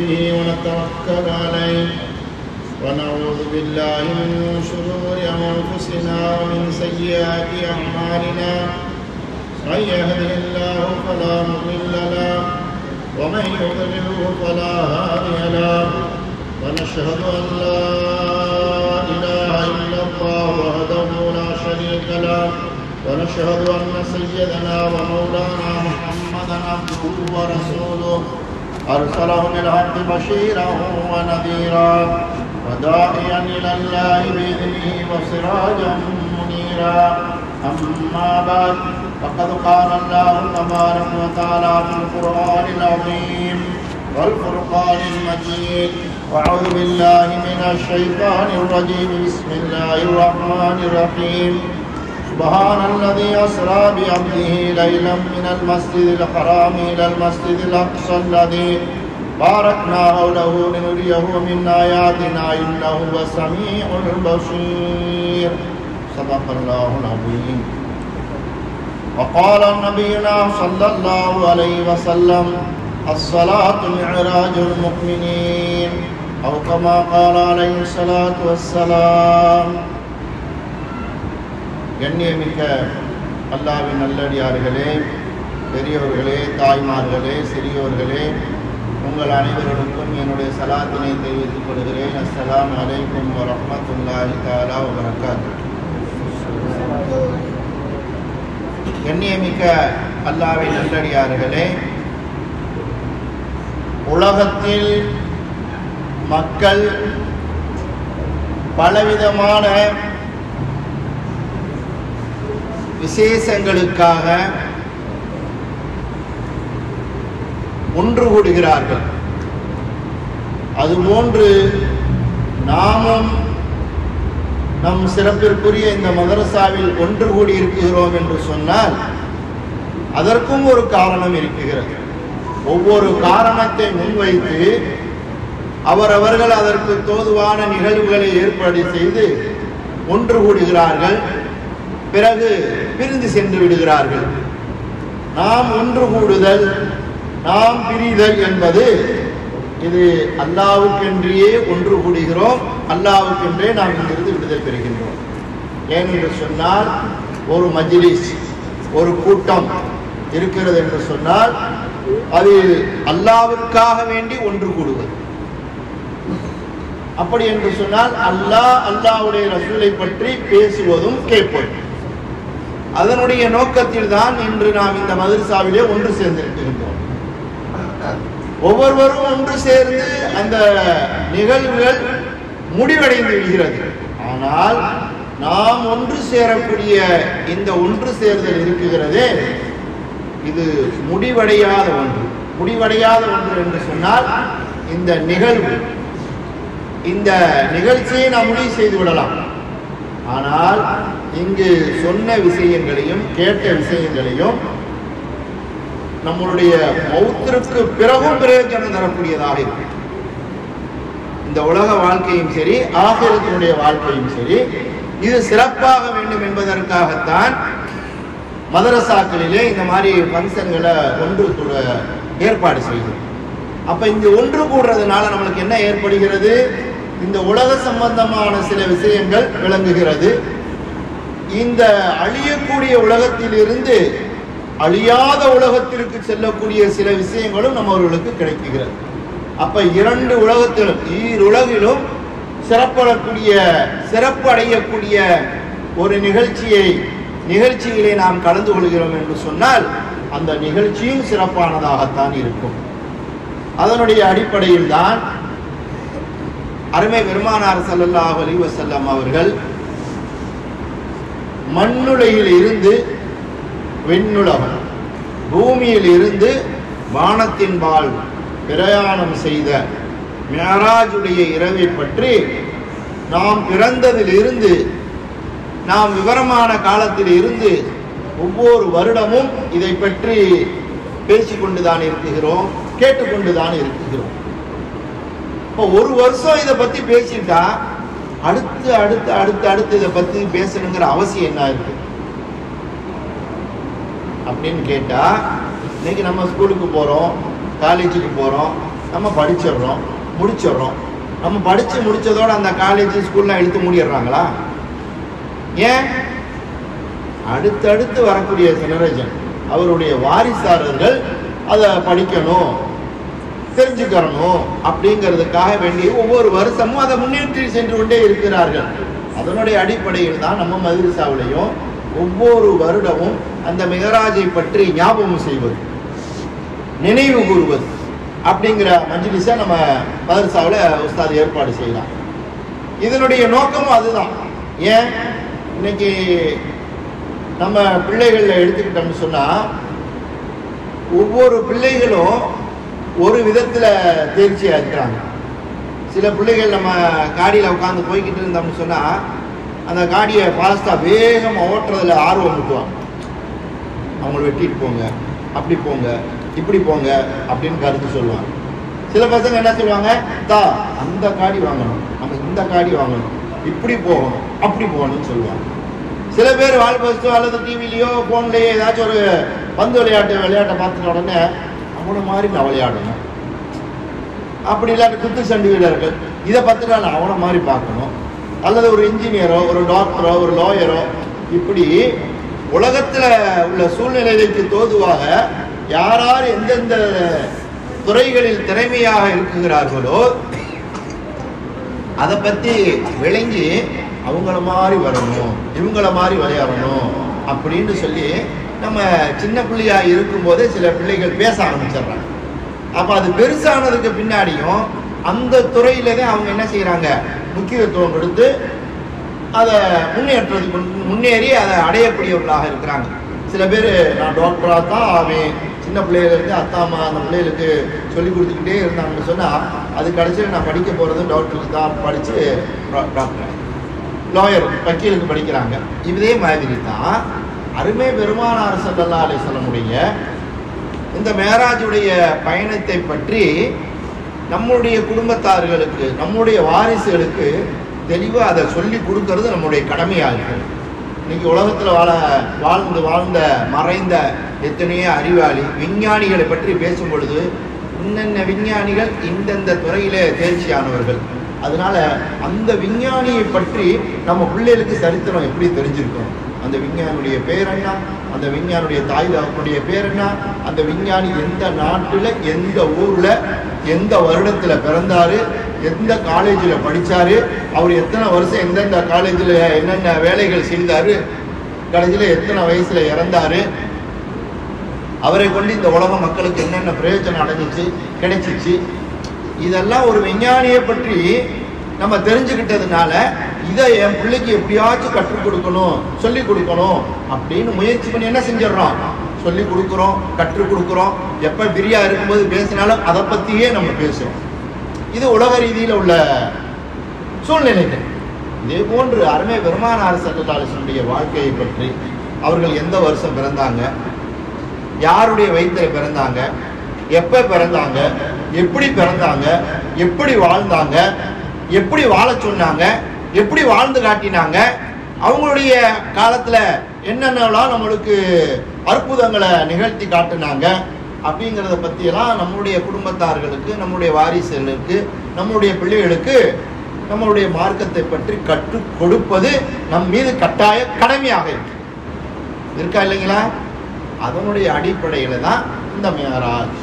به ونتوكل عليه ونعوذ بالله من شرور أنفسنا ومن سيئات أعمالنا من يهده الله فلا مضل له ومن يضلله فلا هادي له ونشهد أن لا إله إلا الله وحده لا شريك له ونشهد أن سيدنا ومولانا محمدا عبده ورسوله أرسله بالحق بشيرا ونذيرا وداعيا إلى الله بإذنه وسراجا منيرا أما بعد فقد قال الله تبارك وتعالى في القرآن العظيم والفرقان المجيد وأعوذ بالله من الشيطان الرجيم بسم الله الرحمن الرحيم سبحان الذي أسرى بعبده ليلا من المسجد الحرام إلى المسجد الأقصى الذي باركنا حوله لنريه من آياتنا إنه هو السميع البصير صدق الله العظيم وقال نبينا صلى الله عليه وسلم الصلاة معراج المؤمنين أو كما قال عليه الصلاة والسلام கண்ணியமிக்க அல்லாவின் நல்லடியார்களே பெரியவர்களே தாய்மார்களே சிறியோர்களே உங்கள் அனைவருக்கும் என்னுடைய சலாத்தினை தெரிவித்துக் கொள்கிறேன் அஸ்ஸலாம் அலைக்கும் வரமத்துல்லாஹி தாலா வரகாத்து கண்ணியமிக்க அல்லாவின் நல்லடியார்களே உலகத்தில் மக்கள் பலவிதமான விசேஷங்களுக்காக ஒன்று கூடுகிறார்கள் அதுபோன்று நாமும் நம் சிறப்பிற்குரிய இந்த மதரசாவில் ஒன்று கூடி இருக்கிறோம் என்று சொன்னால் அதற்கும் ஒரு காரணம் இருக்குகிறது ஒவ்வொரு காரணத்தை முன்வைத்து அவரவர்கள் அதற்கு தோதுவான நிகழ்வுகளை ஏற்பாடு செய்து ஒன்று கூடுகிறார்கள் பிறகு பிரிந்து சென்று விடுகிறார்கள் நாம் ஒன்று கூடுதல் நாம் பிரிதல் என்பது இது அல்லாவுக்கென்றே ஒன்று கூடுகிறோம் அல்லாவுக்கென்றே நாம் இங்கிருந்து விடுதல் பெறுகின்றோம் ஏனென்று சொன்னால் ஒரு மஜ்லிஸ் ஒரு கூட்டம் இருக்கிறது என்று சொன்னால் அது அல்லாவிற்காக வேண்டி ஒன்று கூடுவது அப்படி என்று சொன்னால் அல்லாஹ் அல்லாவுடைய ரசூலை பற்றி பேசுவதும் கேட்பதும் அதனுடைய நோக்கத்தில் தான் இன்று நாம் இந்த மதரசாவிலே ஒன்று சேர்ந்திருக்கின்றோம் ஒவ்வொருவரும் ஒன்று சேர்ந்து அந்த நிகழ்வுகள் முடிவடைந்து விடுகிறது ஆனால் நாம் ஒன்று சேரக்கூடிய இந்த ஒன்று சேர்தல் இருக்குகிறதே இது முடிவடையாத ஒன்று முடிவடையாத ஒன்று என்று சொன்னால் இந்த நிகழ்வு இந்த நிகழ்ச்சியை நாம் முடிவு செய்து விடலாம் ஆனால் இங்கு சொன்ன விஷயங்களையும் கேட்ட விஷயங்களையும் நம்மளுடைய மௌத்திற்கு பிறகும் பிரயோஜனம் தரக்கூடியதாக இருக்கு இந்த உலக வாழ்க்கையும் சரி ஆகிரத்தினுடைய வாழ்க்கையும் சரி இது சிறப்பாக வேண்டும் என்பதற்காகத்தான் மதரசாக்களிலே இந்த மாதிரி ஃபங்க்ஷன்களை ஒன்று கூட ஏற்பாடு செய்யும் அப்ப இங்க ஒன்று கூடுறதுனால நம்மளுக்கு என்ன ஏற்படுகிறது இந்த உலக சம்பந்தமான சில விஷயங்கள் விளங்குகிறது இந்த அழியக்கூடிய உலகத்திலிருந்து அழியாத உலகத்திற்கு செல்லக்கூடிய சில விஷயங்களும் நம்மவர்களுக்கு கிடைக்குகிறது அப்ப இரண்டு உலகத்திலும் ஈருலகிலும் சிறப்படக்கூடிய சிறப்பு அடையக்கூடிய ஒரு நிகழ்ச்சியை நிகழ்ச்சியிலே நாம் கலந்து கொள்கிறோம் என்று சொன்னால் அந்த நிகழ்ச்சியும் சிறப்பானதாகத்தான் இருக்கும் அதனுடைய அடிப்படையில் தான் அருமை பெருமானார் ஸல்லல்லாஹு அலைஹி வஸல்லம் அவர்கள் மண்ணுலையில் இருந்து விண்ணுலகம் பூமியில் இருந்து வானத்தின்பால் பிரயாணம் செய்த மியராஜுடைய இரவை பற்றி நாம் பிறந்ததிலிருந்து நாம் விவரமான காலத்தில் இருந்து ஒவ்வொரு வருடமும் இதை பற்றி பேசிக்கொண்டுதான் இருக்குகிறோம் கேட்டுக்கொண்டுதான் இருக்குகிறோம் இப்போ ஒரு வருஷம் இதை பத்தி பேசிட்டா அடுத்து அடுத்து அடுத்து அடுத்து இதை பத்தி பேசணுங்கிற அவசியம் என்ன இருக்கு அப்படின்னு கேட்டா இன்னைக்கு நம்ம ஸ்கூலுக்கு போறோம் காலேஜுக்கு போறோம் நம்ம படிச்சிடுறோம் முடிச்சிடுறோம் நம்ம படித்து முடிச்சதோட அந்த காலேஜ் ஸ்கூல்லாம் எடுத்து மூடிடுறாங்களா ஏன் அடுத்தடுத்து வரக்கூடிய ஜெனரேஷன் அவருடைய வாரிசாரர்கள் அதை படிக்கணும் தெரிஞ்சுக்கிறணும் அப்படிங்கிறதுக்காக வேண்டி ஒவ்வொரு வருஷமும் அதை முன்னேற்றி சென்று கொண்டே இருக்கிறார்கள் அதனுடைய அடிப்படையில் தான் நம்ம மதுரசாவிலையும் ஒவ்வொரு வருடமும் அந்த மெகராஜை பற்றி ஞாபகம் செய்வது நினைவு கூறுவது அப்படிங்கிற மஜ்லிஸை நம்ம மதரசாவில் உஸ்தாத் ஏற்பாடு செய்யலாம் இதனுடைய நோக்கமும் அதுதான் ஏன் இன்னைக்கு நம்ம பிள்ளைகளில் எடுத்துக்கிட்டோம்னு சொன்னால் ஒவ்வொரு பிள்ளைகளும் ஒரு விதத்தில் தேர்ச்சியாக இருக்கிறாங்க சில பிள்ளைகள் நம்ம காடியில் உட்காந்து போய்கிட்டு இருந்தோம்னு சொன்னால் அந்த காடியை ஃபாஸ்ட்டாக வேகமாக ஓட்டுறதுல ஆர்வம் முட்டுவாங்க அவங்கள வெட்டிட்டு போங்க அப்படி போங்க இப்படி போங்க அப்படின்னு கருத்து சொல்லுவாங்க சில பசங்க என்ன சொல்லுவாங்க தா அந்த காடி வாங்கணும் நம்ம இந்த காடி வாங்கணும் இப்படி போகணும் அப்படி போகணும்னு சொல்லுவாங்க சில பேர் வால்பஸ்டோ அல்லது டிவிலையோ ஃபோன்லேயோ ஏதாச்சும் ஒரு பந்து விளையாட்டு விளையாட்டை பார்த்துட்ட உடனே அவனை மாதிரி நான் விளையாடணும் அப்படி இல்லாட்டி குத்து சண்டி வீரர்கள் இதை பார்த்துட்டு நான் அவனை மாதிரி பார்க்கணும் அல்லது ஒரு இன்ஜினியரோ ஒரு டாக்டரோ ஒரு லாயரோ இப்படி உலகத்தில் உள்ள சூழ்நிலைகளுக்கு தோதுவாக யார் யார் எந்தெந்த துறைகளில் திறமையாக இருக்குகிறார்களோ அதை பற்றி விளங்கி அவங்கள மாதிரி வரணும் இவங்கள மாதிரி விளையாடணும் அப்படின்னு சொல்லி நம்ம சின்ன பிள்ளையா இருக்கும்போதே சில பிள்ளைகள் பேச ஆரம்பிச்சிடுறாங்க அப்போ அது பெருசானதுக்கு பின்னாடியும் அந்த துறையில தான் அவங்க என்ன செய்கிறாங்க முக்கியத்துவம் கொடுத்து அதை முன்னேற்றதுக்கு முன்- முன்னேறி அதை அடையக்கூடியவர்களாக இருக்கிறாங்க சில பேர் நான் டாக்டராக தான் ஆவேன் சின்ன பிள்ளைகளுக்கு அத்தா அம்மா அந்த பிள்ளைகளுக்கு சொல்லி கொடுத்துக்கிட்டே இருந்தாங்கன்னு சொன்னால் அது கடைசியில் நான் படிக்க போகிறது டாக்டருக்கு தான் படித்து டாக்டர் லாயர் வக்கீலுக்கு படிக்கிறாங்க இதே மாதிரி தான் அருமை பெருமானார் ஸல்லல்லாஹு அலைஹி வஸல்லமுடைய இந்த மேராஜுடைய பயணத்தை பற்றி நம்முடைய குடும்பத்தார்களுக்கு நம்முடைய வாரிசுகளுக்கு தெளிவாக அதை சொல்லி கொடுக்கறது நம்முடைய கடமையாக இருக்குது இன்னைக்கு உலகத்தில் வாழ வாழ்ந்து வாழ்ந்த மறைந்த எத்தனையோ அறிவாளி விஞ்ஞானிகளை பற்றி பேசும் பொழுது இன்னென்ன விஞ்ஞானிகள் இந்தந்த துறையிலே தேர்ச்சியானவர்கள் அதனால அந்த விஞ்ஞானியை பற்றி நம்ம பிள்ளைகளுக்கு சரித்திரம் எப்படி தெரிஞ்சிருக்கணும் அந்த விஞ்ஞானியுடைய பேர் என்ன அந்த விஞ்ஞானியுடைய தாய் தகப்பனுடைய பேர் என்ன அந்த விஞ்ஞானி எந்த நாட்டில் எந்த ஊரில் எந்த வருடத்தில் பிறந்தாரு எந்த காலேஜில் படிச்சாரு அவர் எத்தனை வருஷம் எந்தெந்த காலேஜில் என்னென்ன வேலைகள் செய்தாரு கடைசியில் எத்தனை வயசுல இறந்தாரு அவரை கொண்டு இந்த உலக மக்களுக்கு என்னென்ன பிரயோஜனம் அடைஞ்சிச்சு கிடைச்சிச்சு இதெல்லாம் ஒரு விஞ்ஞானியை பற்றி நம்ம தெரிஞ்சுக்கிட்டதுனால இதை என் பிள்ளைக்கு எப்படியாச்சும் கற்றுக் கொடுக்கணும் சொல்லி கொடுக்கணும் அப்படின்னு முயற்சி பண்ணி என்ன செஞ்சிடறோம் சொல்லி கொடுக்குறோம் கற்றுக் கொடுக்குறோம் எப்போ பிரியா இருக்கும்போது பேசினாலும் அதை பற்றியே நம்ம பேசுகிறோம் இது உலக ரீதியில் உள்ள சூழ்நிலைகள் இதே போன்று அருமை பெருமானார் சல்லல்லாஹுடைய வாழ்க்கையை பற்றி அவர்கள் எந்த வருஷம் பிறந்தாங்க யாருடைய வயிற்றில் பிறந்தாங்க எப்போ பிறந்தாங்க எப்படி பிறந்தாங்க எப்படி வாழ்ந்தாங்க எப்படி வாழச் சொன்னாங்க எப்படி வாழ்ந்து காட்டினாங்க அவங்களுடைய காலத்தில் என்னென்னலாம் நம்மளுக்கு அற்புதங்களை நிகழ்த்தி காட்டுனாங்க அப்படிங்கிறத பற்றியெல்லாம் நம்முடைய குடும்பத்தார்களுக்கு நம்முடைய வாரிசுகளுக்கு நம்முடைய பிள்ளைகளுக்கு நம்மளுடைய மார்க்கத்தை பற்றி கற்றுக் கொடுப்பது நம் மீது கட்டாய கடமையாக இருக்கு இருக்கா இல்லைங்களா அதனுடைய அடிப்படையில் தான் இந்த மேராஜ்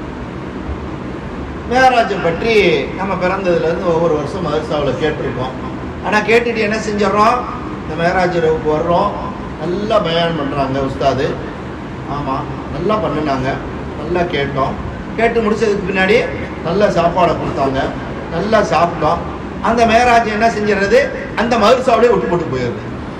மேராஜை பற்றி நம்ம பிறந்ததுலேருந்து ஒவ்வொரு வருஷம் மதர்சாவில் கேட்டிருக்கோம் ஆனால் கேட்டுட்டு என்ன செஞ்சிடறோம் இந்த மேராஜ் இரவுக்கு வர்றோம் நல்லா பயான் பண்ணுறாங்க உஸ்தாது ஆமாம் நல்லா பண்ணினாங்க நல்லா கேட்டோம் கேட்டு முடிச்சதுக்கு பின்னாடி நல்ல சாப்பாடை கொடுத்தாங்க நல்லா சாப்பிட்டோம் அந்த மேராஜ் என்ன செஞ்சிடறது அந்த மதர்சாவிலே விட்டு போட்டு போயிடுது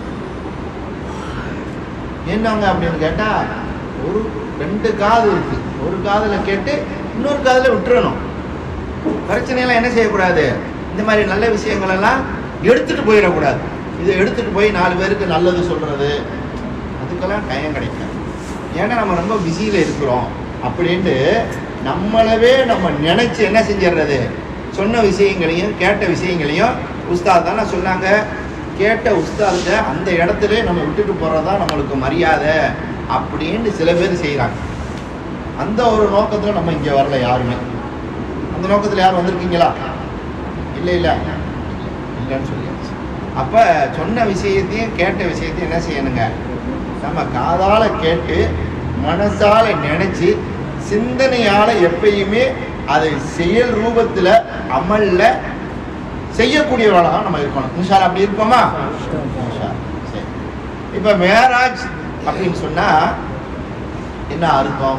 என்னங்க அப்படின்னு கேட்டா ஒரு ரெண்டு காது இருக்கு ஒரு காதுல கேட்டு இன்னொரு காதுல விட்டுறணும் பிரச்சனையெல்லாம் என்ன செய்யக்கூடாது இந்த மாதிரி நல்ல விஷயங்கள் எல்லாம் எடுத்துட்டு போயிடக்கூடாது இதை எடுத்துட்டு போய் நாலு பேருக்கு நல்லது சொல்றது அதுக்கெல்லாம் டைம் கிடைக்காது ஏன்னா நம்ம ரொம்ப பிஸியில் இருக்கிறோம் அப்படின்ட்டு நம்மளவே நம்ம நினைச்சு என்ன செஞ்சிடுறது சொன்ன விஷயங்களையும் கேட்ட விஷயங்களையும் உஸ்தாத் தானே சொன்னாங்க கேட்ட உஸ்தாத அந்த இடத்துல நம்ம விட்டுட்டு போகிறதா நம்மளுக்கு மரியாதை அப்படின்னு சில பேர் செய்கிறாங்க அந்த ஒரு நோக்கத்தில் நம்ம இங்கே வரல யாருமே அந்த இந்த நோக்கத்தில் யாரும் வந்திருக்கீங்களா இல்லை இல்லை இல்லைன்னு சொல்லியாச்சு அப்போ சொன்ன விஷயத்தையும் கேட்ட விஷயத்தையும் என்ன செய்யணுங்க நம்ம காதால கேட்டு மனசால நினைச்சு சிந்தனையால எப்பயுமே அதை செயல் ரூபத்துல அமல்ல செய்யக்கூடியவர்களாக நம்ம இருக்கணும் இன்ஷால்லா அப்படி இருப்போமா இன்ஷா அல்லாஹ். சரி இப்ப மேராஜ் அப்படின்னு சொன்னா என்ன அர்த்தம்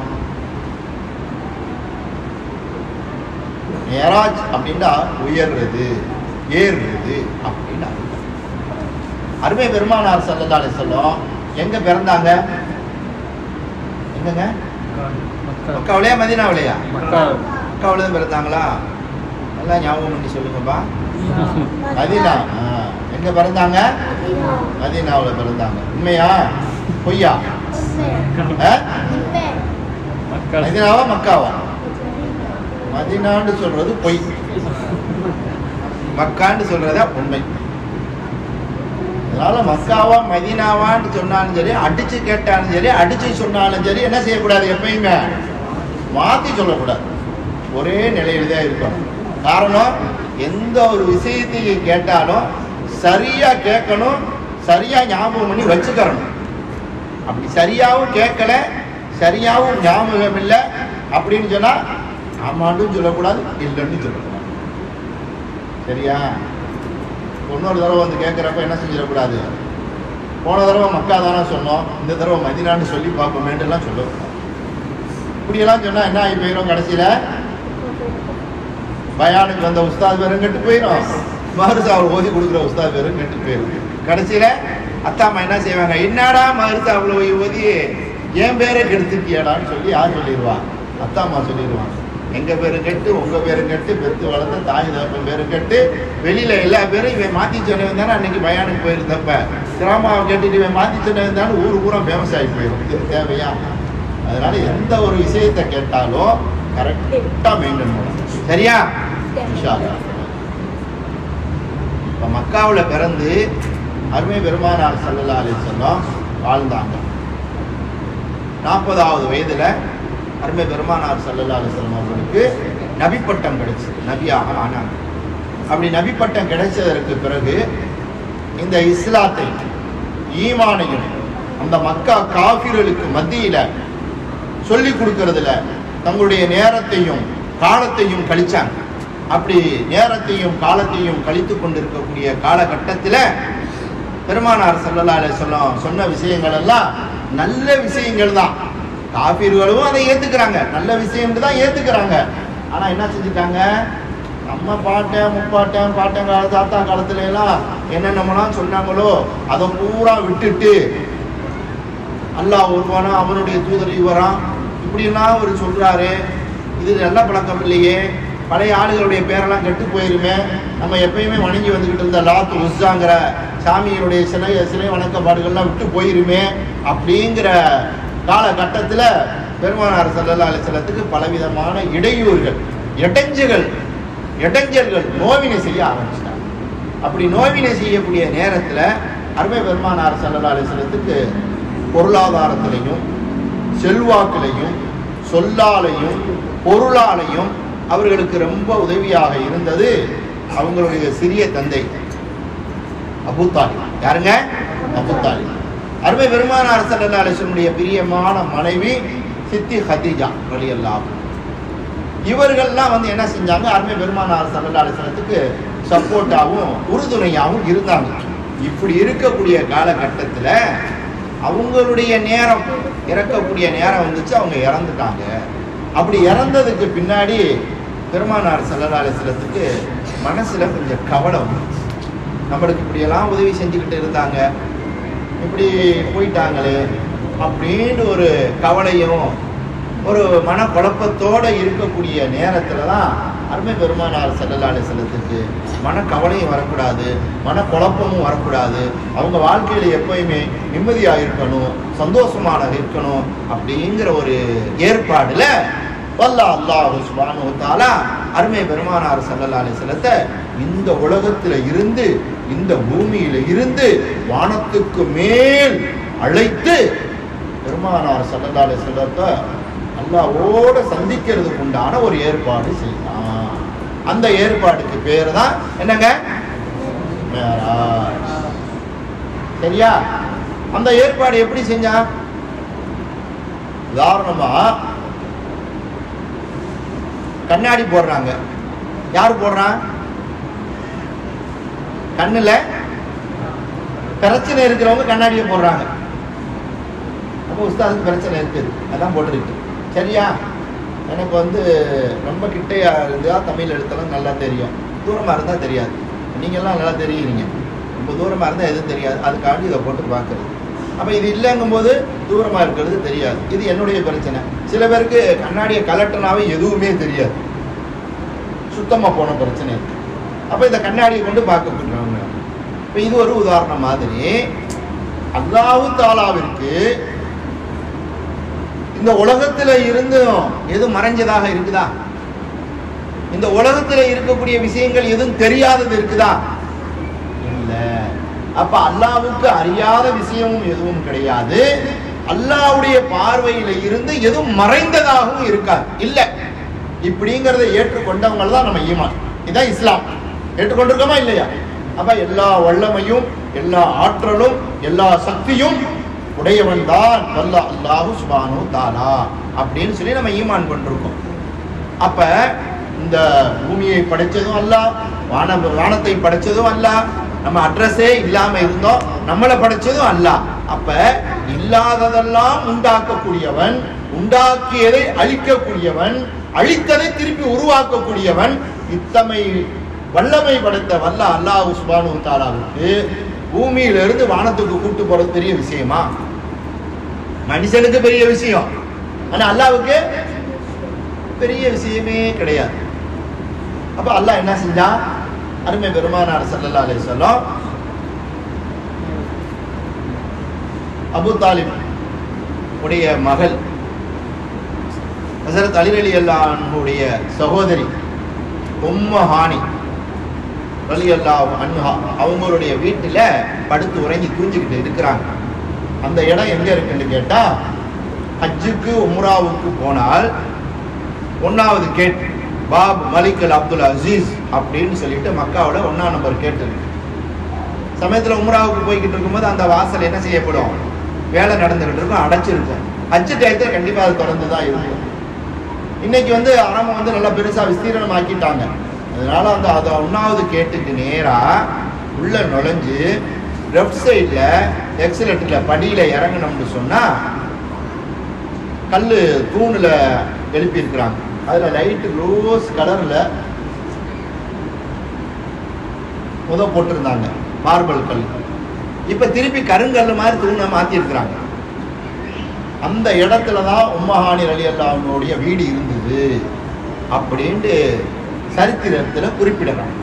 மேராஜ் அப்படின்னா உயர்றது ஏறுறது அப்படின்னு அர்த்தம் அருமை பெருமானார் சல்லல்லா அலைஹி வஸல்லம் எங்க பிறந்தாங்க எங்கங்க மக்காவிலையா மதீனாவிலையா மக்காவில தான் பிறந்தாங்களா நல்லா ஞாபகம் பண்ணி சொல்லுங்கப்பா மதீனா ஆ. எங்க பிறந்தாங்க மதீனாவுல பிறந்தாங்க உண்மையா பொய்யா ஆ? மதீனாவா மக்காவா மதீனான்னு சொல்றது பொய் மக்கான்னு சொல்றத உண்மை அதனால மக்காவா மதீனாவான்னு சொன்னாலும் சரி அடிச்சு கேட்டாலும் சரி அடிச்சு சொன்னாலும் சரி என்ன செய்யக்கூடாது எப்பயுமே மாத்தி சொல்லக்கூடாது ஒரே நிலையில தான் இருக்கணும் காரணம் எந்த ஒரு விஷயத்தையும் கேட்டாலும் சரியா கேட்கணும் சரியா ஞாபகம் பண்ணி வச்சுக்கறணும் அப்படி சரியாவும் கேட்கல சரியாவும் ஞாபகம் இல்லை அப்படின்னு சொன்னா ஆமாண்டும் சொல்லக்கூடாது இல்லைன்னு சொல்லக்கூடாது சரியா இன்னொரு தடவை வந்து கேட்குறப்ப என்ன செஞ்சிடக்கூடாது போன தடவை மக்கா தானே சொன்னோம் இந்த தடவை மதினான்னு சொல்லி பார்ப்போமேன்ட்டுலாம் சொல்லக்கூடாது இப்படியெல்லாம் சொன்னால் என்ன ஆகி போயிடும் கடைசியில் பயானுக்கு வந்த உஸ்தாத் பேரும் கெட்டு போயிடும் மருசாவில் ஓதி கொடுக்குற உஸ்தாத் பேரும் கெட்டு போயிடும் கடைசியில் அத்தாம்மா என்ன செய்வாங்க என்னடா மருசாவில் ஓய் ஓதி என் பேரை கெடுத்துட்டியாடான்னு சொல்லி யார் சொல்லிடுவா அத்தாம்மா சொல்லிடுவாங்க எங்க பேரும் கெட்டு உங்க பேரும் கெட்டு பெத்து வளர்த்த தாய் தகப்பன் பேரும் கெட்டு வெளியில எல்லா பேரும் இவன் மாத்தி சொன்னவன் தானே அன்னைக்கு பயானுக்கு போயிருந்தப்ப கிராமாவை கேட்டுட்டு இவன் மாத்தி சொன்னவன் தானே ஊர் பூரா ஃபேமஸ் ஆகி போயிடும் இது தேவையா அதனால எந்த ஒரு விஷயத்தை கேட்டாலும் கரெக்டா மெயின்டைன் பண்ணணும் சரியா இன்ஷா அல்லாஹ். இப்ப மக்காவுல பிறந்து அருமை பெருமானார் சல்லல்லா அலைஹி வஸல்லம் வாழ்ந்தாங்க நாற்பதாவது வயதுல அருமை பெருமானார் சல்லல்லா அலைஹி வஸல்லம் அவர்களுக்கு நபி பட்டம் கிடைச்சது நபியாக ஆனாங்க அப்படி நபி பட்டம் கிடைச்சதற்கு பிறகு இந்த இஸ்லாத்தை ஈமானையும் அந்த மக்கா காபிர்களுக்கு மத்தியில சொல்லி கொடுக்கறதுல தங்களுடைய நேரத்தையும் காலத்தையும் கழிச்சாங்க அப்படி நேரத்தையும் காலத்தையும் கழித்து கொண்டிருக்கக்கூடிய காலகட்டத்தில் பெருமானார் சல்லல்லா அலைஹி வஸல்லம் சொன்ன விஷயங்கள் எல்லாம் நல்ல விஷயங்கள் தான் காபீர்களும் அதை ஏத்துக்கிறாங்க நல்ல விஷயம் தான் ஏத்துக்கிறாங்க ஆனா என்ன செஞ்சுட்டாங்க நம்ம பாட்டன் முப்பாட்டன் பாட்டன் கால தாத்தா காலத்துல எல்லாம் என்னென்னமெல்லாம் சொன்னாங்களோ அதை பூரா விட்டுட்டு அல்லாஹ் ஒருவானா அவனுடைய தூதர் இவரான் இப்படியெல்லாம் அவர் சொல்றாரு இது நல்ல பழக்கம் இல்லையே பழைய ஆளுகளுடைய பேரெல்லாம் கெட்டு போயிருமே நம்ம எப்பயுமே வணங்கி வந்துகிட்டு இருந்த லாத்து உஸ்ஸாங்கிற சாமியினுடைய சிலை சிலை வணக்கப்பாடுகள்லாம் விட்டு போயிருமே அப்படிங்கிற காலகட்டத்தில் பெருமானார் சல்லல்லா அலிசல்லத்துக்கு பலவிதமான இடையூறுகள் இடைஞ்சுகள் இடைஞ்சல்கள் நோவினை செய்ய ஆரம்பிச்சிட்டாங்க அப்படி நோவினை செய்யக்கூடிய நேரத்தில் அருமை பெருமானார் சல்லல்லா அலிசல்லத்துக்கு பொருளாதாரத்திலையும் செல்வாக்கிலையும் சொல்லாலையும் பொருளாலையும் அவர்களுக்கு ரொம்ப உதவியாக இருந்தது அவங்களுடைய சிறிய தந்தை அபுத்தாலி யாருங்க அபுத்தாலி அருமை பெருமானார் சல்லல்லா அலிஸ்லமுடைய பிரியமான மனைவி சித்தி ஹதீஜா வழியெல்லாம் இவர்கள்லாம் வந்து என்ன செஞ்சாங்க அருமை பெருமானார் சல்லல்லா அலிஸ்லத்துக்கு சப்போர்ட்டாகவும் உறுதுணையாகவும் இருந்தாங்க இப்படி இருக்கக்கூடிய காலகட்டத்தில் அவங்களுடைய நேரம் இறக்கக்கூடிய நேரம் வந்துச்சு அவங்க இறந்துட்டாங்க அப்படி இறந்ததுக்கு பின்னாடி பெருமானார் சல்லல்லா அலிஸ்லத்துக்கு மனசுல கொஞ்சம் கவலை வந்துச்சு நம்மளுக்கு இப்படியெல்லாம் உதவி செஞ்சுக்கிட்டு இருந்தாங்க இப்படி போயிட்டாங்களே அப்படின்னு ஒரு கவலையும் ஒரு மனக்குழப்பத்தோட இருக்கக்கூடிய நேரத்துல தான் அருமை பெருமானார் சல்லல்லா அலிஸ்லத்துக்கு மனக்கவலையும் வரக்கூடாது மனக்குழப்பமும் வரக்கூடாது அவங்க வாழ்க்கையில எப்பயுமே நிம்மதியாக இருக்கணும் சந்தோஷமாக இருக்கணும் அப்படிங்கிற ஒரு ஏற்பாடுல வல்லா அல்லாஹ் சுபானு தாலா அருமை பெருமானார் சல்லல்லா அலிஸ்லத்தை இந்த உலகத்துல இருந்து இந்த பூமியில இருந்து வானத்துக்கு மேல் அழைத்து பெருமானார் சல்லல்லா அலிஸ்லத்தை அல்லாவோட சந்திக்கிறதுக்கு உண்டான ஒரு ஏற்பாடு செய்யலாம் அந்த ஏற்பாடுக்கு பேர் தான் என்னங்க மேராஜ் சரியா அந்த ஏற்பாடு எப்படி செஞ்சான் உதாரணமா கண்ணாடி போடுறாங்க யார் போடுறான் கண்ணுல பிரச்சனை இருக்கிறவங்க கண்ணாடியை போடுறாங்க அப்போ உஸ்தாதுக்கு பிரச்சனை இருக்குது அதான் போட்டிருக்கு சரியா எனக்கு வந்து ரொம்ப கிட்டையா இருந்தால் தமிழ் எழுத்தெல்லாம் நல்லா தெரியும் தூரமாக இருந்தால் தெரியாது நீங்கள்லாம் நல்லா தெரியுறீங்க ரொம்ப தூரமாக இருந்தால் எதுவும் தெரியாது அதுக்காண்டி இதை போட்டு பார்க்குறது அப்போ இது இல்லைங்கும்போது தூரமாக இருக்கிறது தெரியாது இது என்னுடைய பிரச்சனை சில பேருக்கு கண்ணாடியை கலட்டினாவே எதுவுமே தெரியாது சுத்தமாக போன பிரச்சனை இருக்கு அப்போ இந்த கண்ணாடியை கொண்டு பார்க்க போடுறாங்க இப்போ இது ஒரு உதாரணம் மாதிரி அல்லாஹு தாலாவிற்கு இந்த உலகத்துல இருந்தும் எது மறைஞ்சதாக இருக்குதா இந்த உலகத்துல இருக்கக்கூடிய விஷயங்கள் எதுவும் தெரியாதது இருக்குதா இல்ல அப்ப அல்லாவுக்கு அறியாத விஷயமும் எதுவும் கிடையாது அல்லாவுடைய பார்வையில இருந்து எதுவும் மறைந்ததாகவும் இருக்காது இல்ல இப்படிங்கிறத ஏற்றுக்கொண்டவங்க தான் நம்ம ஈமான் இதான் இஸ்லாம் ஏற்றுக்கொண்டிருக்கோமா இல்லையா அப்ப எல்லா வல்லமையும் எல்லா ஆற்றலும் எல்லா சக்தியும் உடையவன் தான் வல்ல அல்லாஹு சுபானு தாலா அப்படின்னு சொல்லி நம்ம ஈமான் கொண்டிருக்கோம் அப்ப இந்த பூமியை படைச்சதும் அல்ல வான வானத்தை படைச்சதும் அல்ல நம்ம அட்ரஸே இல்லாம இருந்தோம் நம்மளை படைச்சதும் அல்ல அப்ப இல்லாததெல்லாம் உண்டாக்கக்கூடியவன் உண்டாக்கியதை அழிக்கக்கூடியவன் அழித்ததை திருப்பி உருவாக்கக்கூடியவன் இத்தமை வல்லமை படைத்த வல்ல அல்லாஹ் சுபானு தாலாவுக்கு பூமியிலிருந்து வானத்துக்கு கூட்டு போறது பெரிய விஷயமா மனுஷனுக்கு பெரிய விஷயம் ஆனா அல்லாவுக்கு பெரிய விஷயமே கிடையாது அப்ப அல்லாஹ் என்ன செஞ்சான் அருமை பெருமானார் சல்லல்லா அலைஹி வஸல்லம் அபு தாலிப் உடைய மகள் ஹசரத் அலி அலி அல்லாஹ்வுடைய சகோதரி உம்ம ஹானி அலி அல்லாஹ் அன்ஹா அவங்களுடைய வீட்டுல படுத்து உறங்கி தூஞ்சிக்கிட்டு இருக்கிறாங்க அந்த இடம் எங்க இருக்குன்னு கேட்டா ஹஜ்ஜுக்கு உம்ராவுக்கு போனால் ஒன்னாவது gate Bab Malik Al Abdul Aziz அப்படின்னு சொல்லிட்டு மக்காவில் ஒன்னா நம்பர் கேட்டு இருக்கு சமயத்தில் உம்ராவுக்கு போய்கிட்டு இருக்கும்போது அந்த வாசல் என்ன செய்யப்படும் வேலை நடந்துகிட்டு இருக்கும் அடைச்சிருக்கும் ஹஜ்ஜு டயத்தில் கண்டிப்பாக அது திறந்து தான் இருக்கும் இன்னைக்கு வந்து அரமம் வந்து நல்லா பெருசாக விஸ்தீரணம் ஆக்கிட்டாங்க அதனால அந்த அதை ஒன்றாவது கேட்டுக்கு நேராக உள்ள நுழைஞ்சு லெஃப்ட் சைடில் எக்ஸலேட்டரில் படியில் இறங்கணும்னு சொன்னால் கல் தூணில் எழுப்பியிருக்கிறாங்க அதில் லைட்டு ரோஸ் கலரில் முத போட்டிருந்தாங்க மார்பிள் கல் இப்போ திருப்பி கருங்கல் மாதிரி தூணை மாற்றிருக்கிறாங்க அந்த இடத்துல தான் உம்மஹானி அலி அல்லாவுடைய வீடு இருந்தது அப்படின்ட்டு சரித்திரத்தில் குறிப்பிடுறாங்க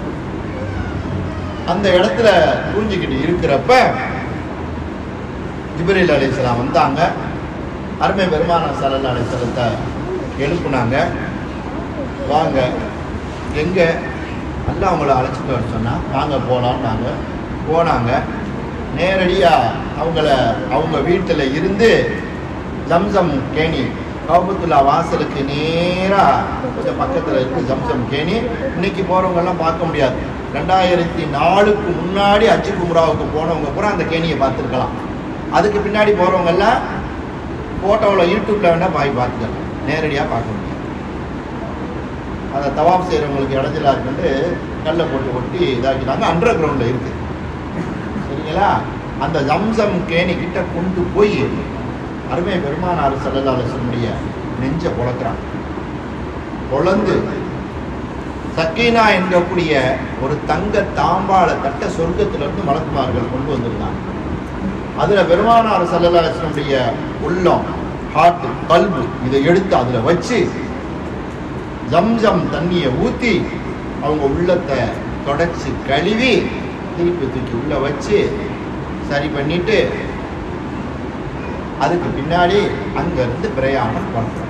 அந்த இடத்துல புரிஞ்சுக்கிட்டு இருக்கிறப்ப ஜிப்ரீல் அலிஸ்லாம் வந்தாங்க அருமை பெருமான சல்லா அலிஸ்லத்தை எழுப்புனாங்க வாங்க எங்கே அல்ல அவங்கள அழைச்சிட்டு வர சொன்னால் வாங்க போகலான்னாங்க போனாங்க நேரடியாக அவங்கள அவங்க வீட்டில் இருந்து ஜம்சம் கேணி கௌபத்துல்லா வாசலுக்கு நேராக கொஞ்சம் பக்கத்தில் இருக்கு ஜம்சம் கேணி இன்னைக்கு போகிறவங்கெல்லாம் பார்க்க முடியாது ரெண்டாயிரத்தி நாலுக்கு முன்னாடி அச்சு கும்ராவுக்கு போனவங்க பூரா அந்த கேணியை பார்த்துருக்கலாம் அதுக்கு பின்னாடி போகிறவங்கெல்லாம் ஃபோட்டோவில் யூடியூப்பில் வேணால் பாய் பார்த்துக்கலாம் நேரடியாக பார்க்க முடியும் அதை தவாப் செய்கிறவங்களுக்கு இடைஞ்சலா இருக்குன்ட்டு கல்லை போட்டு ஒட்டி இதாக்கினாங்க அண்டர் கிரவுண்டில் இருக்குது சரிங்களா அந்த ஜம்சம் கேணி கிட்ட கொண்டு போய் அருமை பெருமானார் சல்லல்லா அலிஸ்லமுடைய நெஞ்ச பொழக்கிறான் பொழந்து சக்கீனா என்கக்கூடிய ஒரு தங்க தாம்பாள தட்ட சொர்க்கத்திலிருந்து மலக்குமார்கள் கொண்டு வந்திருந்தாங்க அதுல பெருமானார் சல்லல்லா அலிஸ்லமுடைய உள்ளம் ஹார்ட் கல்பு இதை எடுத்து அதுல வச்சு ஜம்ஜம் தண்ணியை ஊத்தி அவங்க உள்ளத்தை தொடச்சி கழுவி திருப்பி தூக்கி உள்ள வச்சு சரி பண்ணிட்டு அதுக்கு பின்னாடி அங்கிருந்து பிரயாணம் பண்றோம்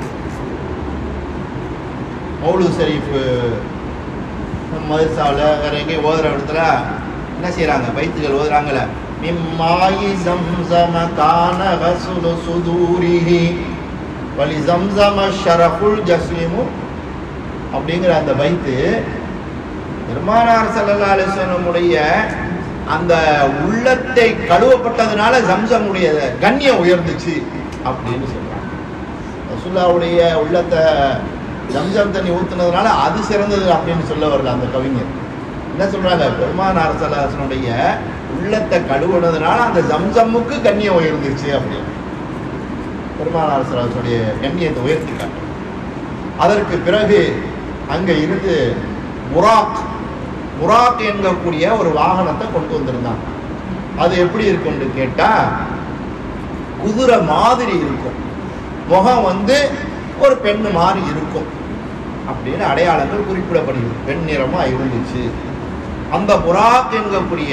மௌலு ஷரீஃப் மதுசாவில் வேற எங்கேயும் ஓதுற இடத்துல என்ன செய்றாங்க பைத்துகள் ஓதுறாங்கல்ல மிம்மாயி ஜம்சம கான வசுலு சுதூரிஹி வலி ஜம்சம ஷரஃபுல் ஜஸ்லிமு அப்படிங்கிற அந்த பைத்து பெருமானார் ஸல்லல்லாஹு அலைஹி வஸல்லமுடைய அந்த உள்ளத்தை கழுவப்பட்டதுனால ஜம்சமுடைய கண்ணியம் உயர்ந்துச்சு அப்படின்னு சொல்றாங்க ரசூல்லாவுடைய உள்ளத்தை ஜம்சம் தண்ணி ஊத்துனதுனால அது சிறந்தது அப்படின்னு சொல்ல வரல அந்த கவிஞர் என்ன சொல்றாங்க பெருமானார் சலாசனுடைய உள்ளத்தை கழுவுனதுனால அந்த ஜம்சம்முக்கு கண்ணியம் உயர்ந்துச்சு அப்படின்னு பெருமானார் சலாசனுடைய கண்ணியத்தை உயர்த்தி காட்டும் அதற்கு பிறகு அங்க இருந்து முராக் முராக் என்கக்கூடிய ஒரு வாகனத்தை கொண்டு வந்திருந்தாங்க அது எப்படி இருக்கும்னு கேட்டா குதிரை மாதிரி இருக்கும் முகம் வந்து ஒரு பெண்ணு மாதிரி இருக்கும் அப்படின்னு அடையாளங்கள் குறிப்பிடப்படுகிறது பெண் நிறமா இருந்துச்சு அந்த புறாக் என்கக்கூடிய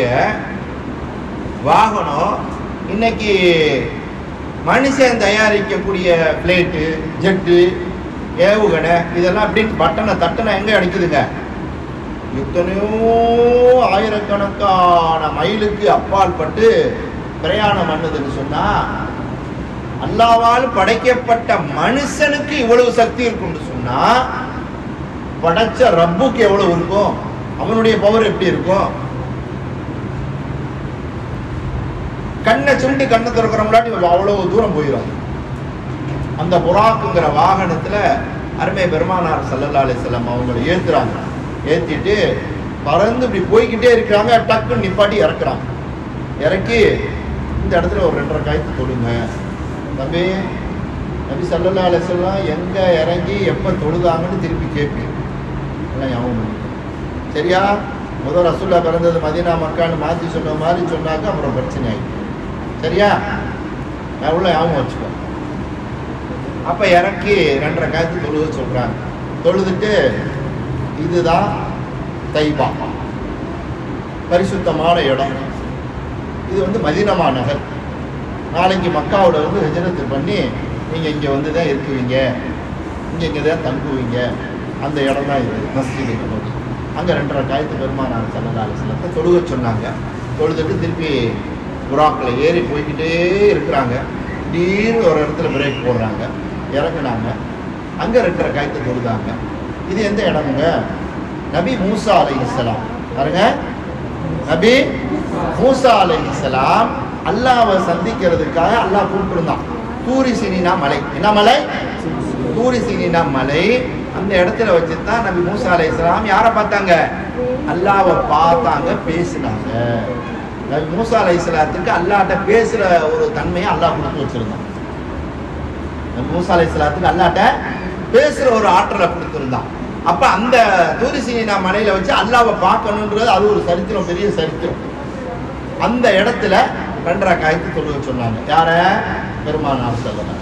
வாகனம் இன்னைக்கு மனுஷன் தயாரிக்கக்கூடிய பிளேட்டு ஜெட்டு ஏவுகணை இதெல்லாம் அப்படின்னு பட்டனை தட்டனை எங்க அடிக்குதுங்க எத்தனையோ ஆயிரக்கணக்கான மைலுக்கு அப்பால் பட்டு பிரயாணம் பண்ணுதுன்னு சொன்னா அல்லாவால் படைக்கப்பட்ட மனுஷனுக்கு இவ்வளவு சக்தி இருக்கும்னு சொன்னா படைச்ச ரப்புக்கு எவ்வளவு இருக்கும் அவனுடைய பவர் எப்படி இருக்கும் கண்ணை சுண்டி கண்ணை திறக்கிற முன்னாடி அவ்வளவு தூரம் போயிடும் அந்த புறாக்குங்கிற வாகனத்துல அருமை பெருமானார் சல்லல்லா அலிஸ்லாம் அவங்களை ஏத்துறாங்க ஏத்திட்டு பறந்து இப்படி போய்கிட்டே இருக்கிறாங்க டக்குன்னு நிப்பாட்டி இறக்குறாங்க இறக்கி இந்த இடத்துல ஒரு ரெண்டரை காய்த்து தொழுங்க தம்பி நபி சல்லல்லா அலிஸ்லாம் எங்க இறங்கி எப்ப தொழுதாங்கன்னு திருப்பி கேட்பேன் எல்லாம் ஞாபகம் பண்ணிக்கோ. சரியா முதல் ரசூல்லா பிறந்தது மதீனா மக்கான்னு மாற்றி சொன்ன மாதிரி சொன்னாக்க அப்புறம் பிரச்சனை ஆயிடும் சரியா நான் உள்ள ஞாபகம் வச்சுக்கோ அப்ப இறக்கி ரெண்டரை காய்ச்சி தொழுக சொல்றாங்க தொழுதுட்டு இதுதான் தைபா பரிசுத்தமான இடம் இது வந்து மதினமா நகர் நாளைக்கு மக்காவோட வந்து ஹிஜரத்து பண்ணி நீங்க இங்க வந்து தான் இருக்குவீங்க இங்க இங்க தான் தங்குவீங்க அந்த இடம் தான் இது மஸ்ஜித் நபவி அங்க ரெண்டரை காயத்து பெருமானார் சல்லா அலிஸ்லத்தை தொழுக சொன்னாங்க தொழுதுட்டு திருப்பி புறாக்கில் ஏறி போய்கிட்டே இருக்கிறாங்க திடீர்னு ஒரு இடத்துல பிரேக் போடுறாங்க இறங்குனாங்க அங்க ரெண்டரை காயத்தை தொழுதாங்க இது எந்த இடமுங்க நபி மூசா அலை இஸ்லாம் பாருங்க நபி மூசா அலை இஸ்லாம் அல்லாவை சந்திக்கிறதுக்காக அல்லாஹ் கூப்பிட்டுருந்தான் தூரி சினினா மலை என்ன மலை தூரி சினினா மலை அந்த இடத்துல வச்சு தான் நபி மூசா அலை இஸ்லாம் யாரை பார்த்தாங்க அல்லாவை பார்த்தாங்க பேசினாங்க நபி மூசா அலை இஸ்லாத்துக்கு அல்லாட்ட பேசுற ஒரு தன்மையை அல்லாஹ் கொடுத்து வச்சிருந்தான் நபி மூசா அலை இஸ்லாத்துக்கு அல்லாட்ட பேசுற ஒரு ஆற்றலை கொடுத்துருந்தான் அப்ப அந்த தூரிசினா மலையில வச்சு அல்லாவை பார்க்கணுன்றது அது ஒரு சரித்திரம் பெரிய சரித்திரம் அந்த இடத்துல ரெண்டரை காய்த்து தொழுக சொன்னாங்க யார பெருமானார் செல்வனார்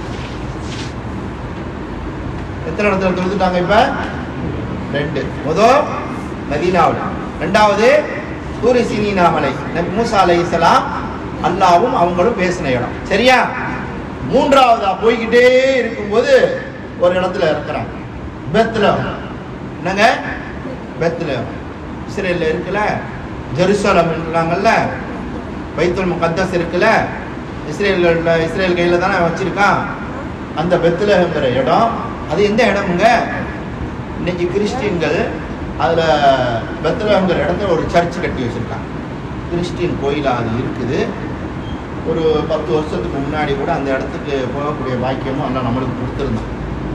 எத்தனை இடத்துல தொழுதுட்டாங்க இப்ப ரெண்டு முதல் மதீனாவில் ரெண்டாவது தூரிசினா மலை நபி மூசா அலை இஸ்லாம் அல்லாவும் அவங்களும் பேசின இடம் சரியா மூன்றாவதா போய்கிட்டே இருக்கும்போது ஒரு இடத்துல இருக்கிறாங்க பெத்ல என்னங்க பெத்ல இஸ்ரேல்ல இருக்குல்ல ஜெருசலம்ன்றாங்கல்ல பைத்துல் முகத்தஸ் இருக்குல்ல இஸ்ரேல்ல இஸ்ரேல் கையில தானே வச்சிருக்கான் அந்த பெத்லஹங்கிற இடம் அது எந்த இடமுங்க இன்னைக்கு கிறிஸ்டின்கள் அதுல பெத்லஹங்கிற இடத்துல ஒரு சர்ச் கட்டி வச்சிருக்காங்க கிறிஸ்டின் கோயிலா அது இருக்குது ஒரு பத்து வருஷத்துக்கு முன்னாடி கூட அந்த இடத்துக்கு போகக்கூடிய பாக்கியமும் எல்லாம் நம்மளுக்கு கொடுத்துருந்தான்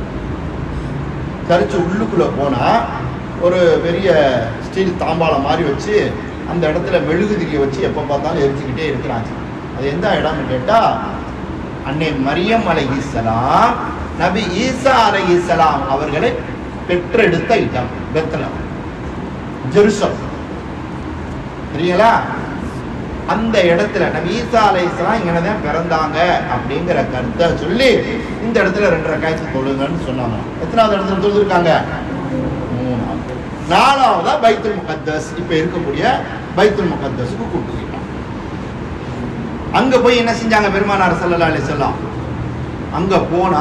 சர்ச் உள்ளுக்குள்ள போனா ஒரு பெரிய ஸ்டீல் தாம்பாளம் மாதிரி வச்சு அந்த இடத்துல மெழுகுதிரியை வச்சு எப்போ பார்த்தாலும் எரிச்சுக்கிட்டே இருக்கிறாங்க அது எந்த இடம்னு கேட்டா அன்னை மரியம் அலைஹிஸ்ஸலாம் நபி ஈசா அலைஹிஸ்ஸலாம் அவர்களை பெற்றெடுத்த இடம் பெத்தலம் ஜெருசலம் சரிங்களா அந்த இடத்துல நபி ஈசா அலைஹிஸ்ஸலாம் இங்கே தான் பிறந்தாங்க அப்படிங்கிற கருத்தை சொல்லி இந்த இடத்துல ரெண்டு ரக்காயத்து தொழுங்கன்னு சொன்னாங்க எத்தனாவது இடத்துல தொழுதுருக்காங்க மூணாவது நாலாவதா பைத்துல் முகத்தஸ் இப்ப இருக்கக்கூடிய பைத்துல் முகத்தஸுக்கு கூப்பிட்டு போயிட்டாங்க அங்க போய் என்ன செஞ்சாங்க பெருமானார் ஸல்லல்லாஹு அலைஹி வஸல்லம் அங்க போனா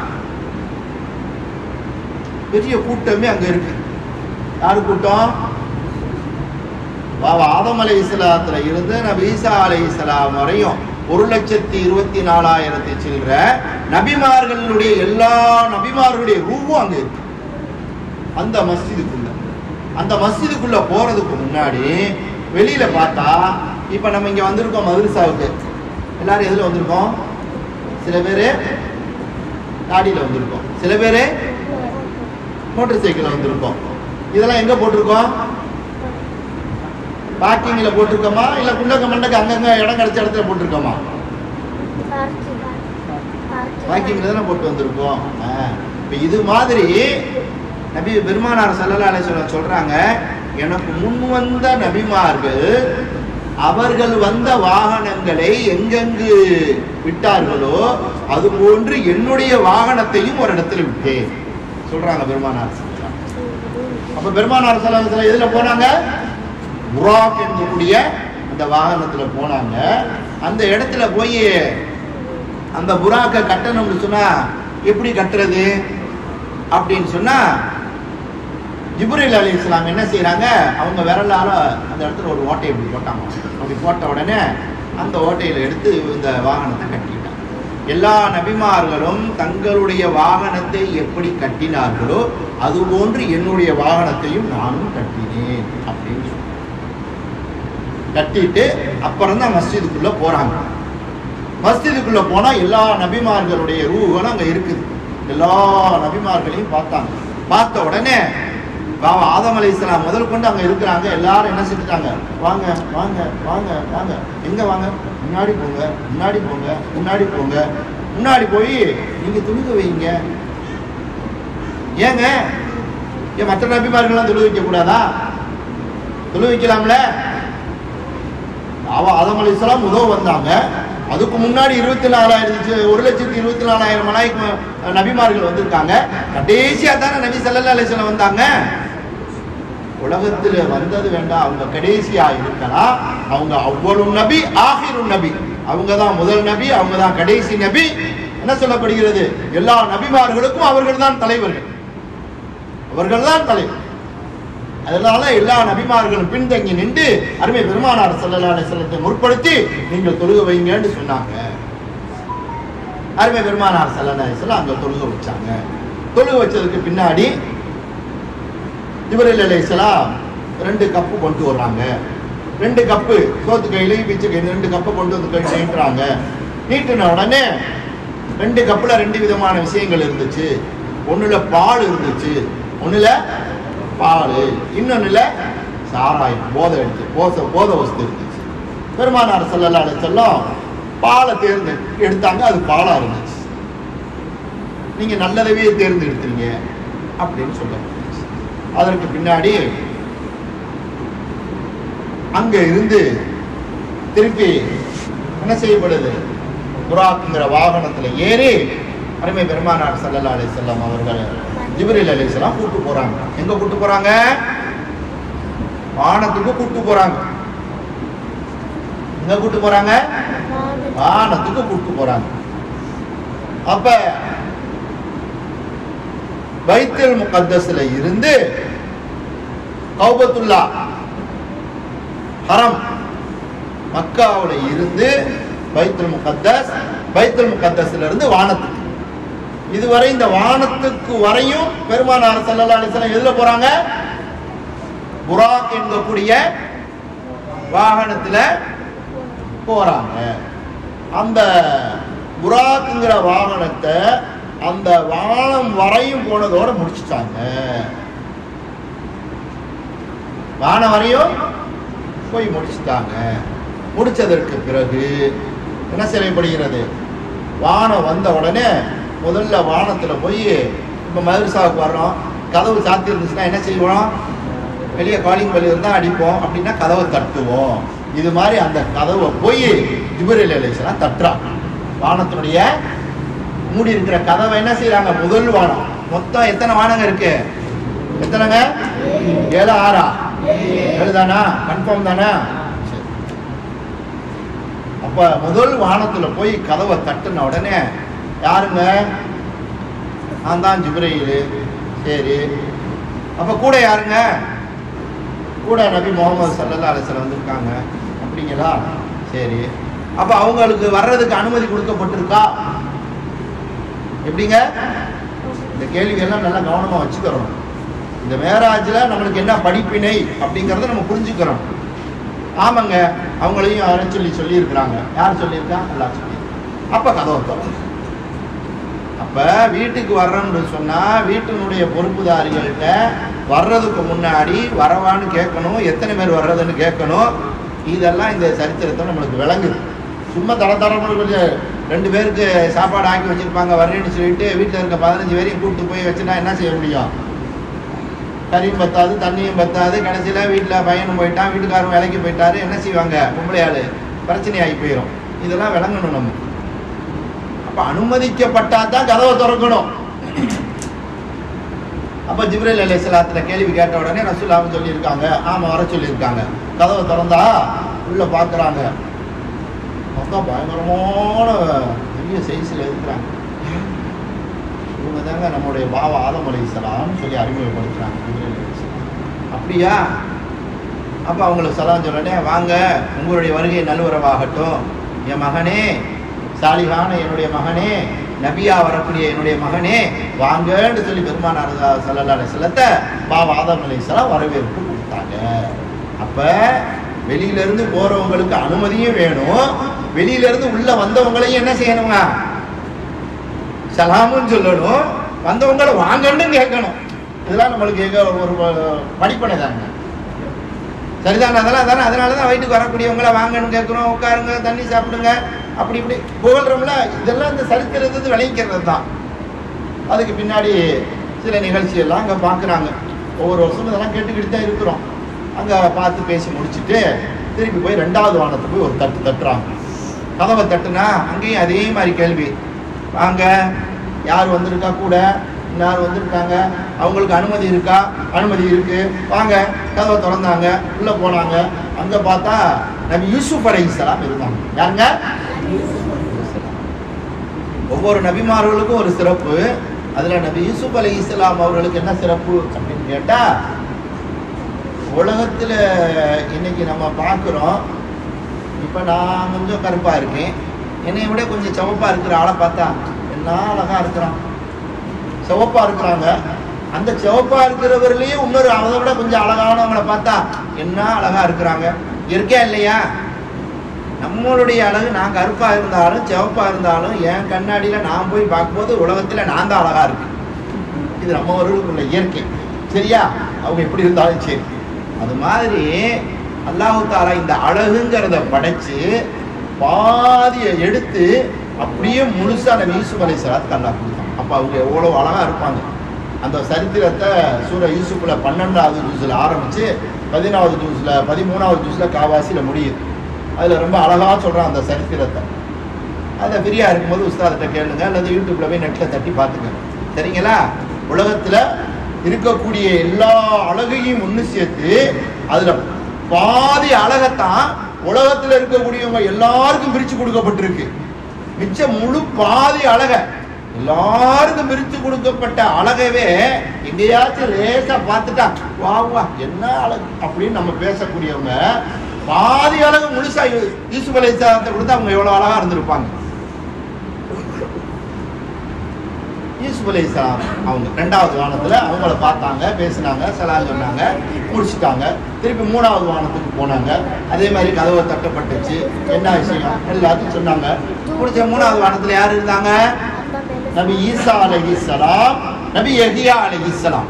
பெரிய கூட்டமே அங்க இருக்கு யாரு கூட்டம் பாபா ஆதம் அலை இஸ்லாத்துல இருந்து நபி ஈசா அலை இஸ்லாம் வரையும் ஒரு லட்சத்தி இருபத்தி நாலாயிரத்தி சில்லற நபிமார்களுடைய எல்லா நபிமார்களுடைய ரூவும் அங்க இருக்கு அந்த மஸ்ஜிதுக்குள்ள அந்த மஸ்ஜிதுக்குள்ள போறதுக்கு முன்னாடி வெளியில பார்த்தா இப்ப நம்ம இங்க வந்திருக்கோம் மதுரசாவுக்கு எல்லாரும் எதுல வந்திருக்கோம் சில பேரு காடியில வந்திருக்கோம் சில பேரு மோட்டார் சைக்கிள்ல வந்திருக்கோம் இதெல்லாம் எங்க போட்டிருக்கோம் பார்க்கிங்ல போட்டிருக்கோமா இல்ல குண்டக்க மண்டக்கு அங்கங்க இடம் கிடைச்ச இடத்துல போட்டிருக்கோமா வாக்கிங்ல தானே போட்டு வந்திருக்கோம் ஆ, இப்ப இது மாதிரி நபி பெருமானார் சல்லல்லா அலைஹி சொல்றாங்க எனக்கு முன் வந்த நபிமார்கள் அவர்கள் வந்த வாகனங்களை எங்கெங்கு விட்டார்களோ அது போன்று என்னுடைய வாகனத்தையும் ஒரு இடத்துல விட்டேன் சொல்றாங்க பெருமானார் ஸல்லல்லாஹு அலைஹி வஸல்லம். அப்ப பெருமானார் சல்லல்லாஹு அலைஹி வஸல்லம் எதுல போனாங்க புராக் என்கக்கூடிய அந்த வாகனத்துல போனாங்க அந்த இடத்துல போய் அந்த புறாக்க கட்டணும்னு சொன்னா எப்படி கட்டுறது அப்படின்னு சொன்னா ஜிப்ரீல் அலி இஸ்லாம் என்ன செய்றாங்க அவங்க விரலால அந்த இடத்துல ஒரு ஓட்டை இப்படி போட்டாங்க அப்படி போட்ட உடனே அந்த ஓட்டையில எடுத்து இந்த வாகனத்தை கட்டிட்டாங்க எல்லா நபிமார்களும் தங்களுடைய வாகனத்தை எப்படி கட்டினார்களோ அதுபோன்று என்னுடைய வாகனத்தையும் நானும் கட்டினேன் அப்படின்னு சொன்னாங்க. கட்டிட்டு அப்புறம் தான் மஸ்ஜிதுக்குள்ள போறாங்க மஸ்ஜிதுக்குள்ள போனா எல்லா நபிமார்களுடைய ரூகளும் அங்க இருக்குது எல்லா நபிமார்களையும் பார்த்தாங்க பார்த்த உடனே பாவம் ஆதம் அலை இஸ்லாம் முதல் கொண்டு அங்க இருக்கிறாங்க எல்லாரும் என்ன செஞ்சுட்டாங்க வாங்க வாங்க வாங்க வாங்க எங்க வாங்க முன்னாடி போங்க முன்னாடி போங்க முன்னாடி போங்க முன்னாடி போய் நீங்க துணிக வைங்க ஏங்க ஏன் மற்ற நபிமார்கள்லாம் தொழு வைக்க கூடாதா தொழு வைக்கலாம்ல அவ ஆதம் அலை இஸ்லாம் முதல் வந்தாங்க அதுக்கு முன்னாடி இருபத்தி நாலாயிரத்தி ஒரு லட்சத்தி இருபத்தி நாலாயிரம் மலாய்க்கு நபிமார்கள் வந்திருக்காங்க கடைசியா தானே நபி ஸல்லல்லாஹு அலைஹி வஸல்லம் வந்தாங்க உலகத்துல வந்தது வேண்டாம் அவங்க கடைசியா இருக்கலாம் அவங்க அவ்வளவு நபி ஆகிரும் நபி அவங்க தான் முதல் நபி அவங்க தான் கடைசி நபி என்ன சொல்லப்படுகிறது எல்லா நபிமார்களுக்கும் அவர்கள் தான் தலைவர்கள் அவர்கள் தான் தலைவர் அதனால எல்லா நபிமார்களும் பின்தங்கி நின்று அருமை பெருமானார் ஸல்லல்லாஹு அலைஹி வஸல்லத்தை முற்படுத்தி நீங்கள் தொழுக வைங்கன்னு சொன்னாங்க அருமை பெருமானார் ஸல்லல்லாஹு அலைஹி வஸல்லம் அங்க தொழுக வச்சாங்க தொழுக வச்சதுக்கு பின்னாடி ஜிப்ரீல் அலைஹிஸ்ஸலாம் ரெண்டு கப்பு கொண்டு வர்றாங்க ரெண்டு கப்பு சோத்து கையிலையும் பிச்சு கையில ரெண்டு கப்பை கொண்டு வந்து கை நீட்டுறாங்க நீட்டின உடனே ரெண்டு கப்புல ரெண்டு விதமான விஷயங்கள் இருந்துச்சு ஒண்ணுல பால் இருந்துச்சு ஒண்ணுல பால் இன்னொன்னுல சாராயம் போதை எடுத்து போத போத வஸ்து இருந்துச்சு பெருமானார் ஸல்லல்லாஹு அலைஹி வஸல்லம் பாலை தேர்ந்து எடுத்தாங்க அது பாலா இருந்துச்சு நீங்க நல்லதவே தேர்ந்தெடுத்தீங்க அப்படின்னு சொல்லப்பட்டுச்சு அதற்கு பின்னாடி அங்க இருந்து திருப்பி என்ன செய்யப்படுது புறாக்குங்கிற வாகனத்துல ஏறி அருமை பெருமானார் ஸல்லல்லாஹு அலைஹி வஸல்லம் அவர்கள் ஜிப்ரீல் அலைஹிஸ்ஸலாம் கூட்டு போறாங்க எங்க கூட்டு போறாங்க வானத்துக்கு கூட்டு போறாங்க எங்க கூட்டு போறாங்க வானத்துக்கு கூட்டு போறாங்க அப்ப பைத்துல் முகத்தஸ்ல இருந்து கௌபத்துல்லா ஹரம் மக்காவுல இருந்து பைத்துல் முகத்தஸ் பைத்துல் முகத்தஸ்ல இருந்து வானத்துக்கு இதுவரை இந்த வானத்துக்கு வரையும் பெருமானார் ஸல்லல்லாஹு அலைஹி வஸல்லம் எதுல போறாங்க புராக் என்கக்கூடிய வாகனத்துல போறாங்க அந்த புராக்குங்கிற வாகனத்தை அந்த வானம் வரையும் போனதோட முடிச்சுட்டாங்க வானம் வரையும் போய் முடிச்சுட்டாங்க முடிச்சதற்கு பிறகு என்ன செய்யப்படுகிறது வானம் வந்த உடனே முதல்ல வானத்துல போய் இப்போ மதுரசாவுக்கு வர்றோம் கதவு சாத்தி இருந்துச்சுன்னா என்ன செய்வோம் வெளியே காலிங் பெல் இருந்தால் அடிப்போம் அப்படின்னா கதவை தட்டுவோம் இது மாதிரி அந்த கதவை போய் ஜிபரில் அலிஸ்லாம் தட்டுறான் வானத்தினுடைய மூடி இருக்கிற கதவை என்ன செய்றாங்க முதல் வானம் மொத்தம் எத்தனை வானங்க இருக்கு எத்தனைங்க ஏழு ஆறா ஏழு தானா கன்ஃபார்ம் தானா சரி. அப்ப முதல் வானத்துல போய் கதவை தட்டுன உடனே யாருங்க நான் தான் ஜிப்ரையில் சரி அப்ப கூட யாருங்க கூட நபி முகமது சல்லல்லா அலிஸ்லாம் வந்திருக்காங்க அப்படிங்களா சரி அப்ப அவங்களுக்கு வர்றதுக்கு அனுமதி கொடுக்கப்பட்டிருக்கா எப்படிங்க இந்த கேள்வி எல்லாம் நல்லா கவனமா வச்சுக்கிறோம் இந்த மேராஜில் நம்மளுக்கு என்ன படிப்பினை அப்படிங்கிறத நம்ம புரிஞ்சுக்கிறோம் ஆமாங்க அவங்களையும் யாரும் சொல்லி சொல்லியிருக்கிறாங்க யார் சொல்லியிருக்கா எல்லாம் சொல்லி அப்போ கதவை திறந்து அப்போ வீட்டுக்கு வர்றோம்னு சொன்னால் வீட்டினுடைய பொறுப்புதாரிகள்கிட்ட வர்றதுக்கு முன்னாடி வரவான்னு கேட்கணும் எத்தனை பேர் வர்றதுன்னு கேட்கணும் இதெல்லாம் இந்த சரித்திரத்தை நம்மளுக்கு விளங்குது சும்மா தட தடம்னு கொஞ்சம் ரெண்டு பேருக்கு சாப்பாடு ஆக்கி வச்சிருப்பாங்க வர்றேன்னு சொல்லிட்டு வீட்டில் இருக்க பதினஞ்சு பேரையும் கூப்பிட்டு போய் வச்சுனா என்ன செய்ய முடியும் கறியும் பத்தாது தண்ணியும் பத்தாது கடைசியில் வீட்டில் பையனும் போயிட்டான் வீட்டுக்காரரும் வேலைக்கு போயிட்டாரு என்ன செய்வாங்க பொம்பளையாள் பிரச்சனையாகி போயிடும் இதெல்லாம் விளங்கணும் நம்ம அப்போ அனுமதிக்கப்பட்டா தான் கதவை திறக்கணும் அப்போ ஜிப்ரேல் அலி இஸ்லாத்தில் கேள்வி கேட்ட உடனே ரசூலாவும் சொல்லியிருக்காங்க ஆமாம் வர சொல்லியிருக்காங்க கதவை திறந்தா உள்ளே பார்க்குறாங்க மொத்தம் பயங்கரமான பெரிய சைஸில் இருக்கிறாங்க இவங்க தாங்க நம்முடைய பாவா ஆதம் அலி இஸ்லாம்னு சொல்லி அறிமுகப்படுத்துகிறாங்க ஜிப்ரேல் அலைஹிஸ்ஸலாம். அப்படியா அப்போ அவங்களுக்கு சலாம் சொல்லனே வாங்க உங்களுடைய வருகை நல்வரவாகட்டும் என் மகனே சாலிகான என்னுடைய மகனே நபியா வரக்கூடிய என்னுடைய மகனே வாங்கன்னு சொல்லி பெருமானார் சல்லல்லா செல்லத்தை பாபா ஆதம் அலைஹிஸ்ஸலாம் வரவேற்பு கொடுத்தாங்க அப்ப வெளியில இருந்து போறவங்களுக்கு அனுமதியும் வேணும் வெளியில இருந்து உள்ள வந்தவங்களையும் என்ன செய்யணுங்க சலாமும் சொல்லணும் வந்தவங்களை வாங்கன்னு கேட்கணும் இதெல்லாம் நம்மளுக்கு எங்க ஒரு படிப்பனை தாங்க சரிதானே அதெல்லாம் தானே அதனால தான் வயிற்றுக்கு வரக்கூடியவங்கள வாங்கன்னு கேட்குறோம் உட்காருங்க தண்ணி சாப்பிடுங்க அப்படி இப்படி புகழ்றோம்ல இதெல்லாம் இந்த சரித்திரத்தை விளைவிக்கிறது தான் அதுக்கு பின்னாடி சில நிகழ்ச்சியெல்லாம் அங்கே பார்க்குறாங்க ஒவ்வொரு வருஷமும் இதெல்லாம் கேட்டுக்கிட்டு தான் இருக்கிறோம் அங்கே பார்த்து பேசி முடிச்சுட்டு திருப்பி போய் ரெண்டாவது வானத்துக்கு போய் ஒரு தட்டு தட்டுறாங்க கதவை தட்டுனா அங்கேயும் அதே மாதிரி கேள்வி வாங்க யார் வந்திருக்கா கூட யார் வந்திருக்காங்க அவங்களுக்கு அனுமதி இருக்கா அனுமதி இருக்கு வாங்க கதவை திறந்தாங்க உள்ள போனாங்க அங்க பார்த்தா நபி யூசுப் அலைஹிஸ்ஸலாம் இருந்தாங்க யாருங்க ஒவ்வொரு நபிமார்களுக்கும் ஒரு சிறப்பு அதுல நபி யூசுப் அலைஹிஸ்ஸலாம் அவர்களுக்கு என்ன சிறப்பு அப்படின்னு கேட்டா உலகத்துல இன்னைக்கு நம்ம பார்க்குறோம் இப்போ நான் கொஞ்சம் கருப்பா இருக்கேன் என்னை விட கொஞ்சம் சிவப்பா இருக்கிற ஆளை பார்த்தா என்ன அழகா இருக்கிறான் சிவப்பா இருக்கிறாங்க அந்த சிவப்பா இருக்கிறவர்களையே இன்னொரு அதை விட கொஞ்சம் அழகானவங்களை பார்த்தா என்ன அழகா இருக்கிறாங்க இருக்கா இல்லையா நம்மளுடைய அழகு நான் கருப்பா இருந்தாலும் சிவப்பா இருந்தாலும் என் கண்ணாடியில நான் போய் பார்க்கும்போது உலகத்துல நான் தான் அழகா இருக்கு இது நம்மவர்களுக்குள்ள இயற்கை சரியா அவங்க எப்படி இருந்தாலும் சரி அது மாதிரி அல்லாஹு தாலா இந்த அழகுங்கிறத படைச்சு பாதியை எடுத்து அப்படியே முழுசா நம்ம யூசுப் அலை சலாத்துக்கு அல்லா கொடுத்தான் அப்போ அவங்க எவ்வளோ அழகா இருப்பாங்க அந்த சரித்திரத்தை சூர யூசுஃபில் பன்னெண்டாவது ஜூஸில் ஆரம்பித்து பதினாவது ஜூஸில் பதிமூணாவது ஜூஸில் காவாசியில் முடியுது அதில் ரொம்ப அழகாக சொல்கிறான் அந்த சரித்திரத்தை அதை ஃப்ரீயாக இருக்கும்போது உஸ்தாதிட்ட கேளுங்க அல்லது யூடியூப்ல போய் நெட்டில் தட்டி பார்த்துங்க சரிங்களா உலகத்தில் இருக்கக்கூடிய எல்லா அழகையும் ஒன்று சேர்த்து அதில் பாதி அழகைத்தான் உலகத்தில் இருக்கக்கூடியவங்க எல்லாருக்கும் பிரித்து கொடுக்கப்பட்டிருக்கு மிச்சம் முழு பாதி அழகை எல்லாருக்கும் பிரித்து கொடுக்கப்பட்ட அழகவே எங்கேயாச்சும் லேசா பார்த்துட்டா வா வா என்ன அழகு அப்படின்னு நம்ம பேசக்கூடியவங்க பாதி அழகு முழுசா யூ- யூசுப் அலை கொடுத்தா அவங்க எவ்வளவு அழகா இருந்திருப்பாங்க யூசுப் அலை அவங்க ரெண்டாவது வானத்துல அவங்கள பார்த்தாங்க பேசினாங்க சலாம் சொன்னாங்க முடிச்சுட்டாங்க திருப்பி மூணாவது வானத்துக்கு போனாங்க அதே மாதிரி கதவை தட்டப்பட்டுச்சு என்ன விஷயம் எல்லாத்தையும் சொன்னாங்க முடிச்ச மூணாவது வானத்துல யார் இருந்தாங்க நபி ஈசா அலைஹிஸ்ஸலாம் நபி யஹியா அலைஹிஸ்ஸலாம்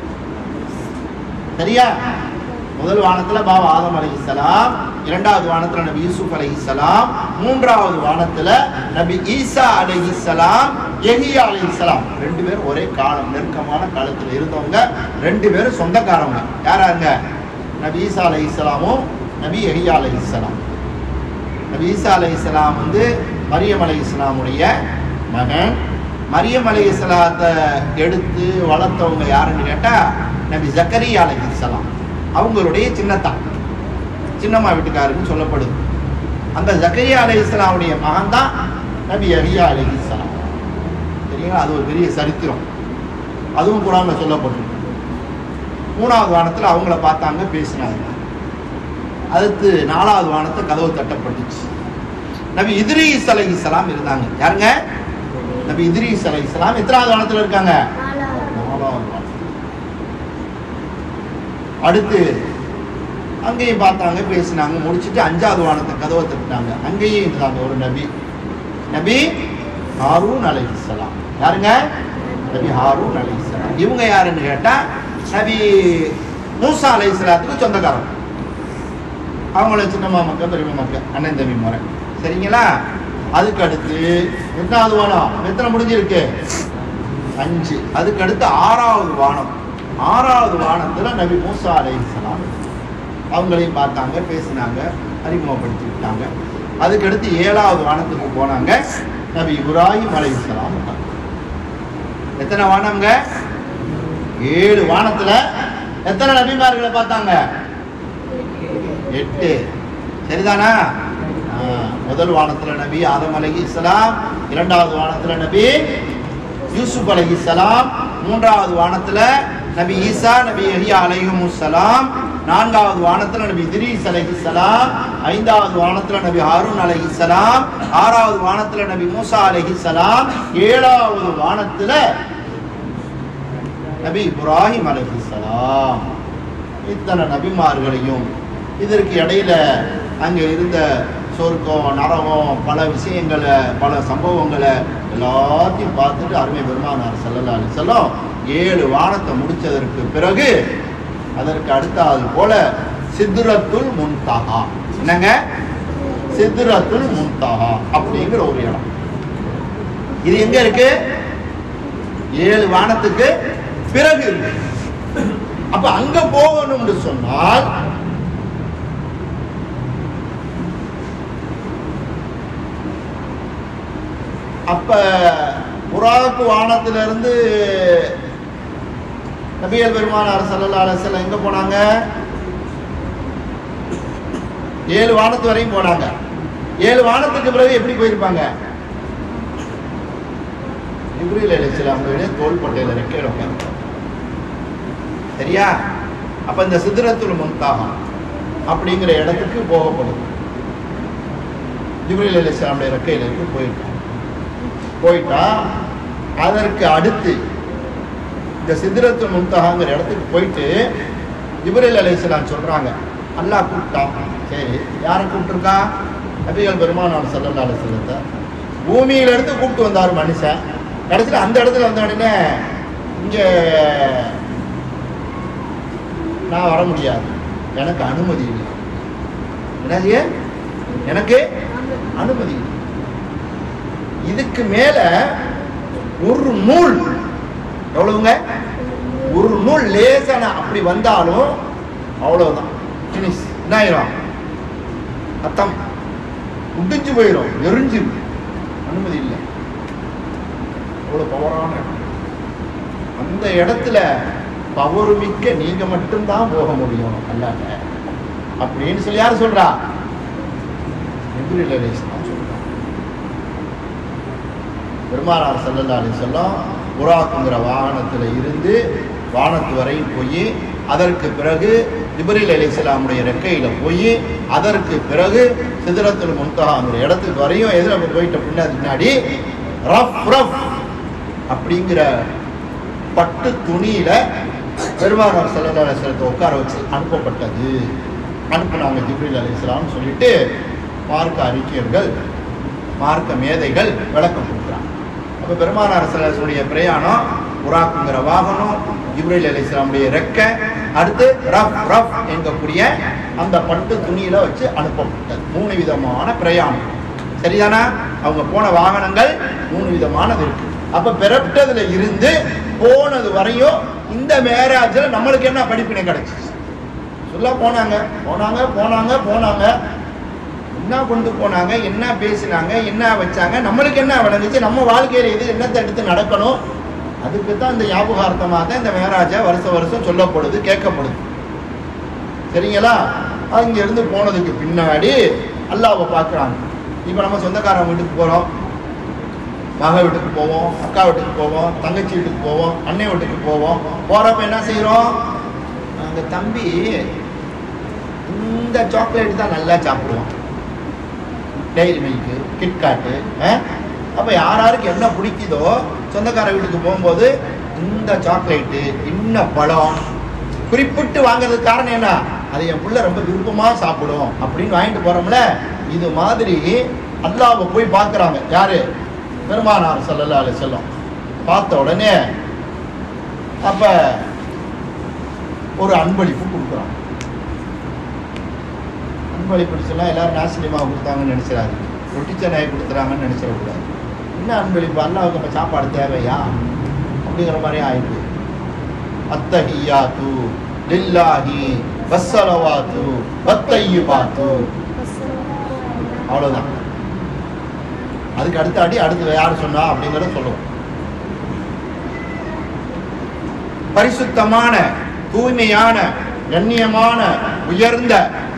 சரியா முதல் வானத்துல பாபா ஆதம் அலைஹிஸ்ஸலாம் இரண்டாவது வானத்துல நபி யூசுப் அலைஹிஸ்ஸலாம் மூன்றாவது வானத்துல நபி ஈசா அலைஹிஸ்ஸலாம் யஹியா அலைஹிஸ்ஸலாம் ரெண்டு பேரும் ஒரே காலம் நெருக்கமான காலத்துல இருந்தவங்க ரெண்டு பேரும் சொந்தக்காரவங்க யாராங்க நபி ஈசா அலைஹிஸ்ஸலாமும் நபி யஹியா அலைஹிஸ்ஸலாம் நபி ஈசா அலைஹிஸ்ஸலாம் வந்து மரியம் அலைஹிஸ்ஸலாமுடைய மகன் மரியம் அலைஹிஸ்ஸலாத்தை எடுத்து வளர்த்தவங்க யாருன்னு கேட்டா நபி ஜக்கரியா அலைஹிஸ்ஸலாம் அவங்களுடைய சின்னத்தான் சின்னம்மா வீட்டுக்காருன்னு சொல்லப்படுது அந்த ஜக்கரியா அலைஹிஸ்ஸலாமுடைய மகன் தான் நபி அலியா அலைஹிஸ்ஸலாம் சரிங்களா அது ஒரு பெரிய சரித்திரம் அதுவும் குரான்ல சொல்லப்பட்டிருக்கு மூணாவது வானத்துல அவங்கள பார்த்தாங்க பேசினாங்க அடுத்து நாலாவது வானத்தை கதவு தட்டப்பட்டுச்சு நபி இத்ரீஸ் அலைஹிஸ்ஸலாம் இருந்தாங்க யாருங்க நபி இத்ரீஸ் அலைஹிஸ்ஸலாம் எத்தனாவது வானத்துல இருக்காங்க நாலாவது வானம் அடுத்து அங்கேயும் பார்த்தாங்க பேசினாங்க முடிச்சுட்டு அஞ்சாவது வானத்தை கதவை தட்டினாங்க அங்கேயும் இருந்தாங்க ஒரு நபி நபி ஹாரூன் அலைஹிஸ்ஸலாம் யாருங்க நபி ஹாரூன் அலைஹிஸ்ஸலாம் இவங்க யாருன்னு கேட்டா நபி மூசா அலைஹிஸ்ஸலாத்துக்கு சொந்தக்காரங்க அவங்கள சின்னம்மா மக்கள் பெரியம்மா மக்கள் அண்ணன் தம்பி முறை சரிங்களா அதுக்கு அடுத்து எத்தனாவது வானம் எத்தனை முடிஞ்சிருக்கு அஞ்சு அதுக்கு அடுத்து ஆறாவது வானம் ஆறாவது வானத்துல நபி மூசா அலைஹிஸ்ஸலாம் அவங்களையும் பார்த்தாங்க பேசினாங்க அறிமுகப்படுத்தி விட்டாங்க அதுக்கு அடுத்து ஏழாவது வானத்துக்கு போனாங்க நபி இப்ராஹிம் அலைஹிஸ்ஸலாம் வந்தாங்க. எத்தனை வானம்ங்க ஏழு வானத்துல எத்தனை நபிமார்களை பார்த்தாங்க எட்டு சரிதானா ஆ, முதல் வானத்துல நபி ஆதம் அலைஹிஸ்ஸலாம் இரண்டாவது வானத்துல நபி யூசுப் அலைஹிஸ்ஸலாம் மூன்றாவது வானத்துல நபி ஈசா நபி யஹ்யா அலைஹிமுஸ்ஸலாம் நான்காவது வானத்துல நபி இத்ரீஸ் அலைஹிஸ்ஸலாம் ஐந்தாவது வானத்துல நபி ஹாரூன் அலைஹிஸ்ஸலாம் ஆறாவது வானத்துல நபி மூசா அலைஹிஸ்ஸலாம் ஏழாவது வானத்துல நபி இப்ராஹிம் அலைஹிஸ்ஸலாம் இத்தனை நபிமார்களையும் இதற்கு இடையில அங்கே இருந்த சொர்க்கம் நரகம் பல விஷயங்களை பல சம்பவங்களை எல்லாத்தையும் பார்த்துட்டு அருமை பெருமானார் ஸல்லல்லாஹு அலைஹி வஸல்லம் ஏழு வானத்தை முடிச்சதற்கு பிறகு அதற்கு அடுத்தாது போல சித்ரத்துல் முன்தஹா என்னங்க சித்ரத்துல் முன்தஹா அப்படிங்கிற ஒரு இடம் இது எங்க இருக்கு ஏழு வானத்துக்கு பிறகு இருக்கு அப்ப அங்க போகணும்னு சொன்னால் அப்ப புறாக்கு வானத்திலிருந்து நபிகள் பெருமானார் ஸல்லல்லாஹு அலைஹி வஸல்லம் எங்க போனாங்க ஏழு வானத்து வரையும் போனாங்க ஏழு வானத்துக்கு பிறகு எப்படி போயிருப்பாங்க ஜிப்ரீல் அலைஹிஸ்ஸலாமுடைய தோள்பட்டையில ரெக்கையில உட்கார்ந்து சரியா அப்ப இந்த சித்திரத்துல் முன்தாகா அப்படிங்கிற இடத்துக்கு போகப்படும் ஜிப்ரீல் அலைஹிஸ்ஸலாமுடைய ரெக்கையில இருக்கு போயிருக்காங்க போயிட்டா அதற்கு அடுத்து இந்த சித்திரத்து முன்தகாங்கிற இடத்துக்கு போயிட்டு ஜிப்ரீல் அலைஹிஸ்ஸலாம் சொல்றாங்க அல்லாஹ் கூப்பிட்டான் சரி யாரை கூப்பிட்டுருக்கா நபிகள் பெருமானார் ஸல்லல்லாஹு அலைஹி வஸல்லத்தை பூமியில இருந்து கூப்பிட்டு வந்தார் மனுஷன் கடைசியில் அந்த இடத்துல வந்த உடனே இங்க நான் வர முடியாது எனக்கு அனுமதி இல்லை என்னது எனக்கு அனுமதி இல்லை இதுக்கு மேல ஒரு நூல் எவ்வளவுங்க ஒரு நூல் லேசான அப்படி வந்தாலும் அவ்வளவுதான் ஃபினிஷ் என்ன ஆயிரும் அத்தம் முடிஞ்சு போயிடும் எரிஞ்சிரும் அனுமதி இல்லை அவ்வளவு பவரான இடம். அந்த இடத்துல பவர் மிக்க நீங்க மட்டும்தான் போக முடியும் அல்லாத அப்படின்னு சொல்லி யார் சொல்றா ஜிப்ரீல் அலைஹிஸ்ஸலாம் சொல்றாங்க பெருமானார் ஸல்லல்லாஹு அலைஹி வஸல்லம் புறாக்குங்கிற வாகனத்தில் இருந்து வானத்து வரையும் போய் அதற்கு பிறகு ஜிப்ரீல் அலைஹிஸ்ஸலாமுடைய ரெக்கையில் போய் அதற்கு பிறகு சிதறத்துல் முன்தஹாங்கிற இடத்துக்கு வரையும் எதில் போயிட்ட பின்னாடி பின்னாடி ரஃப் ரஃப் அப்படிங்கிற பட்டு துணியில பெருமானார் ஸல்லல்லாஹு அலைஹி வஸல்லத்தை உட்கார வச்சு அனுப்பப்பட்டது அனுப்புனாங்க ஜிப்ரீல் அலைஹிஸ்ஸலாம்னு சொல்லிட்டு மார்க்க அறிஞர்கள் மார்க்க மேதைகள் விளக்கம் கொடுக்குறாங்க அப்போ பெருமானார் ஸல்லல்லாஹு பிரயாணம் புறாக்குங்கிற வாகனம் ஜிப்ரீல் அலைஹிஸ்ஸலாமுடைய ரெக்கை அடுத்து ரஃப் ரஃப் என்கக்கூடிய அந்த பட்டு துணியில வச்சு அனுப்பப்பட்டது மூணு விதமான பிரயாணம் சரிதானா அவங்க போன வாகனங்கள் மூணு விதமானது இருக்கு அப்ப பிறப்பிட்டதுல இருந்து போனது வரையும் இந்த மேராஜில் நம்மளுக்கு என்ன படிப்பினை கிடைச்சிச்சு சொல்ல போனாங்க போனாங்க போனாங்க போனாங்க என்ன கொண்டு போனாங்க என்ன பேசினாங்க என்ன வச்சாங்க நம்மளுக்கு என்ன விளங்குச்சு நம்ம வாழ்க்கையில இது என்னத்தை எடுத்து நடக்கணும் அதுக்கு தான் இந்த ஞாபகார்த்தமாக தான் இந்த மேராஜா வருஷம் வருஷம் சொல்லப்படுது கேட்கப்படுது சரிங்களா அங்க இருந்து போனதுக்கு பின்னாடி அல்லாவை பார்க்குறாங்க இப்போ நம்ம சொந்தக்காரன் வீட்டுக்கு போகிறோம் மக வீட்டுக்கு போவோம் அக்கா வீட்டுக்கு போவோம் தங்கச்சி வீட்டுக்கு போவோம் அண்ணன் வீட்டுக்கு போவோம் போகிறப்ப என்ன செய்கிறோம் அந்த தம்பி இந்த சாக்லேட் தான் நல்லா சாப்பிடுவான் டெய்ரி மில்க்கு கிட்காட்டு அப்போ யார் யாருக்கு என்ன பிடிக்குதோ சொந்தக்கார வீட்டுக்கு போகும்போது இந்த சாக்லேட்டு இன்ன பழம் குறிப்பிட்டு வாங்குறதுக்கு காரணம் என்ன அது என் புள்ள ரொம்ப விருப்பமா சாப்பிடும் அப்படின்னு வாங்கிட்டு போறோம்ல இது மாதிரி அல்லாவை போய் பார்க்கறாங்க யாரு பெருமானார் ஸல்லல்லாஹு அலைஹி வஸல்லம் பார்த்த உடனே அப்ப ஒரு அன்பளிப்பு கொடுக்குறாங்க அன்பளிப்பு சொன்னா எல்லாரும் நாசினிமா கொடுத்தாங்கன்னு நினைச்சிடாது ரொட்டி நாய் கொடுத்துறாங்கன்னு நினைச்சிடக்கூடாது என்ன அன்பளிப்பு அல்லாவுக்கு நம்ம சாப்பாடு தேவையா அப்படிங்கிற மாதிரி ஆயிடுது அத்தஹியாத்து லில்லாஹி வஸ்ஸலவாத்து வத்தையிபாத்து அவ்வளவுதான் அதுக்கு அடுத்த அடி அடுத்து யார் சொன்னா அப்படிங்கறத சொல்லுவோம் பரிசுத்தமான தூய்மையான கண்ணியமான உயர்ந்த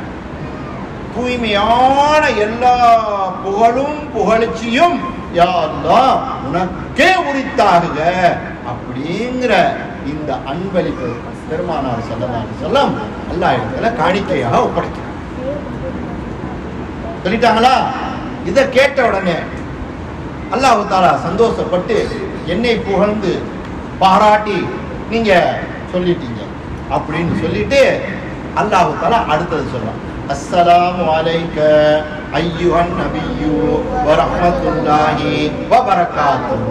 தூய்மையான எல்லா புகழும் புகழ்ச்சியும் யா அல்லாஹ் உனக்கே உரித்தாகுக அப்படிங்கிற இந்த அன்பளிப்பு பெருமானார் ஸல்லல்லாஹு செல்லம் அல்லாஹ் இடத்துல காணிக்கையாக ஒப்படைக்கிறார் சொல்லிட்டாங்களா இதை கேட்ட உடனே அல்லாஹ் தாலா சந்தோஷப்பட்டு என்னை புகழ்ந்து பாராட்டி நீங்க சொல்லிட்டீங்க அப்படின்னு சொல்லிட்டு அல்லாஹ் தாலா அடுத்தது சொல்றான் அஸ்ஸலாமு அலைக்க ஐயுஹன் நபியு வ ரஹ்மத்துல்லாஹி வ பரக்காத்துஹு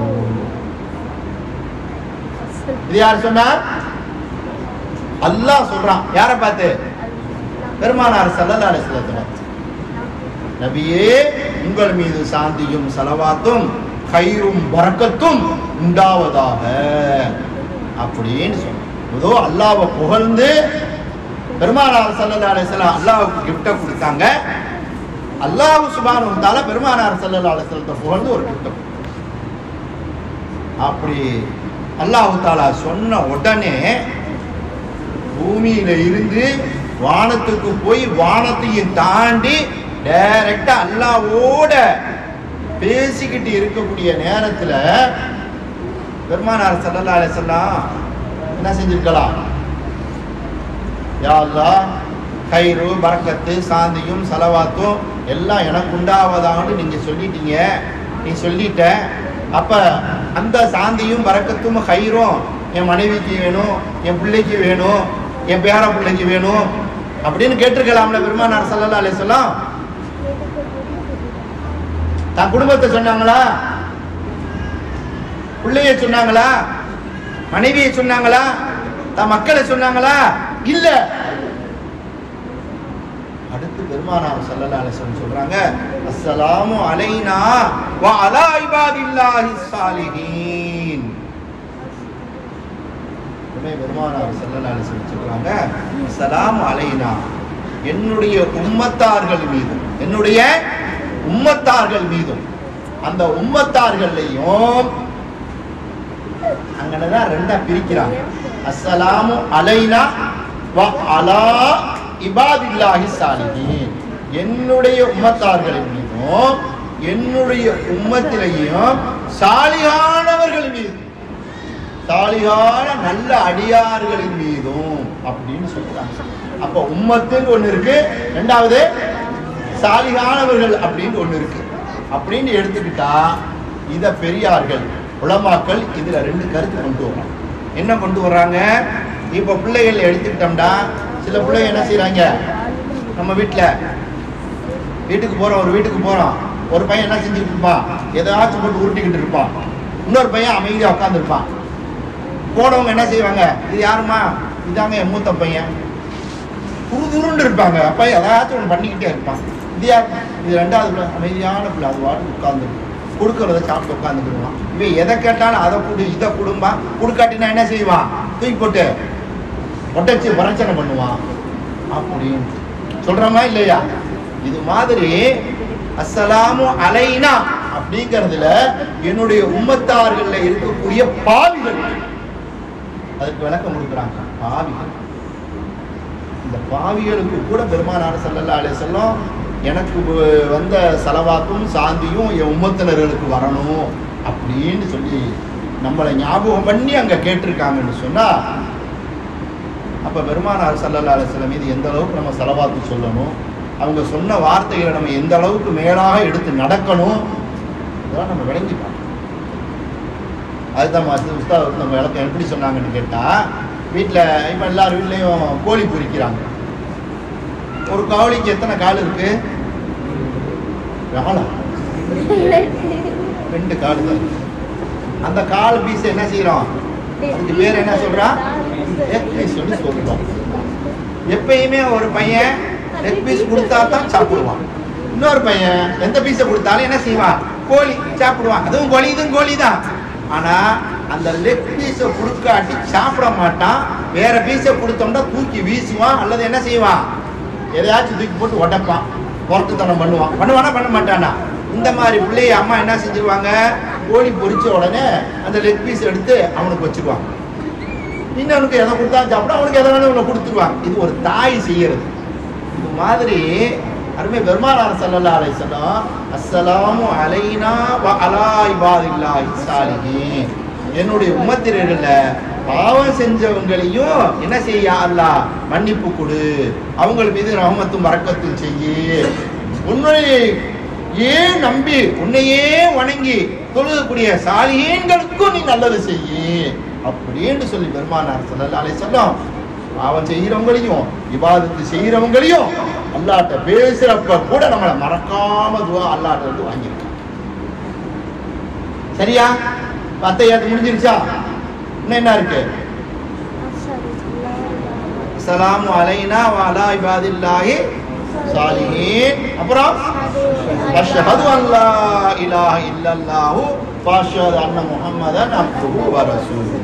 இது யார் சொன்னார் அல்லாஹ் சொல்றான் யாரை பார்த்து பெருமானார் ஸல்லல்லாஹு அலைஹி வஸல்லம் நபியே உங்கள் மீது சாந்தியும் சலவாத்தும் கயிறும் பறக்கத்தும் உண்டாவதாக அப்படின்னு சொன்ன ஏதோ அல்லாவை புகழ்ந்து பெருமானார் சல்லல்லா அலிஸ்லாம் அல்லாவுக்கு கிஃப்ட கொடுத்தாங்க அல்லாஹ் சுபானு வந்தால பெருமானார் சல்லல்லா அலிஸ்லத்தை புகழ்ந்து ஒரு கிஃப்ட் அப்படி அல்லாஹு தாலா சொன்ன உடனே பூமியில இருந்து வானத்துக்கு போய் வானத்தையும் தாண்டி டைரக்டா அல்லாவோட பேசிக்கிட்டு இருக்கக்கூடிய நேரத்துல பெருமானார் ஸல்லல்லாஹு அலைஹி வஸல்லம் என்ன செஞ்சிருக்கலாம் யா அல்லாஹ் கயிறு பரக்கத்து சாந்தியும் சலவாத்தும் எல்லாம் எனக்கு உண்டாவதான்னு நீங்க சொல்லிட்டீங்க நீ சொல்லிட்ட அப்ப அந்த சாந்தியும் பரக்கத்தும் கயிறும் என் மனைவிக்கு வேணும் என் பிள்ளைக்கு வேணும் என் பேர பிள்ளைக்கு வேணும் அப்படின்னு கேட்டிருக்கலாம்ல பெருமானார் ஸல்லல்லாஹு அலைஹி வஸல்லம் தன் குடும்பத்தை சொன்னாங்களா பிள்ளைய சொன்னாங்களா மனைவியை சொன்னாங்களா தன் மக்களை சொன்னாங்களா இல்ல அடுத்து பெருமானார் ஸல்லல்லாஹு அலைஹி வஸல்லம் சொல்றாங்க அஸ்ஸலாமு அலைனா வ அலா இபாதில்லாஹி ஸாலிஹீன் உடனே பெருமானார் ஸல்லல்லாஹு அலைஹி வஸல்லம் சொல்றாங்க அஸ்ஸலாமு அலைனா என்னுடைய உம்மத்தார்கள் மீதும் என்னுடைய உம்மத்தார்கள் மீதும் அந்த உம்மத்தார்கள்லையும் அங்கனதான் ரெண்டா பிரிக்கிறாங்க அஸ்ஸலாமு அலைனா வ அலா இபாதில்லாஹி சாலிஹீன் என்னுடைய உம்மத்தார்களின் மீதும் என்னுடைய உம்மத்திலையும் சாலிகானவர்கள் மீது சாலிகான நல்ல அடியார்களின் மீதும் அப்படின்னு சொல்றாங்க அப்ப உம்மத்துன்னு ஒண்ணு இருக்கு ரெண்டாவது சாலிகானவர்கள் அப்படின்னு ஒண்ணு இருக்கு அப்படின்னு எடுத்துக்கிட்டா இத பெரியார்கள் உலமாக்கள் இதுல ரெண்டு கருத்து கொண்டு வர்றாங்க என்ன கொண்டு வர்றாங்க இப்ப பிள்ளைகள் எடுத்துக்கிட்டோம்னா சில பிள்ளைங்க என்ன செய்றாங்க நம்ம வீட்டுல வீட்டுக்கு போறோம் ஒரு வீட்டுக்கு போறோம் ஒரு பையன் என்ன செஞ்சுட்டு இருப்பான் ஏதாச்சும் போட்டு உருட்டிக்கிட்டு இருப்பான் இன்னொரு பையன் அமைதியா உட்காந்துருப்பான் போனவங்க என்ன செய்வாங்க இது யாருமா இதாங்க என் மூத்த பையன் துருதுருன்னு இருப்பாங்க அப்ப ஏதாச்சும் ஒன்று பண்ணிக்கிட்டே இருப்பான் இது யார் இது ரெண்டாவது பிள்ளை அமைதியான பிள்ளை அது வாட்டு உட்காந்து கொடுக்கறத சாப்பிட்டு உட்காந்துக்கிடுவான் இவன் எதை கேட்டாலும் அதை கொடு இதை கொடும்பா கொடுக்காட்டினா என்ன செய்வான் தூக்கி போட்டு ஒட்டச்சு பிரச்சனை பண்ணுவான் அப்படின்னு சொல்றோமா இல்லையா இது மாதிரி அஸ்ஸலாமு அலைனா அப்படிங்கிறதுல என்னுடைய உம்மத்தார்கள்ல இருக்கக்கூடிய பாவிகள் அதுக்கு விளக்கம் கொடுக்குறாங்க பாவிகள் இந்த பாவிகளுக்கு கூட பெருமானார் ஸல்லல்லாஹு அலைஹி வஸல்லம் எனக்கு வ- வந்த செலவாக்கும் சாந்தியும் என் உம்மத்தினர்களுக்கு வரணும் அப்படின்னு சொல்லி நம்மளை ஞாபகம் பண்ணி அங்க கேட்டிருக்காங்கன்னு சொன்னா அப்ப பெருமானார் ஸல்லல்லாஹு அலைஹி வஸல்லம் மீது எந்த அளவுக்கு நம்ம செலவாத்து சொல்லணும் அவங்க சொன்ன வார்த்தைகளை நம்ம எந்த அளவுக்கு மேலாக எடுத்து நடக்கணும் இதெல்லாம் நம்ம விளங்கிப்போம் அதுதான் மாஸ்டர் உஸ்தாத் வந்து நம்ம விளக்கம் எப்படி சொன்னாங்கன்னு கேட்டா வீட்டில் இப்போ எல்லார் வீட்லேயும் கோழி பொரிக்கிறாங்க ஒரு கோழிக்கு எத்தனை கால் இருக்கு காலா ரெண்டு கால் தான் இருக்கு. அந்த கால் பீஸ் என்ன செய்யறோம் அதுக்கு பேர் என்ன சொல்றான் லெக் பீஸ் சொல்லி சொல்றோம் எப்பயுமே ஒரு பையன் லெக் பீஸ் கொடுத்தா தான் சாப்பிடுவான் இன்னொரு பையன் எந்த பீஸை கொடுத்தாலும் என்ன செய்வான் கோழி சாப்பிடுவான் அதுவும் கோழி இதுவும் கோழி தான் ஆனா அந்த லெக் பீஸை கொடுக்காட்டி சாப்பிட மாட்டான் வேற பீஸை கொடுத்தோம்னா தூக்கி வீசுவான் அல்லது என்ன செய்வான் எதையாச்சும் தூக்கி போட்டு உடைப்பான் பொறுத்துத்தனம் பண்ணுவான் பண்ணுவானா பண்ண மாட்டானா இந்த மாதிரி பிள்ளைய அம்மா என்ன செஞ்சிருவாங்க கோழி பொரிச்ச உடனே அந்த லெக் பீஸ் எடுத்து அவனுக்கு வச்சிருவாங்க இன்னொருக்கு எதை கொடுத்தா சாப்பிட அவனுக்கு எதை வேணும் இவனை கொடுத்துருவாங்க இது ஒரு தாய் செய்யறது இது மாதிரி அருமை பெருமானார் சல்லல்லா அலை சொல்லம் அஸ்ஸலாமு அலைனா வ அலா இபாதில்லாஹி சாலிஹீன் என்னுடைய உம்மத்திரர்கள பாவம் செஞ்சவங்களையும் என்ன செய்ய அல்லாஹ் மன்னிப்பு கொடு அவங்கள் மீது ரஹமத்தும் வரக்கத்தும் செய்யு உன்னை ஏன் நம்பி உன்னையே வணங்கி தொழுகக்கூடிய சாலியன்களுக்கும் நீ நல்லது செய்யு அப்படின்னு சொல்லி பெருமானார் சல்லல்லா அலை சொல்லம் பாவம் செய்கிறவங்களையும் விவாதத்து செய்கிறவங்களையும் அல்லாட்ட பேசுறப்ப கூட நம்மளை மறக்காம துவா அல்லாட்ட இருந்து வாங்கிருக்கோம் சரியா பத்தையாத்து முடிஞ்சிருச்சா இன்னும் என்ன இருக்கு அஸ்ஸலாமு அலைனா வஅலா இபாதில்லாஹி சாலிஹீன் அப்புறம் அஷ்ஹது அன் லா இலாஹ இல்லல்லாஹு ஃபஅஷ்ஹது அன்ன முஹம்மதன் அப்துஹு வ ரசூலுஹு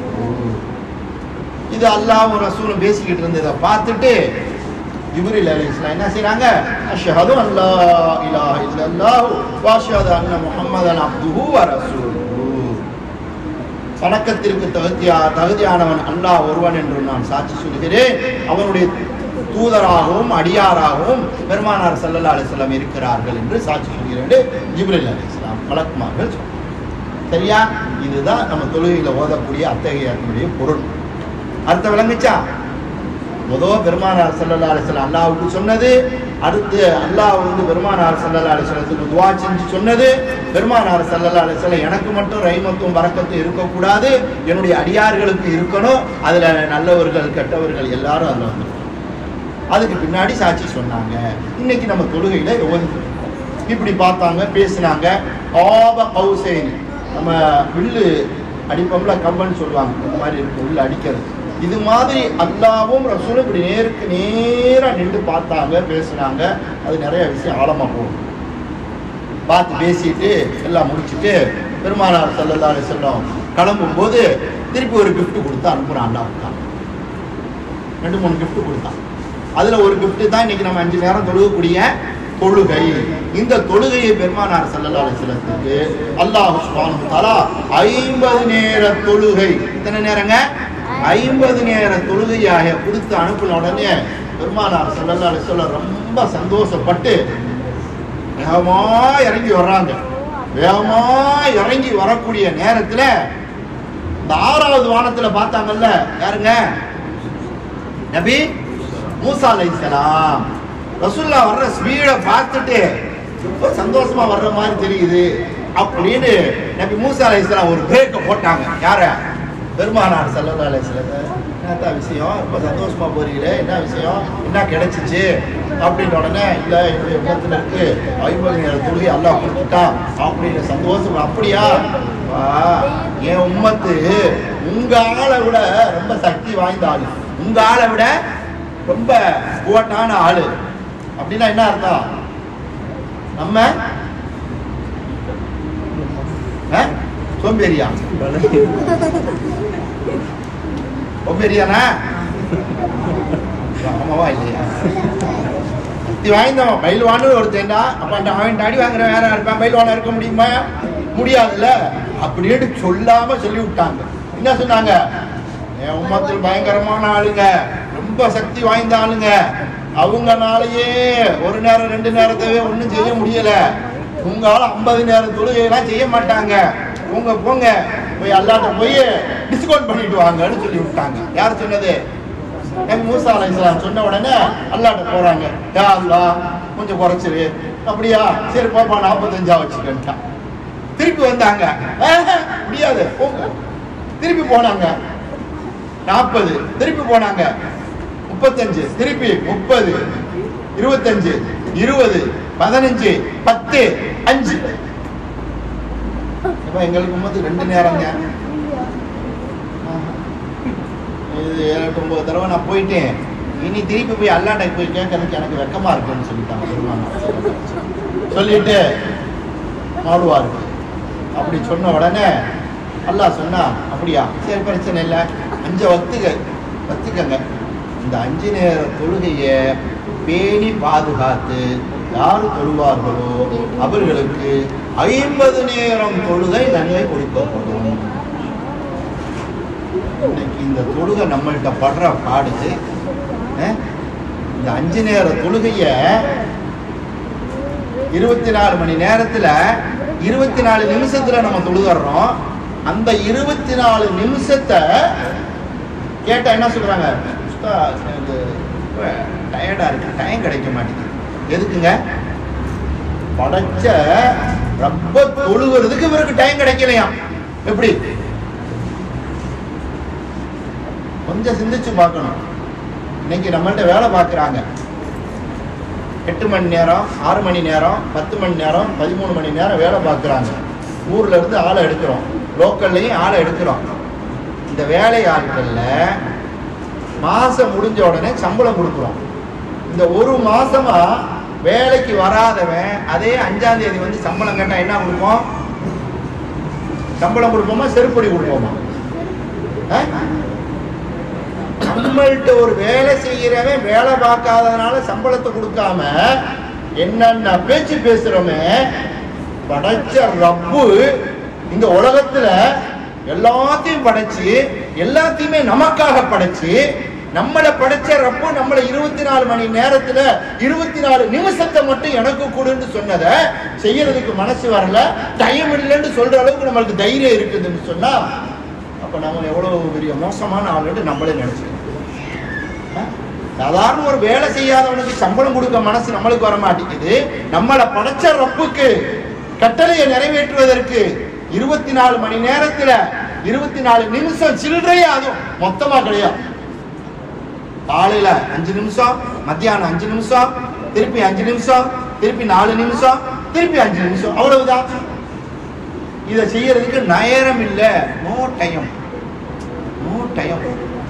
இது அல்லாஹ்வும் ரசூலும் பேசிக்கிட்டு இருந்ததை பார்த்துட்டு ஜிப்ரீல் அலைஹிஸ்ஸலாம் என்ன செய்றாங்க அஷ்ஹது அன் லா இலாஹ இல்லல்லாஹு வ அஷ்ஹது அன்ன முஹம்மதன் அப்துஹு வ ரசூலுஹு வணக்கத்திற்கு தகுதியா தகுதியானவன் அல்லாஹ் ஒருவன் என்று நான் சாட்சி சொல்கிறேன் அவனுடைய தூதராகவும் அடியாராகவும் பெருமானார் ஸல்லல்லாஹு அலைஹி வஸல்லம் இருக்கிறார்கள் என்று சாட்சி சொல்கிறேன் என்று ஜிப்ரீல் அலைஹிஸ்ஸலாம் மலக்குமார்கள் சொன்னார் சரியா இதுதான் நம்ம தொழுகையில் ஓதக்கூடிய அத்தகைய பொருள் அர்த்தம் விளங்குச்சா முதல் பெருமானார் ஸல்லல்லாஹு அலைஹி வஸல்லம் அல்லாஹ்வுக்கு சொன்னது அடுத்து அல்லாஹ் வந்து பெருமானார் ஸல்லல்லாஹு அலைஹி வஸல்லத்துக்கு துஆ செஞ்சு சொன்னது பெருமானார் ஸல்லல்லாஹு அலைஹி வஸல்லம் எனக்கு மட்டும் ரஹ்மத்தும் பரக்கத்தும் இருக்கக்கூடாது என்னுடைய அடியார்களுக்கு இருக்கணும் அதுல நல்லவர்கள் கெட்டவர்கள் எல்லாரும் அதுல வந்து அதுக்கு பின்னாடி சாட்சி சொன்னாங்க இன்னைக்கு நம்ம தொழுகையில ஓதிட்டு இருக்கோம் இப்படி பார்த்தாங்க பேசினாங்க ஆப கௌசேன் நம்ம வில்லு அடிப்போம்ல கம்பன்னு சொல்லுவாங்க இந்த மாதிரி இருக்கு வில்லு அடிக்கிறது இது மாதிரி அல்லாவும் ரசூலும் இப்படி நேருக்கு நேரா நின்று பார்த்தாங்க பேசுனாங்க அது நிறைய விஷயம் ஆழமா போகும் பார்த்து பேசிட்டு எல்லாம் முடிச்சிட்டு பெருமானார் ஸல்லல்லாஹு அலைஹி வஸல்லம் கிளம்பும்போது திருப்பி ஒரு gift கொடுத்து அனுப்புறான் அல்லாஹ் ரெண்டு மூணு gift கொடுத்தான் அதுல ஒரு gift தான் இன்னைக்கு நம்ம அஞ்சு நேரம் தொழுகக்கூடிய தொழுகை இந்த தொழுகையை பெருமானார் ஸல்லல்லாஹு அலைஹி வஸல்லத்துக்கு அல்லாஹ் சுப்ஹானஹு தஆலா 50 நேர தொழுகை எத்தனை நேரங்க 50 நேர தொழுகையாக கொடுத்து அனுப்பின உடனே பெருமானார் ஸல்லல்லாஹு அலைஹி வஸல்லம் ரொம்ப சந்தோஷப்பட்டு வேகமா இறங்கி வர்றாங்க வேகமா இறங்கி வரக்கூடிய நேரத்துல இந்த ஆறாவது வானத்துல பார்த்தாங்கல்ல யாருங்க நபி மூசா அலைஹிஸ்ஸலாம் ரசூல்லா வர்ற ஸ்பீடை பார்த்துட்டு ரொம்ப சந்தோஷமா வர்ற மாதிரி தெரியுது அப்படின்னு நபி மூசா அலைஹிஸ்ஸலாம் ஒரு பிரேக்கை போட்டாங்க யார பெருமானார் ஸல்லல்லாஹு அலைஹி வஸல்லம் என்னத்தா விஷயம் ரொம்ப சந்தோஷமா போறீங்களே என்ன விஷயம் என்ன கிடைச்சிச்சு அப்படின்ற உடனே இல்லை என்னுடைய உள்ளத்துல இருக்கு ஐம்பது நேர தொழுகை அல்லாஹ் கொடுத்துட்டான் அப்படின்னு சந்தோஷம் அப்படியா வா, என் உம்மத்து உங்க ஆளை விட ரொம்ப சக்தி வாய்ந்த ஆளு உங்க ஆளை விட ரொம்ப குவட்டான ஆளு அப்படின்னா என்ன அர்த்தம் நம்ம ஆ? சோம்பேறியா சோம்பேறியானா ஆமாவா இல்லையா சக்தி வாய்ந்தவன் பயில்வான்னு ஒருத்தேன்டா அப்ப அந்த அவன் அடி வாங்குற வேற இருப்பான் பயில்வானா இருக்க முடியுமா முடியாதுல்ல அப்படின்னு சொல்லாம சொல்லி விட்டாங்க என்ன சொன்னாங்க என் உம்மத்தில் பயங்கரமான ஆளுங்க ரொம்ப சக்தி வாய்ந்த ஆளுங்க அவங்கனாலயே ஒரு நேரம் ரெண்டு நேரத்தவே ஒன்றும் செய்ய முடியல உங்களால ஐம்பது நேரம் தொழுகையெல்லாம் செய்ய மாட்டாங்க போங்க போங்க போய் அல்லாட்ட போய் டிஸ்கவுண்ட் பண்ணிட்டு வாங்கன்னு சொல்லி விட்டாங்க யார் சொன்னது நபி மூசா அலைஹிஸ்ஸலாம் சொன்ன உடனே அல்லாட்ட போறாங்க யா அல்லாஹ் கொஞ்சம் குறைச்சிரு அப்படியா சரி பாப்பா நாற்பத்தஞ்சா வச்சுக்கிட்டான் திருப்பி வந்தாங்க ஆஹா, முடியாது போங்க திருப்பி போனாங்க நாற்பது திருப்பி போனாங்க முப்பத்தஞ்சு திருப்பி முப்பது இருபத்தஞ்சு இருபது பதினஞ்சு பத்து அஞ்சு இப்ப எங்களுக்கு மொத்தம் ரெண்டு நேரங்க இது ஏழு எட்டு ஒன்பது தடவை நான் போயிட்டேன் இனி திருப்பி போய் அல்லாட்ட போய் கேட்கறதுக்கு எனக்கு வெக்கமா இருக்குன்னு சொல்லிட்டாங்க பெருமானார் சொல்லிட்டு மாடுவார் அப்படி சொன்ன உடனே அல்லாஹ் சொன்னா அப்படியா சரி பிரச்சனை இல்லை அஞ்சு வத்துக்க வத்துக்கங்க இந்த அஞ்சு நேர தொழுகையை பேணி பாதுகாத்து யார் தொழுவார்களோ அவர்களுக்கு ஐம்பது நேரம் தொழுகை நன்மை கொடுக்கப்படும் இன்னைக்கு இந்த தொழுகை நம்மள்கிட்ட படுற பாடு அஹ், இந்த அஞ்சு நேர தொழுகைய இருபத்தி நாலு மணி நேரத்துல இருபத்தி நாலு நிமிஷத்துல நம்ம தொழுகிறோம் அந்த இருபத்தி நாலு நிமிஷத்தை கேட்டா என்ன சொல்றாங்க உஸ்தாத், எனக்கு டயர்டா இருக்கு டைம் கிடைக்க மாட்டேங்குது எதுக்குங்க படைச்ச ரொம்ப தொழுகிறதுக்கு இவருக்கு டைம் கிடைக்கலையாம் எப்படி கொஞ்சம் சிந்திச்சு பார்க்கணும் இன்னைக்கு நம்மள்ட்ட வேலை பார்க்குறாங்க எட்டு மணி நேரம் ஆறு மணி நேரம் பத்து மணி நேரம் பதிமூணு மணி நேரம் வேலை பார்க்குறாங்க ஊர்ல இருந்து ஆளை எடுக்கிறோம் லோக்கல்லையும் ஆளை எடுக்கிறோம் இந்த வேலை ஆட்கள்ல மாசம் முடிஞ்ச உடனே சம்பளம் கொடுக்குறோம் இந்த ஒரு மாசமா வேலைக்கு வராதவன் அதே அஞ்சாம் தேதி வந்து சம்பளம் கேட்டா என்ன கொடுப்போம் சம்பளம் கொடுப்போமா செருப்படி கொடுப்போமா ஆ? நம்மள்ட்ட ஒரு வேலை செய்யறவன் வேலை பார்க்காததுனால சம்பளத்தை கொடுக்காம என்னென்ன பேச்சு பேசுறோமே படைச்ச ரப்பு இந்த உலகத்துல எல்லாத்தையும் படைச்சு எல்லாத்தையுமே நமக்காக படைச்சு நம்மளை படைச்ச ரப்பு நம்மளை இருபத்தி நாலு மணி நேரத்துல இருபத்தி நாலு நிமிஷத்தை மட்டும் எனக்கு கொடுன்னு சொன்னதை செய்யறதுக்கு மனசு வரல டைம் இல்லைன்னு சொல்ற அளவுக்கு நம்மளுக்கு தைரியம் இருக்குதுன்னு சொன்னா அப்ப நம்ம எவ்வளவு பெரிய மோசமான ஆளுன்னு நம்மளே நினைச்சுக்கணும் ஆ? சாதாரண ஒரு வேலை செய்யாதவனுக்கு சம்பளம் கொடுக்க மனசு நம்மளுக்கு வர மாட்டேங்குது நம்மளை படைச்ச ரப்புக்கு கட்டளையை நிறைவேற்றுவதற்கு இருபத்தி நாலு மணி நேரத்துல இருபத்தி நாலு நிமிஷம் சில்லறையே அதுவும் மொத்தமா கிடையாது காலையில அஞ்சு நிமிஷம் மத்தியானம் அஞ்சு நிமிஷம் திருப்பி அஞ்சு நிமிஷம் திருப்பி நாலு நிமிஷம் திருப்பி அஞ்சு நிமிஷம் அவ்வளவுதான் இதை செய்யறதுக்கு நேரம் இல்ல நோ டைம் நோ டைம்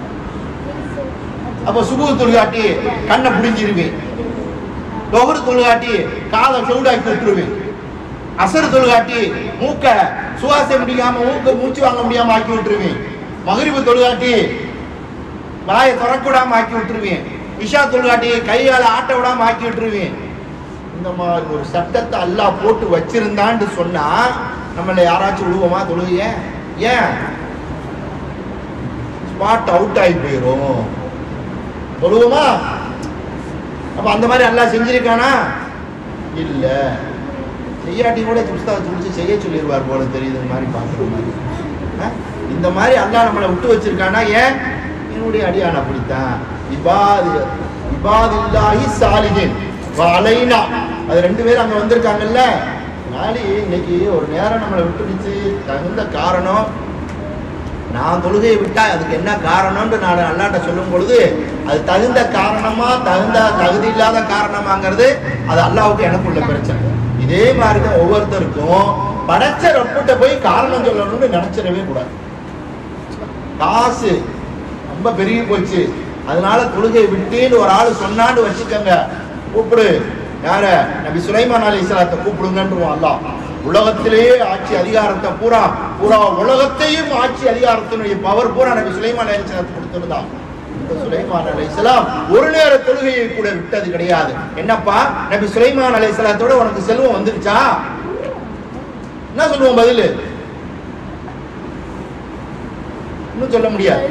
அப்ப சுபு தொழுகாட்டி கண்ணை புடிஞ்சிருவேன் தொகுறு தொழுகாட்டி காதை சவுடாக்கி விட்டுருவேன் அசர் தொழுகாட்டி மூக்க சுவாசம் முடியாம மூக்க மூச்சு வாங்க முடியாம ஆக்கி விட்டுருவேன் மகரிபு தொழுகாட்டி வாயை திறக்கூடாம ஆக்கி விட்டுருவேன் இஷா தொழுகாட்டி கையால ஆட்ட விடாம ஆக்கி விட்டுருவேன் இந்த மாதிரி ஒரு சட்டத்தை அல்லாஹ் போட்டு வச்சிருந்தான்னு சொன்னா நம்மள யாராச்சும் விடுவோமா தொழுகைய ஏன் ஸ்பாட் அவுட் ஆகி போயிரும் தொழுவோமா அப்ப அந்த மாதிரி அல்லாஹ் செஞ்சிருக்கானா இல்ல செய்யாட்டி கூட புஸ்தகத்தை முடிச்சு செய்ய சொல்லிடுவார் போல தெரியுது இந்த மாதிரி பார்க்குற மாதிரி ஆ? இந்த மாதிரி அல்லாஹ் நம்மளை விட்டு வச்சிருக்கானா ஏன் என்னுடைய அடியான் அப்படித்தான் இபாது இபாதில்லாஹி சாலிஹின் வலைனா அது ரெண்டு பேரும் அங்க வந்திருக்காங்கல்ல நாளி இன்னைக்கு ஒரு நேரம் நம்மளை விட்டுடுச்சு தகுந்த காரணம் நான் தொழுகையை விட்டா அதுக்கு என்ன காரணம்னு நான் அல்லாட்ட சொல்லும் பொழுது அது தகுந்த காரணமா தகுந்த தகுதி இல்லாத காரணமாங்கிறது அது அல்லாவுக்கு எனக்குள்ள பிரச்சனை இதே மாதிரி தான் ஒவ்வொருத்தருக்கும் படைச்ச ரப்பிட்ட போய் காரணம் சொல்லணும்னு நினைச்சிடவே கூடாது காசு ரொம்ப பெருகி போச்சு அதனால தொழுகை விட்டேன்னு ஒரு ஆள் சொன்னான்னு வச்சுக்கோங்க கூப்பிடு யார நபி சுலைமான் அலி இஸ்லாத்தை கூப்பிடுங்கன்றுவோம் அல்லாஹ் உலகத்திலேயே ஆட்சி அதிகாரத்தை பூரா பூரா உலகத்தையும் ஆட்சி அதிகாரத்தினுடைய பவர் பூரா நபி சுலைமான் அலி இஸ்லாத்து கொடுத்திருந்தான் இந்த சுலைமான் அலை ஒரு நேர தொழுகையை கூட விட்டது கிடையாது என்னப்பா நபி சுலைமான் அலை உனக்கு செல்வம் வந்துருச்சா என்ன சொல்லுவோம் பதில் இன்னும் சொல்ல முடியாது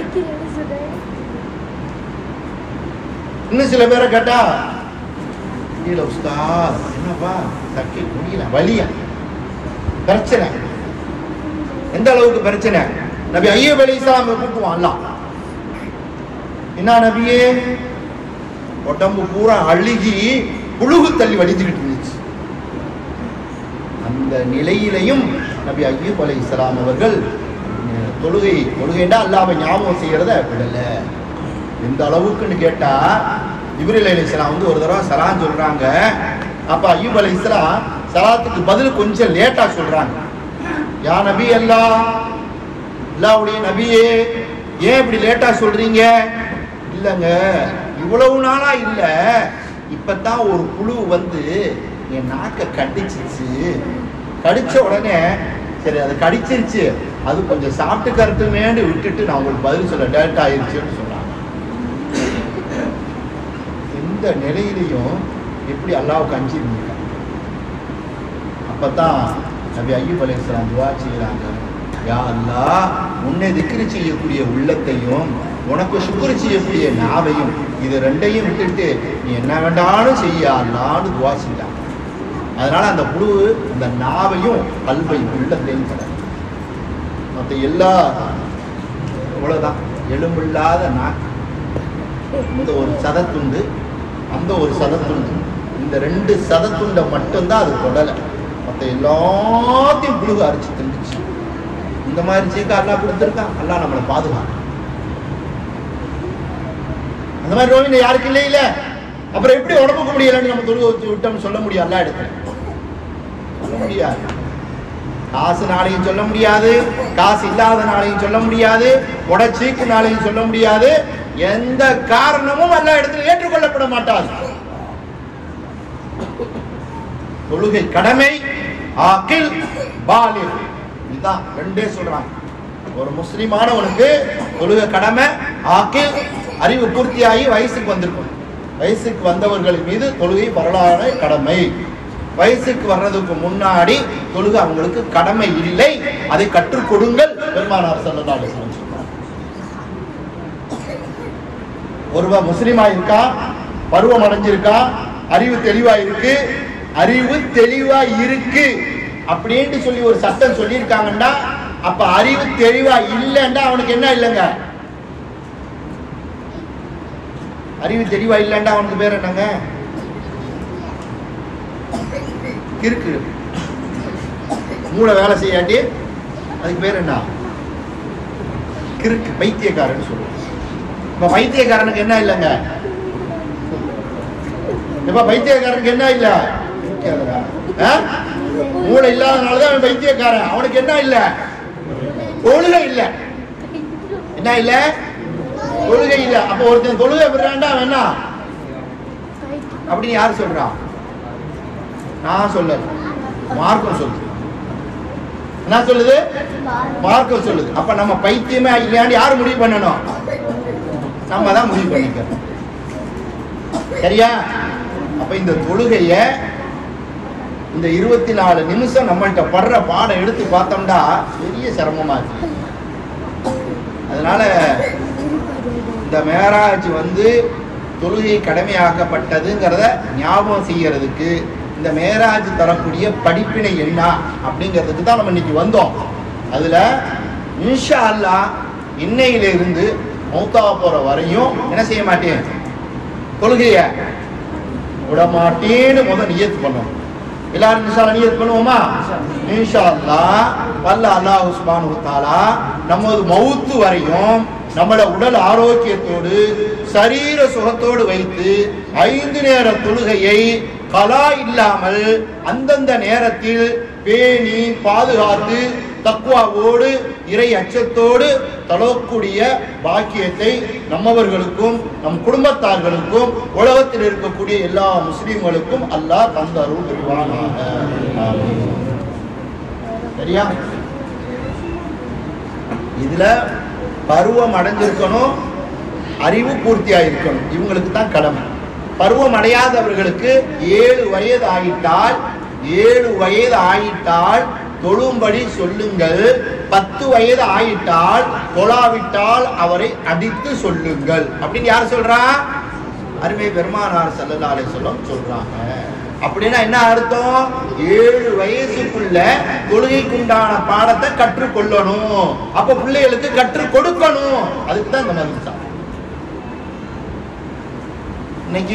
இன்னும் சில பேரை கேட்டா முடியல உஸ்தாத் என்னப்பா தக்கி முடியல வலியா பிரச்சனை எந்த அளவுக்கு பிரச்சனை நபி ஐயப் அலி இஸ்லாம் கூப்பிடுவான் அல்லாஹ் என்ன நபியே உடம்பு பூரா அழுகி புழுகு தள்ளி வடிஞ்சுக்கிட்டு இருந்துச்சு அந்த நிலையிலையும் நபி ஐயூப் அலை இஸ்லாம் அவர்கள் அஹ், தொழுகை தொழுகைண்டா அல்லாஹ்வை ஞாபகம் செய்யறத விடல எந்த அளவுக்குன்னு கேட்டா இப்ரில் அலி இஸ்லாம் வந்து ஒரு தடவை சலான் சொல்றாங்க அப்ப ஐயூப் அலி இஸ்லாம் சலாத்துக்கு பதில் கொஞ்சம் லேட்டா சொல்றாங்க யா நபி அல்லாஹ் அல்லாஹ்வுடைய நபியே ஏன் இப்படி லேட்டா சொல்றீங்க இல்லைங்க இவ்வளவு நாளா இல்ல இப்பதான் ஒரு புழு வந்து என் நாக்க கடிச்சிச்சு கடிச்ச உடனே சரி அது கடிச்சிருச்சு அது கொஞ்சம் சாப்பிட்டு கருத்துமேன்னு விட்டுட்டு நான் உங்களுக்கு பதில் சொல்ல லேட் ஆயிருச்சுன்னு சொன்னாங்க எந்த நிலையிலையும் எப்படி அல்லாவுக்கு அஞ்சு இருந்திருக்காங்க அப்பதான் நபி ஐயூப் அலைஹிஸ்ஸலாம் துவா செய்கிறாங்க யா அல்லாஹ் உன்னை திக்ரு செய்யக்கூடிய உள்ளத்தையும் உனக்கு சுக்குரு செய்யக்கூடிய நாவையும் இது ரெண்டையும் விட்டுட்டு நீ என்ன வேண்டாலும் செய்ய அல்லான்னு துவா செய்யலாம் அதனால அந்த புழு அந்த நாவையும் கல்வையும் உள்ளத்தையும் தர மற்ற எல்லா இவ்வளவுதான் எலும்பில்லாத நாக்கு இந்த ஒரு சதத்துண்டு அந்த ஒரு சதத்துண்டு இந்த ரெண்டு சதத்துண்டை மட்டும்தான் அது தொடலை மற்ற எல்லாத்தையும் புழுக அரைச்சு திண்டுச்சு இந்த மாதிரி சீக்கா அல்லா கொடுத்துருக்கான் அல்லா நம்மளை பாதுகாக்கும் அந்த மாதிரி நோய் யாருக்கு இல்லை இல்ல அப்புறம் எப்படி உடம்புக்கு முடியலன்னு நம்ம தொழுக வச்சு விட்டோம்னு சொல்ல முடியும் எல்லா இடத்துல சொல்ல முடியாது காசு நாளையும் சொல்ல முடியாது காசு இல்லாத நாளையும் சொல்ல முடியாது உடச்சீக்கு நாளையும் சொல்ல முடியாது எந்த காரணமும் எல்லா இடத்துல ஏற்றுக்கொள்ளப்பட மாட்டாது தொழுகை கடமை ஆக்கில் பாலில் இதுதான் ரெண்டே சொல்றாங்க ஒரு முஸ்லிமானவனுக்கு தொழுகை கடமை ஆக்கில் அறிவு பூர்த்தியாகி வயசுக்கு வந்திருக்கும் வயசுக்கு வந்தவர்கள் மீது தொழுகை வரலாறு கடமை வயசுக்கு வர்றதுக்கு முன்னாடி தொழுகை அவங்களுக்கு கடமை இல்லை அதை கற்றுக் கொடுங்கள் பெருமானார் ஸல்லல்லாஹு அலைஹி வஸல்லம் சொல்றாங்க ஒருவன் முஸ்லீமா இருக்கா பருவம் அடைஞ்சிருக்கா அறிவு தெளிவா இருக்கு அறிவு தெளிவா இருக்கு அப்படின்னு சொல்லி ஒரு சட்டம் சொல்லியிருக்காங்கன்னா அப்ப அறிவு தெளிவா இல்லைன்னா அவனுக்கு என்ன இல்லைங்க அறிவு தெளிவா இல்லைன்னா அவனுக்கு பேர் என்னங்க கிறுக்கு மூளை வேலை செய்யாட்டி அதுக்கு பேர் என்ன கிறுக்கு பைத்தியக்காரன்னு சொல்லுவோம் இப்ப பைத்தியக்காரனுக்கு என்ன இல்லைங்க இப்ப பைத்தியக்காரனுக்கு என்ன இல்ல இருக்காதுடா. ஆ? மூளை இல்லாதனாலதான் அவன் பைத்தியக்காரன் அவனுக்கு என்ன இல்ல தொழுகை இல்ல என்ன இல்ல தொழுகை இல்ல அப்ப ஒருத்தன் தொழுகை விடுறான்டா அவன் என்ன அப்படின்னு யார் சொல்றான் நான் சொல்ல மார்க்கம் சொல்லுது என்ன சொல்லுது மார்க்கம் சொல்லுது அப்ப நம்ம பைத்தியமே இல்லையான்னு யார் முடிவு பண்ணணும் நம்ம தான் முடிவு பண்ணிக்கிறோம் சரியா அப்ப இந்த தொழுகைய இந்த இருபத்தி நாலு நிமிஷம் நம்மள்ட்ட படுற பாடம் எடுத்து பார்த்தோம்னா பெரிய சிரமமா இருக்கு அதனால இந்த மேராஜ் வந்து தொழுகை கடமையாக்கப்பட்டதுங்கிறத ஞாபகம் செய்யறதுக்கு இந்த மேராஜ் தரக்கூடிய படிப்பினை என்ன அப்படிங்கிறதுக்கு தான் நம்ம இன்னைக்கு வந்தோம் அதுல இன்ஷா அல்லாஹ் இன்னையிலிருந்து மௌத்தா போற வரையும் என்ன செய்ய மாட்டேன் தொழுகைய விட மாட்டேன்னு முத நியத்து பண்ணோம் எல்லாரும் இன்ஷா அல்லாஹ் நியத் பண்ணுவோமா இன்ஷா அல்லாஹ் வல்ல அல்லாஹ் சுப்ஹானஹு வ தஆலா நமது மௌத்து வரையும் நம்மள உடல் ஆரோக்கியத்தோடு சரீர சுகத்தோடு வைத்து ஐந்து நேர தொழுகையை கலா இல்லாமல் அந்தந்த நேரத்தில் பேணி பாதுகாத்து தக்குவாவோடு இறை அச்சத்தோடு தொழக்கூடிய பாக்கியத்தை நம்மவர்களுக்கும் நம் குடும்பத்தார்களுக்கும் உலகத்தில் இருக்கக்கூடிய எல்லா முஸ்லிம்களுக்கும் அல்லாஹ் தந்தருள் புரிவானாக ஆமீன். சரியா இதுல பருவம் அடைஞ்சிருக்கணும் அறிவு பூர்த்தியா இருக்கணும் இவங்களுக்கு தான் கடமை பருவம் அடையாதவர்களுக்கு ஏழு வயது ஆயிட்டால் ஏழு வயது ஆயிட்டால் தொழும்படி சொல்லுங்கள் பத்து வயது ஆயிட்டால் தொழாவிட்டால் அவரை அடித்து சொல்லுங்கள் அப்படின்னு யார் சொல்றா அருமை பெருமானார் ஸல்லல்லாஹு அலைஹி வஸல்லம் சொல்றாங்க அப்படின்னா என்ன அர்த்தம் ஏழு வயசுக்குள்ள தொழுகைக்குண்டான பாடத்தை கற்றுக்கொள்ளணும் அப்ப பிள்ளைகளுக்கு கற்றுக் கொடுக்கணும் அதுக்கு தான் இந்த மதிசா இன்னைக்கு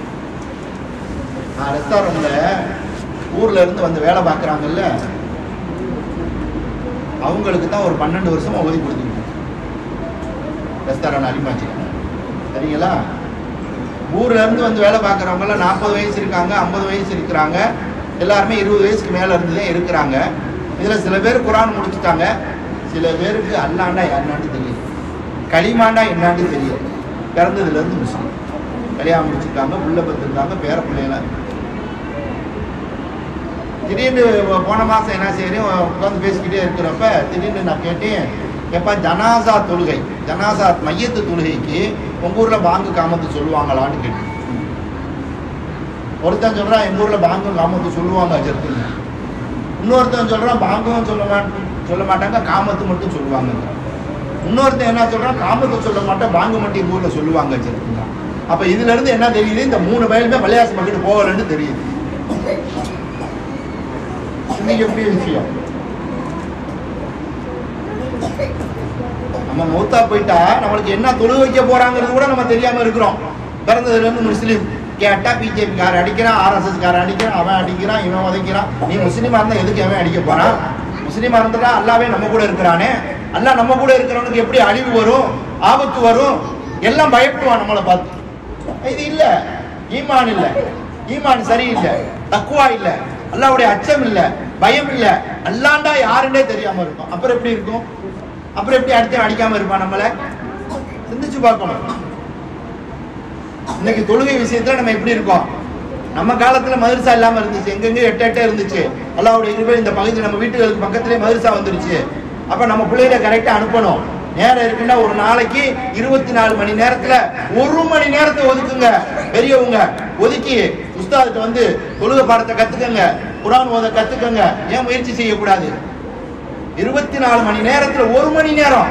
நான் ரெஸ்டாரண்ட்ல ஊர்ல இருந்து வந்து வேலை பார்க்குறாங்கல்ல அவங்களுக்கு தான் ஒரு பன்னெண்டு வருஷமா ஓதி கொடுத்துருக்கு ரெஸ்டாரண்ட் அடிமாச்சு சரிங்களா ஊர்ல இருந்து வந்து வேலை பார்க்குறவங்கலாம் நாற்பது வயசு இருக்காங்க ஐம்பது வயசு இருக்கிறாங்க எல்லாருமே இருபது வயசுக்கு மேல இருந்து தான் இருக்கிறாங்க இதுல சில பேர் குரான் முடிச்சுட்டாங்க சில பேருக்கு அல்லாண்டா என்னன்னு தெரியும் களிமாண்டா என்னான்னு தெரியும் பிறந்ததுல இருந்து முஸ்லீம் கல்யாணம் முடிச்சிருக்காங்க புள்ள பத்திருக்காங்க பேர பிள்ளைங்கள திடீர்னு போன மாசம் என்ன செய்யறேன் உட்காந்து பேசிக்கிட்டே இருக்கிறப்ப திடீர்னு நான் கேட்டேன் எப்பா ஜனாசா தொழுகை ஜனாசா மையத்து தொழுகைக்கு உங்க ஊர்ல பாங்கு காமத்து சொல்லுவாங்களான்னு கேட்டேன் ஒருத்தன் சொல்றான் எங்க ஊர்ல பாங்கும் காமத்து சொல்லுவாங்க அஜர்த்துன்னு இன்னொருத்தன் சொல்றான் பாங்கும் சொல்ல மாட் சொல்ல மாட்டாங்க காமத்து மட்டும் சொல்லுவாங்க இன்னொருத்தன் என்ன சொல்றான் காமத்து சொல்ல மாட்டேன் பாங்கு மட்டும் எங்க ஊர்ல சொல்லுவாங்க அஜர்த்துங்க அப்ப இதுல இருந்து என்ன தெரியுது இந்த மூணு வயலுமே பள்ளியாசம் பக்கிட்டு போகலன்னு தெரியுது இன்னைக்கு எப்படி விஷயம் நம்ம மௌத்தா போயிட்டா நம்மளுக்கு என்ன தொழு வைக்க போறாங்கிறது கூட நம்ம தெரியாம இருக்கிறோம் பிறந்ததுல இருந்து முஸ்லீம் கேட்டா பிஜேபி காரன் அடிக்கிறான் ஆர்எஸ்எஸ் காரன் அடிக்கிறான் அவன் அடிக்கிறான் இவன் உதைக்கிறான் நீ முஸ்லீமா இருந்தா எதுக்கு அவன் அடிக்க போறான் முஸ்லீமா இருந்தா அல்லாவே நம்ம கூட இருக்கிறானே அல்லாஹ் நம்ம கூட இருக்கிறவனுக்கு எப்படி அழிவு வரும் ஆபத்து வரும் எல்லாம் பயப்படுவான் நம்மளை பார்த்து இது இல்ல ஈமான் இல்ல ஈமான் சரியில்லை தக்குவா இல்ல அல்லாவுடைய அச்சம் இல்ல பயம் இல்ல அல்லாண்டா யாருன்னே தெரியாம இருக்கும் அப்புறம் எப்படி இருக்கும் அப்புறம் எப்படி அடுத்த அடிக்காம இருப்பான் நம்மள சிந்திச்சு பார்க்கணும் இன்னைக்கு தொழுகை விஷயத்துல நம்ம எப்படி இருக்கோம் நம்ம காலத்துல மதரசா இல்லாம இருந்துச்சு எங்கெங்க எட்ட எட்ட இருந்துச்சு அல்லாவுடைய இருவே இந்த பகுதி நம்ம வீட்டுகளுக்கு பக்கத்திலே மதரசா வந்துருச்சு அப்ப நம்ம பிள்ளைகளை கரெக்டா அனுப்பணும் நேரம் இருக்குன்னா ஒரு நாளைக்கு இருபத்தி நாலு மணி நேரத்துல ஒரு மணி நேரத்தை ஒதுக்குங்க பெரியவங்க ஒதுக்கி உஸ்தாதுக்கு வந்து தொழுகை பாடத்தை கத்துக்கங்க குரான் ஓத கத்துக்கங்க ஏன் முயற்சி செய்யக்கூடாது இருபத்தி நாலு மணி நேரத்துல ஒரு மணி நேரம்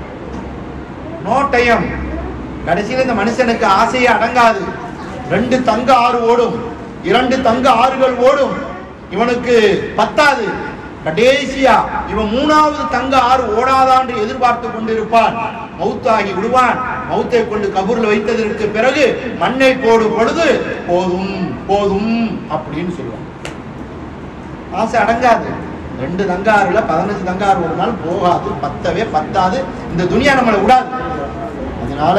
நோ டைம் கடைசியில இந்த மனுஷனுக்கு ஆசையே அடங்காது ரெண்டு தங்க ஆறு ஓடும் இரண்டு தங்க ஆறுகள் ஓடும் இவனுக்கு பத்தாது கடைசியா இவன் மூணாவது தங்க ஆறு ஓடாதான் என்று எதிர்பார்த்து கொண்டிருப்பான் மௌத்தாகி விடுவான் மௌத்தை கொண்டு கபூர்ல வைத்ததற்கு பிறகு மண்ணை போடும் பொழுது போதும் போதும் அப்படின்னு சொல்லுவான் ஆசை அடங்காது ரெண்டு தங்காறுல பதினஞ்சு தங்காறு ஒரு நாள் போகாது பத்தவே பத்தாது இந்த துனியா நம்மளை விடாது அதனால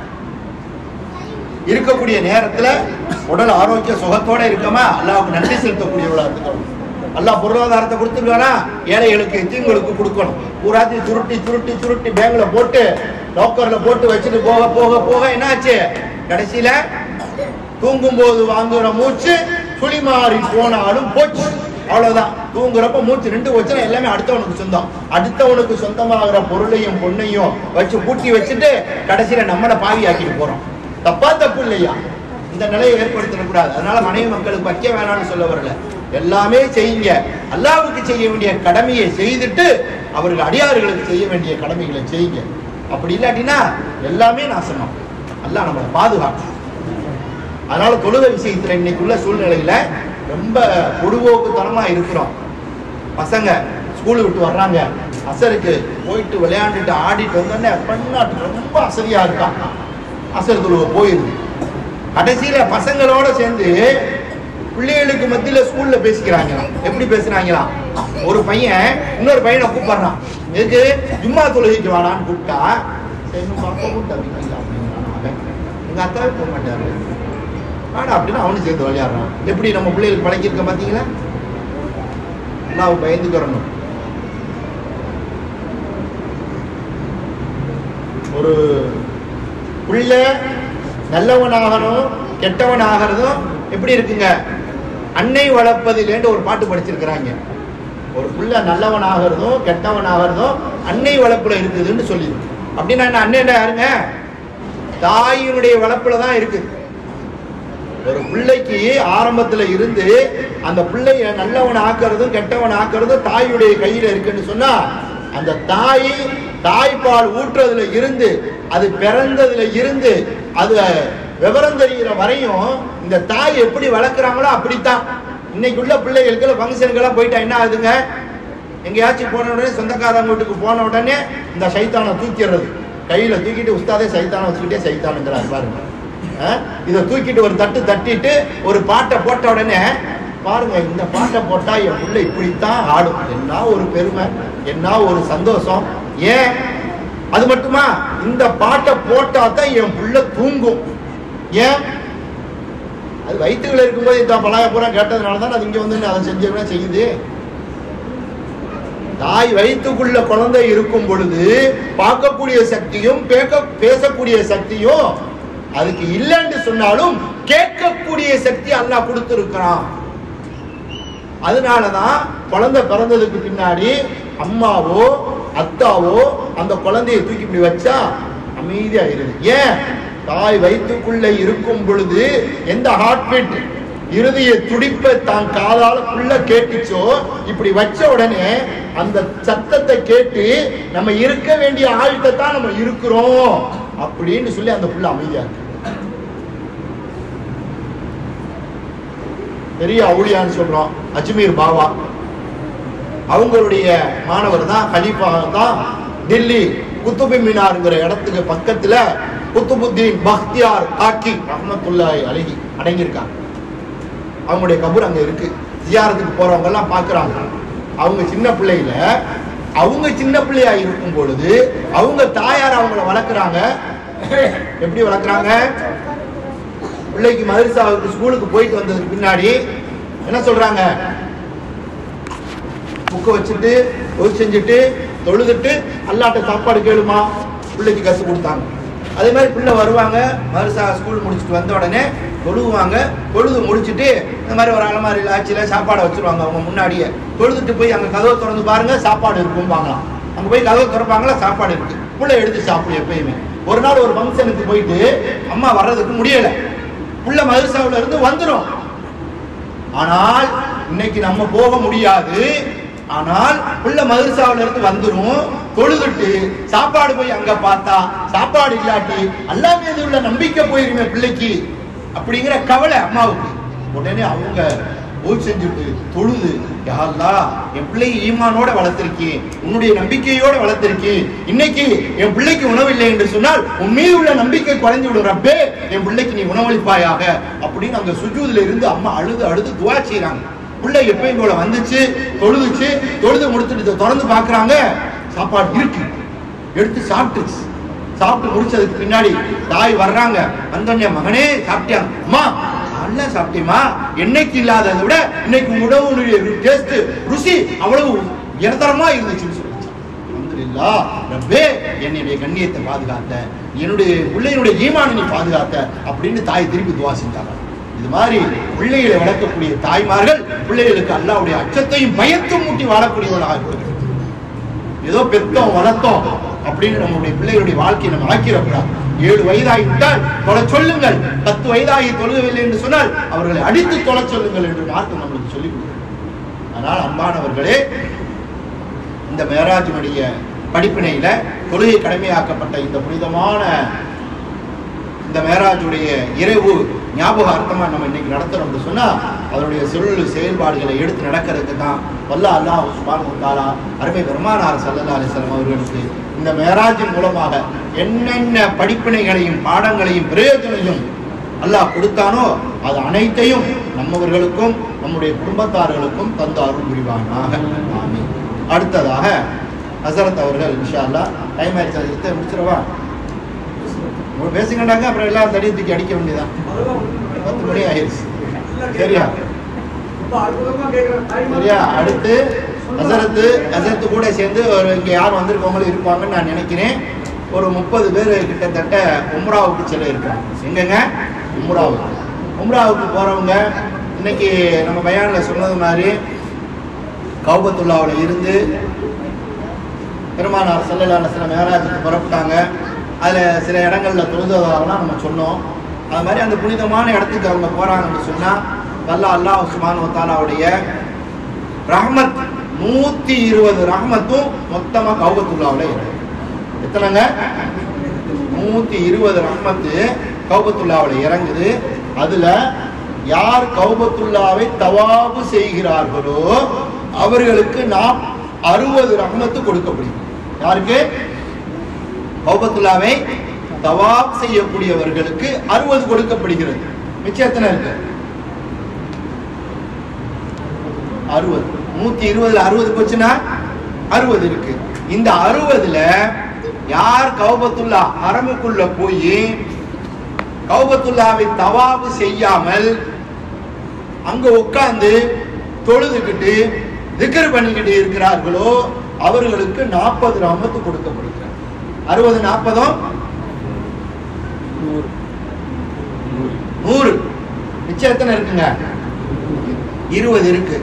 இருக்கக்கூடிய நேரத்துல உடல் ஆரோக்கிய சுகத்தோட இருக்கமா அல்லாவுக்கு நன்றி செலுத்தக்கூடியவளா இருக்கணும் அல்லாஹ் பொருளாதாரத்தை கொடுத்துருக்கானா ஏழைகளுக்கு எத்தீங்களுக்கு கொடுக்கணும் பூராத்தையும் சுருட்டி சுருட்டி சுருட்டி பேங்க்ல போட்டு லாக்கர்ல போட்டு வச்சுட்டு போக போக போக என்னாச்சு கடைசியில தூங்கும் போது வாங்குற மூச்சு சுழி மாறி போனாலும் போச்சு அவ்வளவுதான் தூங்குறப்ப மூச்சு நின்று வச்சுனா எல்லாமே அடுத்தவனுக்கு சொந்தம் அடுத்தவனுக்கு சொந்தமாகிற பொருளையும் பொண்ணையும் வச்சு பூட்டி வச்சுட்டு கடைசியில நம்மளை பாவி ஆக்கிட்டு போறோம் தப்பா தப்பு இல்லையா இந்த நிலையை ஏற்படுத்திடக்கூடாது அதனால மனைவி மக்களுக்கு வைக்க வேணாம்னு சொல்ல வரல எல்லாமே செய்யுங்க அல்லாவுக்கு செய்ய வேண்டிய கடமையை செய்துட்டு அவர்கள் அடியார்களுக்கு செய்ய வேண்டிய கடமைகளை செய்யுங்க அப்படி இல்லாட்டினா எல்லாமே நாசனம் அல்லாஹ் நம்மளை பாதுகாக்கும் அதனால தொழுகை விஷயத்துல இன்னைக்குள்ள சூழ்நிலையில ரொம்ப பொடுபோக்குத்தனமா இருக்கிறோம் பசங்க ஸ்கூல் விட்டு வர்றாங்க அசருக்கு போயிட்டு விளையாண்டுட்டு ஆடிட்டு வந்தோடனே பண்ணாட்டு ரொம்ப அசதியா இருக்கான் அசர் தொழுகை போயிருது கடைசியில பசங்களோட சேர்ந்து பிள்ளைகளுக்கு மத்தியில ஸ்கூல்ல பேசிக்கிறாங்களாம் எப்படி பேசுறாங்களாம் ஒரு பையன் இன்னொரு பையனை கூப்பிடுறான் எதுக்கு ஜும்மா தொழுகைக்கு வாடான்னு கூப்பிட்டா சரி இன்னும் அப்பா கூப்பிட்டா வீட்டுல அப்படிங்கிறான் அவன் எங்க அத்தாவே போக மாட்டாரு வாடா அப்படின்னு அவனும் சேர்ந்து விளையாடுறான் எப்படி நம்ம பிள்ளைகளுக்கு பழக்கியிருக்க பாத்தீங்களா நான் பயந்துக்கிறணும் ஒரு பிள்ளை நல்லவனாகணும் கெட்டவன் ஆகிறதும் எப்படி இருக்குங்க அன்னை வளர்ப்பதிலேண்டு ஒரு பாட்டு படிச்சிருக்கிறாங்க ஒரு பிள்ளை நல்லவன் ஆகிறதும் கெட்டவன் ஆகிறதும் அன்னை வளர்ப்புல இருக்குதுன்னு சொல்லி அப்படின்னா என்ன அன்னை யாருங்க தாயினுடைய வளர்ப்புல தான் இருக்குது ஒரு பிள்ளைக்கு ஆரம்பத்துல இருந்து அந்த பிள்ளைய நல்லவன் ஆக்குறதும் கெட்டவன் ஆக்குறதும் தாயுடைய கையில இருக்குன்னு சொன்னா அந்த தாய் தாய்ப்பால் ஊற்றுறதுல இருந்து அது பிறந்ததுல இருந்து அது விவரம் தெரிகிற வரையும் இந்த தாய் எப்படி வளர்க்குறாங்களோ அப்படித்தான் இன்னைக்குள்ள பிள்ளைகளுக்கு ஃபங்க்ஷனுக்கெல்லாம் போயிட்டா என்ன ஆகுதுங்க எங்கேயாச்சும் போன உடனே சொந்தக்காரங்க வீட்டுக்கு போன உடனே இந்த சைத்தானை தூக்கிடுறது கையில தூக்கிட்டு உஸ்தாதே சைத்தானை வச்சுக்கிட்டே சைத்தானுங்கிறாரு பாருங்க அஹ், இதை தூக்கிட்டு ஒரு தட்டு தட்டிட்டு ஒரு பாட்டை போட்ட உடனே பாருங்க இந்த பாட்டை போட்டா என் புள்ள இப்படித்தான் ஆடும் என்ன ஒரு பெருமை என்ன ஒரு சந்தோஷம் ஏன் அது மட்டுமா இந்த பாட்டை போட்டா தான் என் புள்ள தூங்கும் ஏன் அது வயிற்றுல இருக்கும்போது இந்த பலாய பூரா கேட்டதுனால தான் அது இங்க வந்து அதை செஞ்சவனா செய்யுது தாய் வயிற்றுக்குள்ள குழந்தை இருக்கும் பொழுது பார்க்கக்கூடிய சக்தியும் பேக்க பேசக்கூடிய சக்தியும் அதுக்கு இல்லைன்னு சொன்னாலும் கேட்கக்கூடிய சக்தி அல்லாஹ் கொடுத்திருக்கிறான் அதனாலதான் குழந்தை பிறந்ததுக்கு பின்னாடி அம்மாவோ அத்தாவோ அந்த குழந்தையை தூக்கி இப்படி வச்சா அமைதியாயிருது ஏன் தாய் வயிற்றுக்குள்ள இருக்கும் பொழுது எந்த ஹார்ட் பீட் இருதய துடிப்பை தான் காதால புள்ள கேட்டுச்சோ இப்படி வச்ச உடனே அந்த சத்தத்தை கேட்டு நம்ம இருக்க வேண்டிய ஆள்கிட்ட தான் நம்ம இருக்கிறோம் அப்படின்னு சொல்லி அந்த புள்ள அமைதியா இருக்கு பெரிய அவுளியான்னு சொல்றோம் அஜ்மீர் பாபா அவங்களுடைய மாணவர் தான் கலீஃபா தான் டெல்லி குத்துபி மீனாருங்கிற இடத்துக்கு பக்கத்துல குத்துபுத்தீன் பக்தியார் காக்கி ரஹமத்துல்லாஹி அழகி அடங்கியிருக்காங்க அவங்களுடைய கபூர் அங்க இருக்கு ஜியாரத்துக்கு போறவங்க எல்லாம் பாக்குறாங்க அவங்க சின்ன பிள்ளையில அவங்க சின்ன பிள்ளையா இருக்கும் பொழுது அவங்க தாயார் அவங்கள வளர்க்குறாங்க எப்படி வளர்க்குறாங்க பிள்ளைக்கு மதரசாவுக்கு ஸ்கூலுக்கு போயிட்டு வந்ததுக்கு பின்னாடி என்ன சொல்றாங்க புக்கை வச்சுட்டு ஒது செஞ்சுட்டு தொழுதுட்டு அல்லாட்ட சாப்பாடு கேளுமா பிள்ளைக்கு கற்றுக் கொடுத்தாங்க அதே மாதிரி பிள்ளை வருவாங்க மதரசா ஸ்கூல் முடிச்சுட்டு வந்த உடனே தொழுவாங்க தொழுது முடிச்சுட்டு இந்த மாதிரி ஒரு அலமாரியில் ஆட்சியில் சாப்பாடை வச்சுருவாங்க அவங்க முன்னாடியே தொழுதுட்டு போய் அங்கே கதவை திறந்து பாருங்க சாப்பாடு இருக்கும் வாங்கலாம் அங்கே போய் கதவை திறப்பாங்களா சாப்பாடு இருக்கு பிள்ளை எடுத்து சாப்பிடும் எப்பயுமே ஒரு நாள் ஒரு ஃபங்க்ஷனுக்கு போயிட்டு அம்மா வர்றதுக்கு முடியலை புள்ள மதரசாவுல இருந்து வந்துடும் ஆனால் இன்னைக்கு நம்ம போக முடியாது ஆனால் புள்ள மதரசாவுல இருந்து வந்துரும் தொழுதுட்டு சாப்பாடு போய் அங்க பார்த்தா சாப்பாடு இல்லாட்டி அல்லா மீது உள்ள நம்பிக்கை போயிருமே பிள்ளைக்கு அப்படிங்கிற கவலை அம்மாவுக்கு உடனே அவங்க ஓய் செஞ்சுட்டு தொழுது யாருலா என் பிள்ளையை ஈமானோட வளர்த்திருக்கேன் உன்னுடைய நம்பிக்கையோட வளர்த்திருக்கேன் இன்னைக்கு என் பிள்ளைக்கு உணவு இல்லை என்று சொன்னால் உன் மீது உள்ள நம்பிக்கை குறைஞ்சு விடும் ரப்பே என் பிள்ளைக்கு நீ உணவளிப்பாயாக அப்படின்னு அங்க சுஜூதுல இருந்து அம்மா அழுது அழுது துவா செய்றாங்க பிள்ளை எப்பயும் போல வந்துச்சு தொழுதுச்சு தொழுது முடிச்சுட்டு இதை திறந்து பாக்குறாங்க சாப்பாடு இருக்கு எடுத்து சாப்பிட்டுச்சு சாப்பிட்டு முடிச்சதுக்கு பின்னாடி தாய் வர்றாங்க வந்தோடனே மகனே சாப்பிட்டியா அம்மா நல்லா சாப்பிட்டேமா என்னைக்கு இல்லாததை விட இன்னைக்கு உணவுடைய டேஸ்ட் ருசி அவ்வளவு இனத்தரமா இருந்துச்சுன்னு சொல்லிச்சு அல்ஹம்துலில்லாஹ் ரப்பே என்னுடைய கண்ணியத்தை பாதுகாத்த என்னுடைய பிள்ளையினுடைய ஈமானை நீ பாதுகாத்த அப்படின்னு தாய் திருப்பி துவா செஞ்சாங்க இது மாதிரி பிள்ளைகளை வளர்க்கக்கூடிய தாய்மார்கள் பிள்ளைகளுக்கு அல்லாவுடைய அச்சத்தையும் பயத்தும் மூட்டி வாழக்கூடியவர்களாக இருக்கிறது ஏதோ பெத்தோம் வளர்த்தோம் அப்படின்னு நம்மளுடைய பிள்ளைகளுடைய வாழ்க்கையை நம்ம ஆக்கிடக்கூடாது ஏழு வயதாகிவிட்டால் தொலை சொல்லுங்கள் பத்து வயதாகி தொழுகவில்லை என்று சொன்னால் அவர்களை அடித்து தொலை சொல்லுங்கள் என்று மார்க்கம் நம்மளுக்கு சொல்லிக் கொடுக்கிறது ஆனால் அன்பானவர்களே இந்த மேராஜினுடைய படிப்பினையில தொழுகை கடமையாக்கப்பட்ட இந்த புனிதமான இந்த மேராஜுடைய இரவு ஞாபகார்த்தமா நம்ம இன்னைக்கு நடத்துறோம்னு சொன்னா அதனுடைய சொல் செயல்பாடுகளை எடுத்து நடக்கிறதுக்கு தான் வல்ல அல்லாஹ் சுபான் தாலா அருமை பெருமானார் சல்லல்லா அலிஸ்லாம் அவர்களுக்கு இந்த மேராஜின் மூலமாக என்னென்ன படிப்பினைகளையும் பாடங்களையும் பிரயோஜனையும் அல்லாஹ் கொடுத்தானோ அது அனைத்தையும் நம்மவர்களுக்கும் நம்முடைய குடும்பத்தார்களுக்கும் தந்து அருள் புரிவானாக ஆமீன் அடுத்ததாக ஹசரத் அவர்கள் இன்ஷா அல்லாஹ் டைம் ஆயிடுச்சு அதை எடுத்து முடிச்சிடவா உங்க பேசுங்கடாங்க அப்புறம் எல்லாம் தடி தூக்கி அடிக்க வேண்டியதான் பத்து மணி ஆயிடுச்சு சரியா சரியா அடுத்து ஹசரத்து ஹசரத்து கூட சேர்ந்து ஒரு இங்க யார் வந்திருக்கவங்களும் இருப்பாங்கன்னு நான் நினைக்கிறேன் ஒரு முப்பது பேர் கிட்டத்தட்ட உம்ராவுக்கு செல்ல இருக்காங்க எங்கங்க உம்ராவுக்கு உம்ராவுக்கு போறவங்க இன்னைக்கு நம்ம பயானில் சொன்னது மாதிரி கௌபத்துல்லாவில் இருந்து பெருமானார் செல்லலான சில மேராஜுக்கு புறப்பட்டாங்க அதில் சில இடங்கள்ல தொழுதவர்களாம் நம்ம சொன்னோம் அது மாதிரி அந்த புனிதமான இடத்துக்கு அவங்க போறாங்கன்னு சொன்னா வல்ல அல்லாஹ் சுபானு தாலாவுடைய ரஹ்மத் நூத்தி இருபது ரஹ்மத்தும் மொத்தமா கௌபத்துல்லாவில் இருக்கு எத்தனைங்க நூத்தி இருபது ரஹ்மத்து கௌபத்துல்லாவில் இறங்குது அதுல யார் கௌபத்துல்லாவை தவாபு செய்கிறார்களோ அவர்களுக்கு நாம் அறுபது ரஹ்மத்து கொடுக்கப்படுகிறது யாருக்கு கௌபத்துல்லாவை தவாப் செய்யக்கூடியவர்களுக்கு அறுபது கொடுக்கப்படுகிறது மிச்சம் எத்தனை இருக்கு அறுபது நூத்தி இருபதுல அறுபது போச்சுன்னா அறுபது இருக்கு இந்த அறுபதுல யார் கௌபத்துல்லா அரமுக்குள்ள போய் கௌபத்துல்லாவை தவாபு செய்யாமல் அங்க உட்கார்ந்து தொழுதுகிட்டு திக்ர் பண்ணிக்கிட்டு இருக்கிறார்களோ அவர்களுக்கு நாற்பது ரமத்து கொடுக்கப்படுகிறது அறுபது நாற்பதும் நூறு மிச்சம் எத்தனை இருக்குங்க இருபது இருக்கு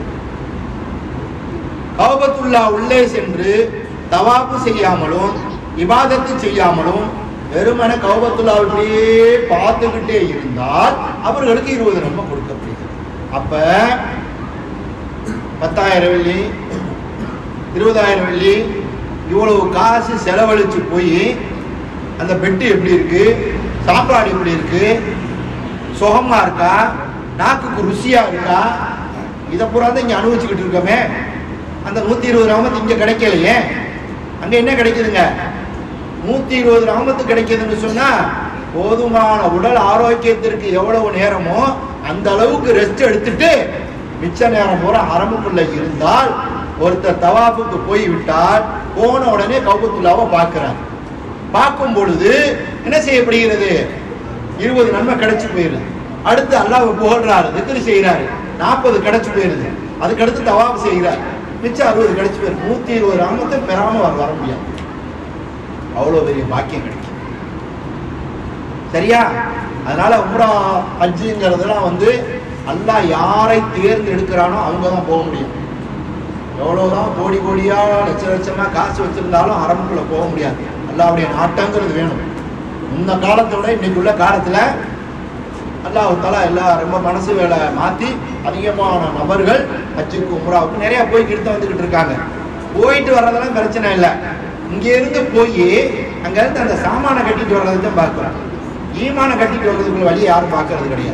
கௌபத்துல்லா உள்ளே சென்று தவாப்பு செய்யாமலும் இபாதத்து செய்யாமலும் வெறுமன கௌபத்துல்லா இப்படியே பார்த்துக்கிட்டே இருந்தால் அவர்களுக்கு இருபது ரொம்ப கொடுக்கப்படுகிறது அப்ப பத்தாயிரம் வெள்ளி இருபதாயிரம் வெள்ளி இவ்வளவு காசு செலவழிச்சு போய் அந்த பெட்டு எப்படி இருக்கு சாப்பாடு எப்படி இருக்கு சுகமா இருக்கா நாக்குக்கு ருசியா இருக்கா இதை பூரா தான் இங்க அனுபவிச்சுக்கிட்டு இருக்கோமே அந்த நூத்தி இருபது ராமத்து இங்க கிடைக்கலையே அங்க என்ன கிடைக்குதுங்க நூத்தி இருபது ராமத்து கிடைக்குதுன்னு சொன்னா போதுமான உடல் ஆரோக்கியத்திற்கு எவ்வளவு நேரமோ அந்த அளவுக்கு ரெஸ்ட் எடுத்துட்டு மிச்ச நேரம் பூரா அரமுக்குள்ள இருந்தால் ஒருத்தர் தவாஃபுக்கு போய் விட்டால் போன உடனே கௌபத்துல்லாவை பார்க்கிறார் பார்க்கும் பொழுது என்ன செய்யப்படுகிறது இருபது நன்மை கிடைச்சு போயிருது அடுத்து அல்லாஹ் புகழ்றாரு திக்ரு செய்யறாரு நாற்பது கிடைச்சு போயிருது அதுக்கு அடுத்து தவாப் செய்கிறார் மிச்சம் அறுபது கிடைச்சு போயிரு நூத்தி இருபது ராமத்தை பெறாம வர வர முடியாது அவ்வளவு பெரிய பாக்கியம் கிடைக்கும் சரியா அதனால உம்ரா ஹஜ்ஜுங்கிறதுலாம் வந்து அல்லாஹ் யாரை தேர்ந்தெடுக்கிறானோ அவங்க தான் போக முடியும் எவ்வளவுதான் கோடி கோடியா லட்ச லட்சமா காசு வச்சிருந்தாலும் அரமுக்குள்ள போக முடியாது அல்லாவுடைய நாட்டங்கிறது வேணும் இந்த காலத்தை விட இன்னைக்குள்ள காலத்துல அல்லாஹ் தலா எல்லாம் ரொம்ப மனசு வேலை மாத்தி அதிகமான நபர்கள் ஹஜ்ஜுக்கு உம்ராவுக்கு நிறைய போய்கிட்டு தான் வந்துகிட்டு இருக்காங்க போயிட்டு வர்றதெல்லாம் பிரச்சனை இல்லை இங்க இருந்து போய் அங்க இருந்து அந்த சாமானை கட்டிட்டு வர்றதை தான் பார்க்கிறோம் ஈமான கட்டிட்டு வர்றதுக்குள்ள வழி யாரும் பார்க்கறது கிடையாது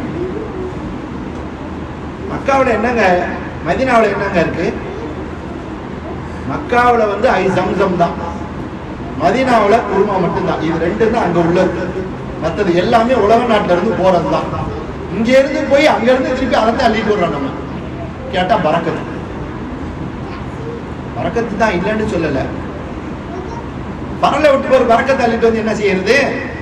மக்காவுல என்னங்க மதினாவுல என்னங்க இருக்கு மக்காவுல வந்து ஐ சம்சம் தான் மதீனாவுல குருமா மட்டும்தான் இது ரெண்டும் தான் அங்க உள்ளது மற்றது எல்லாமே உலக நாட்டுல இருந்து போறது தான் இங்க இருந்து போய் அங்க இருந்து திருப்பி அதை தான் அள்ளிட்டு வர்றோம் நம்ம கேட்டா பறக்கத்து பறக்கத்து தான் இல்லைன்னு சொல்லல பரலை விட்டு போற பறக்கத்தை அள்ளிட்டு வந்து என்ன செய்யறது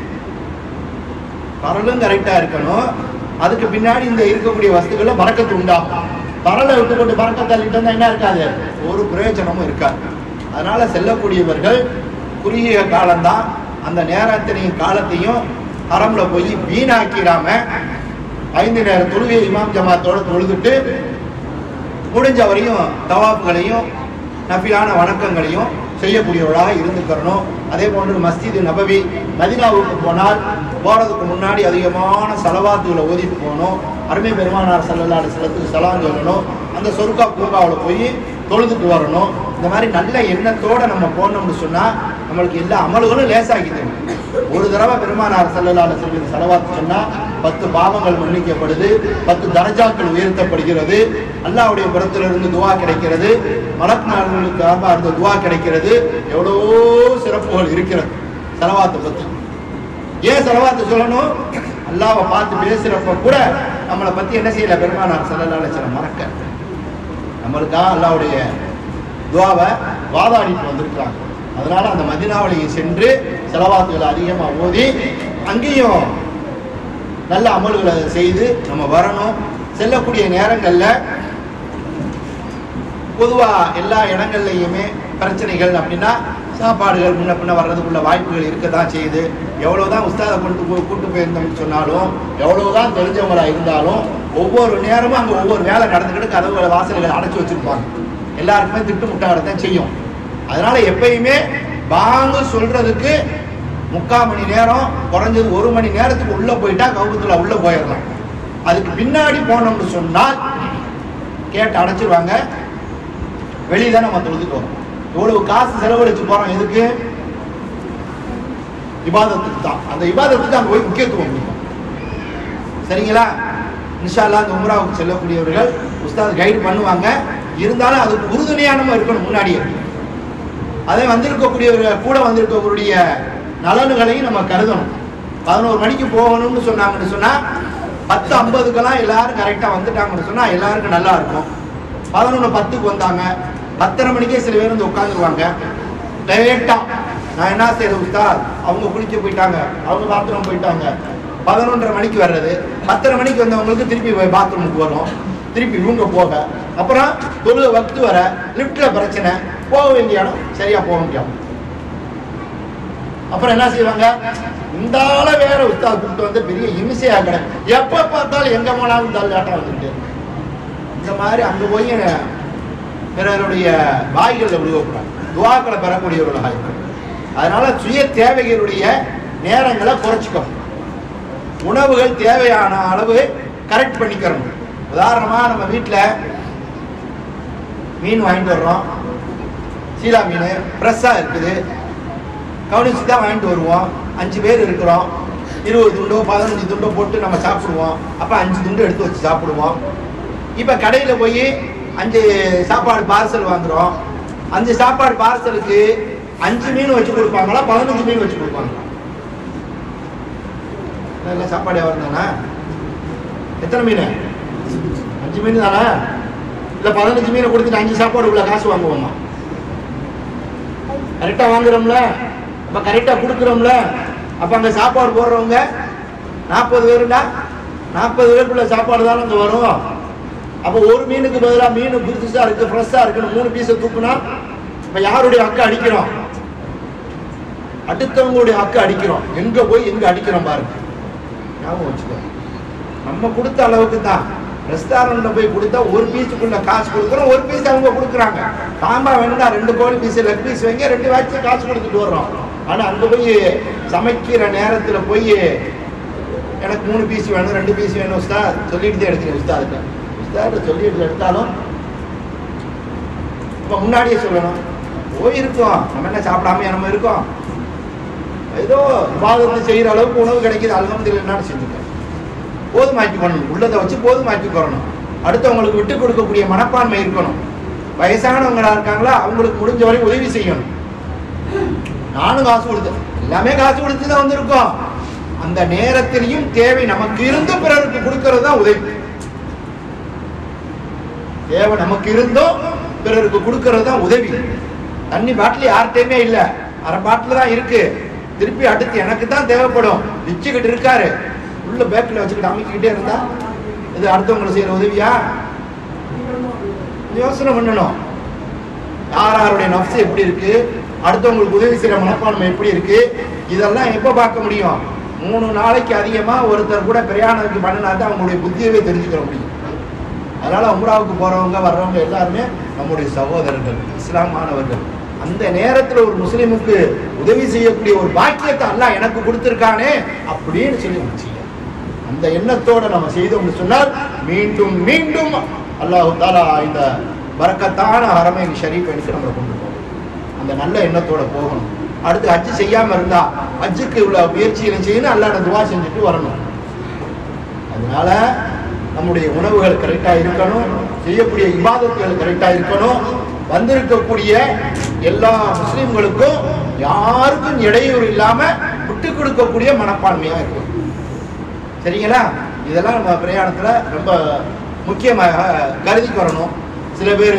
பரலும் கரெக்டா இருக்கணும் அதுக்கு பின்னாடி இந்த இருக்கக்கூடிய வஸ்துக்கள்ல பறக்கத்து உண்டாகும் பரலை விட்டு கொண்டு பறக்கத்தை அள்ளிட்டு வந்தா என்ன இருக்காது ஒரு பிரயோஜனமும் இருக்காது அதனால செல்லக்கூடியவர்கள் குறுகிய காலம்தான் அந்த நேரத்தினையும் காலத்தையும் ஹரம்ல போய் வீணாக்கிடாம ஐந்து நேர தொழுகை இமாம் ஜமாத்தோட தொழுதுட்டு முடிஞ்ச வரையும் தவாப்புகளையும் நபிலான வணக்கங்களையும் செய்யக்கூடியவர்களாக இருந்துக்கிறணும் அதே போன்று மஸ்ஜிது நபவி மதினாவுக்கு போனால் போறதுக்கு முன்னாடி அதிகமான செலவாத்துகளை ஓதிட்டு போகணும் அருமை பெருமானார் சல்லல்லா அலிஸ்லத்துக்கு சலாம் சொல்லணும் அந்த சொருக்கா பூங்காவில் போய் தொழுதுட்டு வரணும் இந்த மாதிரி நல்ல எண்ணத்தோட நம்ம போனோம்னு சொன்னா நம்மளுக்கு எல்லா அமல்களும் லேசாகிது ஒரு தடவை பெருமானார் சல்லல்லா அலிஸ்லத்துக்கு செலவாத்து சொன்னா பத்து பாவங்கள் மன்னிக்கப்படுது பத்து தரஜாக்கள் உயர்த்தப்படுகிறது அல்லாவுடைய புறத்திலிருந்து துவா கிடைக்கிறது மலக்குமார்களுக்காக அந்த துவா கிடைக்கிறது எவ்வளவோ சிறப்புகள் இருக்கிறது செலவாத்தை பத்தி ஏன் செலவாத்து சொல்லணும் அல்லாவை பார்த்து பேசுறப்ப கூட நம்மளை பத்தி என்ன செய்யல பெருமானார் சல்லல்லா அலிஸ்லம் மறக்க நம்மளுக்காக அல்லாவுடைய துவாவை வாதாடிட்டு வந்திருக்கிறாங்க அதனால அந்த மதினாவளியை சென்று செலவாத்துகளை அதிகமாக ஓதி அங்கேயும் நல்ல அமல்களை செய்து நம்ம வரணும் செல்லக்கூடிய நேரங்களில் பொதுவாக எல்லா இடங்கள்லையுமே பிரச்சனைகள் அப்படின்னா சாப்பாடுகள் முன்ன பின்ன வர்றதுக்குள்ள வாய்ப்புகள் இருக்க தான் செய்யுது எவ்வளோதான் உஸ்தாதை கொண்டு போய் கூட்டு போயிருந்தோம்னு சொன்னாலும் எவ்வளோதான் தெரிஞ்சவங்களா இருந்தாலும் ஒவ்வொரு நேரமும் அங்கே ஒவ்வொரு வேலை நடந்துக்கிட்டு கதவுகளை வாசல்களை அடைச்சி வச்சிருப்பாங்க எல்லாருக்குமே திட்டு முட்டாடத்தான் செய்யும் அதனால எப்பயுமே பாங்கு சொல்றதுக்கு முக்கால் மணி நேரம் குறைஞ்சது ஒரு மணி நேரத்துக்கு உள்ள போயிட்டா கவுபத்துல உள்ள போயிடலாம் அதுக்கு பின்னாடி போனோம்னு சொன்னால் கேட்டு அடைச்சிருவாங்க வெளியே தான் நம்ம தொழுதுட்டு வரோம் இவ்வளவு காசு செலவழிச்சு போறோம் எதுக்கு இபாதத்துக்கு தான் அந்த இபாதத்துக்கு அங்க போய் முக்கியத்துவம் கொடுக்கும் சரிங்களா இன்ஷால்லா அந்த உம்ராவுக்கு செல்லக்கூடியவர்கள் உஸ்தாத் கைடு பண்ணுவாங்க இருந்தாலும் அதுக்கு உறுதுணையா நம்ம இருக்கணும் முன்னாடியே அதே வந்திருக்கக்கூடியவர்கள் கூட வந்திருக்கக்கூடிய நலன்களையும் நம்ம கருதணும் பதினோரு மணிக்கு போகணும்னு சொன்னாங்கன்னு சொன்னா பத்து ஐம்பதுக்கெல்லாம் எல்லாரும் கரெக்டா வந்துட்டாங்கன்னு சொன்னா எல்லாருக்கும் நல்லா இருக்கும் பதினொன்று பத்துக்கு வந்தாங்க பத்தரை மணிக்கே சில பேர் வந்து உட்காந்துருவாங்க லேட்டா நான் என்ன செய்யறது உஸ்தாத் அவங்க குளிக்க போயிட்டாங்க அவங்க பாத்ரூம் போயிட்டாங்க பதினொன்றரை மணிக்கு வர்றது பத்தரை மணிக்கு வந்தவங்களுக்கு திருப்பி பாத்ரூமுக்கு வரும் திருப்பி இவங்க போக அப்புறம் தொழுக வக்து வர லிஃப்ட்ல பிரச்சனை போக வேண்டிய இடம் சரியா போக முடியாது அப்புறம் என்ன செய்வாங்க இந்த ஆள வேற உஸ்தாத் கூப்பிட்டு வந்து பெரிய இமிசையா கடை எப்ப பார்த்தாலும் எங்க போனாலும் இந்த ஆள் லேட்டா வந்துட்டு இந்த மாதிரி அங்க போய் பிறருடைய வாய்களில் விழுவக்கூடாது துவாக்களை பெறக்கூடியவர்களாக இருக்கணும் அதனால சுய தேவைகளுடைய நேரங்களை குறைச்சிக்கணும் உணவுகள் தேவையான அளவு கரெக்ட் பண்ணிக்கிறணும் உதாரணமா நம்ம வீட்டில் மீன் வாங்கிட்டு வர்றோம் சீலா மீன் ஃப்ரெஷ்ஷாக இருக்குது கவனிச்சு தான் வாங்கிட்டு வருவோம் அஞ்சு பேர் இருக்கிறோம் இருபது துண்டோ பதினஞ்சு துண்டோ போட்டு நம்ம சாப்பிடுவோம் அப்போ அஞ்சு துண்டு எடுத்து வச்சு சாப்பிடுவோம் இப்போ கடையில் போய் அஞ்சு சாப்பாடு பார்சல் வாங்குறோம் அஞ்சு சாப்பாடு பார்சலுக்கு அஞ்சு மீன் வச்சு கொடுப்பாங்களா பதினஞ்சு மீன் வச்சு கொடுப்பாங்களா எல்லாம் சாப்பாடு வியாபாரம் தானே எத்தனை மீன் அஞ்சு மீன் தானே இல்லை பதினஞ்சு மீனை கொடுத்துட்டு அஞ்சு சாப்பாடு உள்ள காசு வாங்குவோமா கரெக்டாக வாங்குறோம்ல அப்போ கரெக்டாக கொடுக்குறோம்ல அப்போ அங்கே சாப்பாடு போடுறவங்க நாற்பது பேருண்டா நாற்பது பேருக்குள்ள சாப்பாடு தானே அங்கே வரும் அப்போ ஒரு மீனுக்கு பதிலாக மீன் புதுசாக இருக்குது ஃப்ரெஷ்ஷாக இருக்குன்னு மூணு பீஸை தூக்குனா இப்போ யாருடைய அக்கை அடிக்கிறோம் அடுத்தவங்களுடைய அக்கை அடிக்கிறோம் எங்கே போய் எங்கே அடிக்கிறோம் பாருங்க ஞாபகம் வச்சுக்கோ நம்ம கொடுத்த அளவுக்கு தான் ரெஸ்டாரண்ட்ல போய் கொடுத்தா ஒரு பீஸுக்குள்ள காசு கொடுக்குறோம் ஒரு பீஸ் அவங்க கொடுக்குறாங்க காம்பா வேணும்னா ரெண்டு கோழி பீஸ் லெக் பீஸ் வைங்க ரெண்டு வாட்சி காசு கொடுத்துட்டு வர்றோம் ஆனா அங்க போய் சமைக்கிற நேரத்துல போய் எனக்கு மூணு பீஸ் வேணும் ரெண்டு பீஸ் வேணும் உஸ்தா சொல்லிட்டு தான் எடுக்கிறேன் உஸ்தாதுக்கு உஸ்தாது சொல்லிட்டு எடுத்தாலும் இப்போ முன்னாடியே சொல்லணும் போயிருக்கோம் நம்ம என்ன சாப்பிடாம நம்ம இருக்கோம் ஏதோ விவாதத்தை செய்யற அளவுக்கு உணவு கிடைக்குது அல்ஹம்துலில்லாஹ்னு செஞ்சுட்டேன் போதுமாக்கி பண்ணணும் உள்ளதை வச்சு போதுமாக்கி கொள்ளணும் அடுத்தவங்களுக்கு விட்டு கொடுக்கக்கூடிய மனப்பான்மை இருக்கணும் வயசானவங்களா இருக்காங்களா அவங்களுக்கு முடிஞ்ச வரை உதவி செய்யணும் நானும் காசு கொடுத்தேன் எல்லாமே காசு கொடுத்து தான் வந்திருக்கோம் அந்த நேரத்திலையும் தேவை நமக்கு இருந்து பிறருக்கு கொடுக்கறது தான் உதவி தேவை நமக்கு இருந்தும் பிறருக்கு கொடுக்கறது தான் உதவி தண்ணி பாட்டில் யார்கிட்டயுமே இல்லை அரை பாட்டில் தான் இருக்கு திருப்பி அடுத்து எனக்கு தான் தேவைப்படும் வச்சுக்கிட்டு இருக்காரு உள்ள பேக்கில் வச்சுக்கிட்டு அமைக்கிட்டே இருந்தா இது அடுத்தவங்களுக்கு செய்யற உதவியா யோசனை பண்ணணும் யார் யாருடைய நப்சு எப்படி இருக்கு அடுத்தவங்களுக்கு உதவி செய்யற மனப்பான்மை எப்படி இருக்கு இதெல்லாம் எப்போ பார்க்க முடியும் மூணு நாளைக்கு அதிகமா ஒருத்தர் கூட பிரயாணத்துக்கு பண்ணினா தான் அவங்களுடைய புத்தியவே தெரிஞ்சுக்கிற முடியும் அதனால உம்ராவுக்கு போறவங்க வர்றவங்க எல்லாருமே நம்முடைய சகோதரர்கள் இஸ்லாமானவர்கள் அந்த நேரத்துல ஒரு முஸ்லிமுக்கு உதவி செய்யக்கூடிய ஒரு பாக்கியத்தை அல்லாஹ் எனக்கு கொடுத்திருக்கானே அப்படின்னு சொல்லி நம்ம செய்யணும். அந்த எண்ணத்தோட நம்ம செய்தோம்னு சொன்னால் மீண்டும் மீண்டும் அல்லாஹ் தாலா இந்த பரக்கத்தான அரமையின் ஷரீஃப் எனக்கு நம்மளை கொண்டு போகணும் அந்த நல்ல எண்ணத்தோட போகணும் அடுத்து ஹஜ்ஜு செய்யாம இருந்தா ஹஜ்ஜுக்கு இவ்வளவு முயற்சிகளை செய்யணும் அல்லாட துவா செஞ்சுட்டு வரணும் அதனால நம்முடைய உணவுகள் கரெக்டாக இருக்கணும் செய்யக்கூடிய இபாதத்துகள் கரெக்டாக இருக்கணும் வந்திருக்கக்கூடிய எல்லா முஸ்லிம்களுக்கும் யாருக்கும் இடையூறு இல்லாம விட்டு கொடுக்கக்கூடிய மனப்பான்மையா இருக்கும் சரிங்களா இதெல்லாம் நம்ம பிரயாணத்துல ரொம்ப முக்கியமாக கருதி வரணும் சில பேர்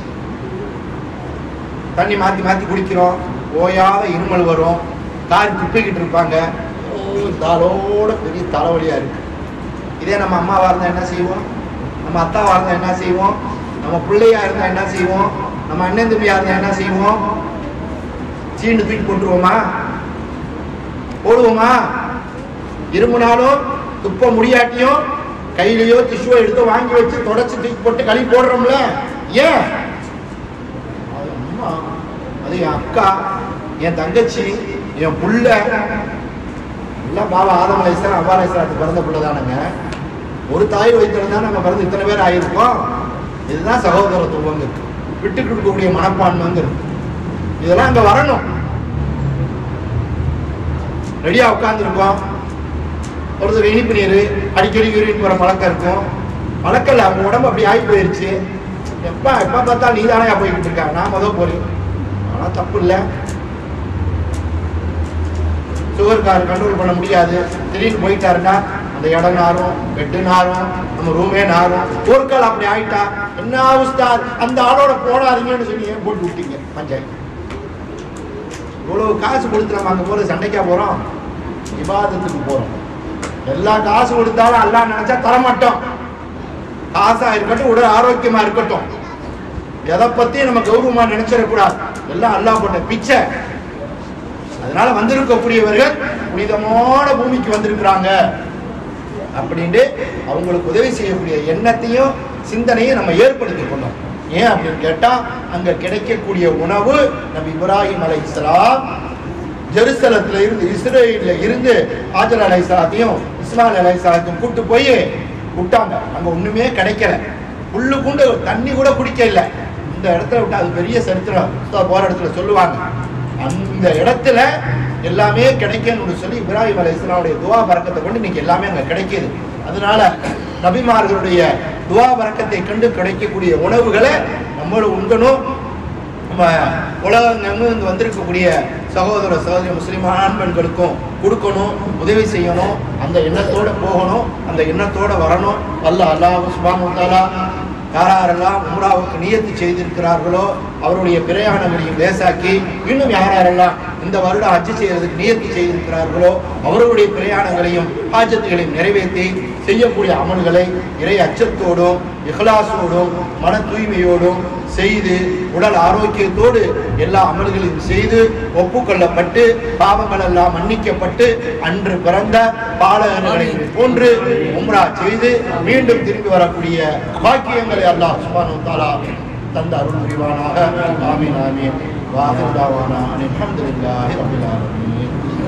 தண்ணி மாத்தி மாத்தி குடிக்கிறோம் ஓயாத இருமல் வரும் கார் துப்பிக்கிட்டு இருப்பாங்க ஓ, இந்த ஆளோட பெரிய தலைவலியா இருக்கு இதே நம்ம அம்மாவா இருந்தா என்ன செய்வோம் நம்ம அத்தாவா இருந்தா என்ன செய்வோம் நம்ம பிள்ளையா இருந்தா என்ன செய்வோம் நம்ம அண்ணன் தம்பியா இருந்தா என்ன செய்வோம் சீண்டு தூக்கி போட்டுருவோமா போடுவோமா இருமுனாலும் துப்ப முடியாட்டியும் கையிலயோ டிஷ்யூ எடுத்து வாங்கி வச்சு தொடச்சு தூக்கி போட்டு கழுவி போடுறோம்ல ஏன் அது அம்மா அது என் அக்கா என் தங்கச்சி என் புள்ள எல்லாம் பாபா ஆதம் அலைசலாம் அவ்வா அலைசலாத்து பிறந்த பிள்ளை தானுங்க ஒரு தாய் வயிற்றுல தான் நம்ம பிறந்து இத்தனை பேர் ஆயிருக்கோம் இதுதான் சகோதரத்துவங்கிறது விட்டு கொடுக்கக்கூடிய மனப்பான்மைங்கிறது இதெல்லாம் அங்க வரணும் ரெடியா உட்காந்துருக்கோம் ஒருத்தர் இனிப்பு நீர் அடிக்கடி யூரின் போற பழக்கம் இருக்கும் பழக்கம் இல்லை அவங்க உடம்பு அப்படி ஆகி போயிருச்சு எப்ப எப்ப பார்த்தா நீ தானே போய்கிட்டு இருக்கா நான் முத போறேன் ஆனா தப்பு இல்லை சுகர் கார் கண்ட்ரோல் பண்ண முடியாது திடீர்னு போயிட்டாருன்னா அந்த இடம் நாரும் பெட்டு நாரும் நம்ம ரூமே நாரும் ஒரு கால் அப்படி ஆயிட்டா என்ன உஸ்தாத் அந்த ஆளோட போடாதீங்கன்னு சொல்லி ஏன் போட்டு விட்டீங்க பஞ்சாயத்து இவ்வளவு காசு கொடுத்து நம்ம அங்க போற சண்டைக்கா போறோம் விவாதத்துக்கு போறோம் எல்லா காசு கொடுத்தாலும் அல்லாஹ் நினைச்சா தரமாட்டோம் காசா இருக்கட்டும் உடல் ஆரோக்கியமா இருக்கட்டும் எதை பத்தி நம்ம கௌரவமா நினைச்சிடக்கூடாது எல்லாம் அல்லாஹ் போட்ட பிச்சை அதனால வந்திருக்கக்கூடியவர்கள் புனிதமான பூமிக்கு வந்திருக்கிறாங்க அப்படின்ட்டு அவங்களுக்கு உதவி செய்யக்கூடிய எண்ணத்தையும் சிந்தனையும் நம்ம ஏற்படுத்தி கொண்டோம் ஏன் அப்படின்னு கேட்டா அங்க கிடைக்கக்கூடிய உணவு நபி இப்ராஹிம் அலைஹிஸ்ஸலாம் ஜெருசலத்துல இருந்து இஸ்ரேல்ல இருந்து ஆஜர் அலைஹிஸ்ஸலாத்தையும் இஸ்மாயில் அலைஹிஸ்ஸலாத்தையும் கூட்டு போய் விட்டாங்க அங்க ஒண்ணுமே கிடைக்கல புல்லு பூண்டு தண்ணி கூட குடிக்க இல்ல இந்த இடத்துல விட்டு அது பெரிய சரித்திரம் உஸ்தாத் போற இடத்துல சொல்லுவாங்க அந்த இடத்துல எல்லாமே கிடைக்கணும்னு சொல்லி இப்ராஹிம் அலைஹிஸ்ஸலாமுடைய துவா பறக்கத்தை கொண்டு இன்னைக்கு எல்லாமே அங்க கிடைக்குது அதனால நபிமார்களுடைய துவா பறக்கத்தை கண்டு கிடைக்கக்கூடிய உணவுகளை நம்மளும் உண்கணும் நம்ம உலகங்கள்ந்து வந்திருக்கக்கூடிய சகோதர சகோதரி முஸ்லிம் ஆண் பெண்களுக்கும் கொடுக்கணும் உதவி செய்யணும் அந்த எண்ணத்தோட போகணும் அந்த எண்ணத்தோட வரணும் அல்லாஹ் அல்லாஹ் சுபானு தாலா யாரெல்லாம் உம்ராவுக்கு நியத்து செய்திருக்கிறார்களோ அவருடைய பிரயாணங்களையும் லேசாக்கி இன்னும் யாரெல்லாம் இந்த வருடம் ஹஜ்ஜு செய்யறதுக்கு நியத்து செய்திருக்கிறார்களோ அவர்களுடைய பிரயாணங்களையும் ஹாஜத்துகளையும் நிறைவேற்றி செய்யக்கூடிய அமல்களை இறை அச்சத்தோடும் இஹ்லாசோடும் மன தூய்மையோடும் செய்து உடல் ஆரோக்கியத்தோடு எல்லா அமல்களையும் செய்து ஒப்புக்கொள்ளப்பட்டு பாவங்கள் எல்லாம் மன்னிக்கப்பட்டு அன்று பிறந்த பாலகர்களை போன்று உம்ரா செய்து மீண்டும் திரும்பி வரக்கூடிய பாக்கியங்களை அல்லாஹ் சுபானு தாலா தந்த அருள் புரிவானாக ஆமீன் ஆமீன் வாஹிர் தாவானா அல்ஹம்துலில்லாஹி ரப்பில் ஆலமீன்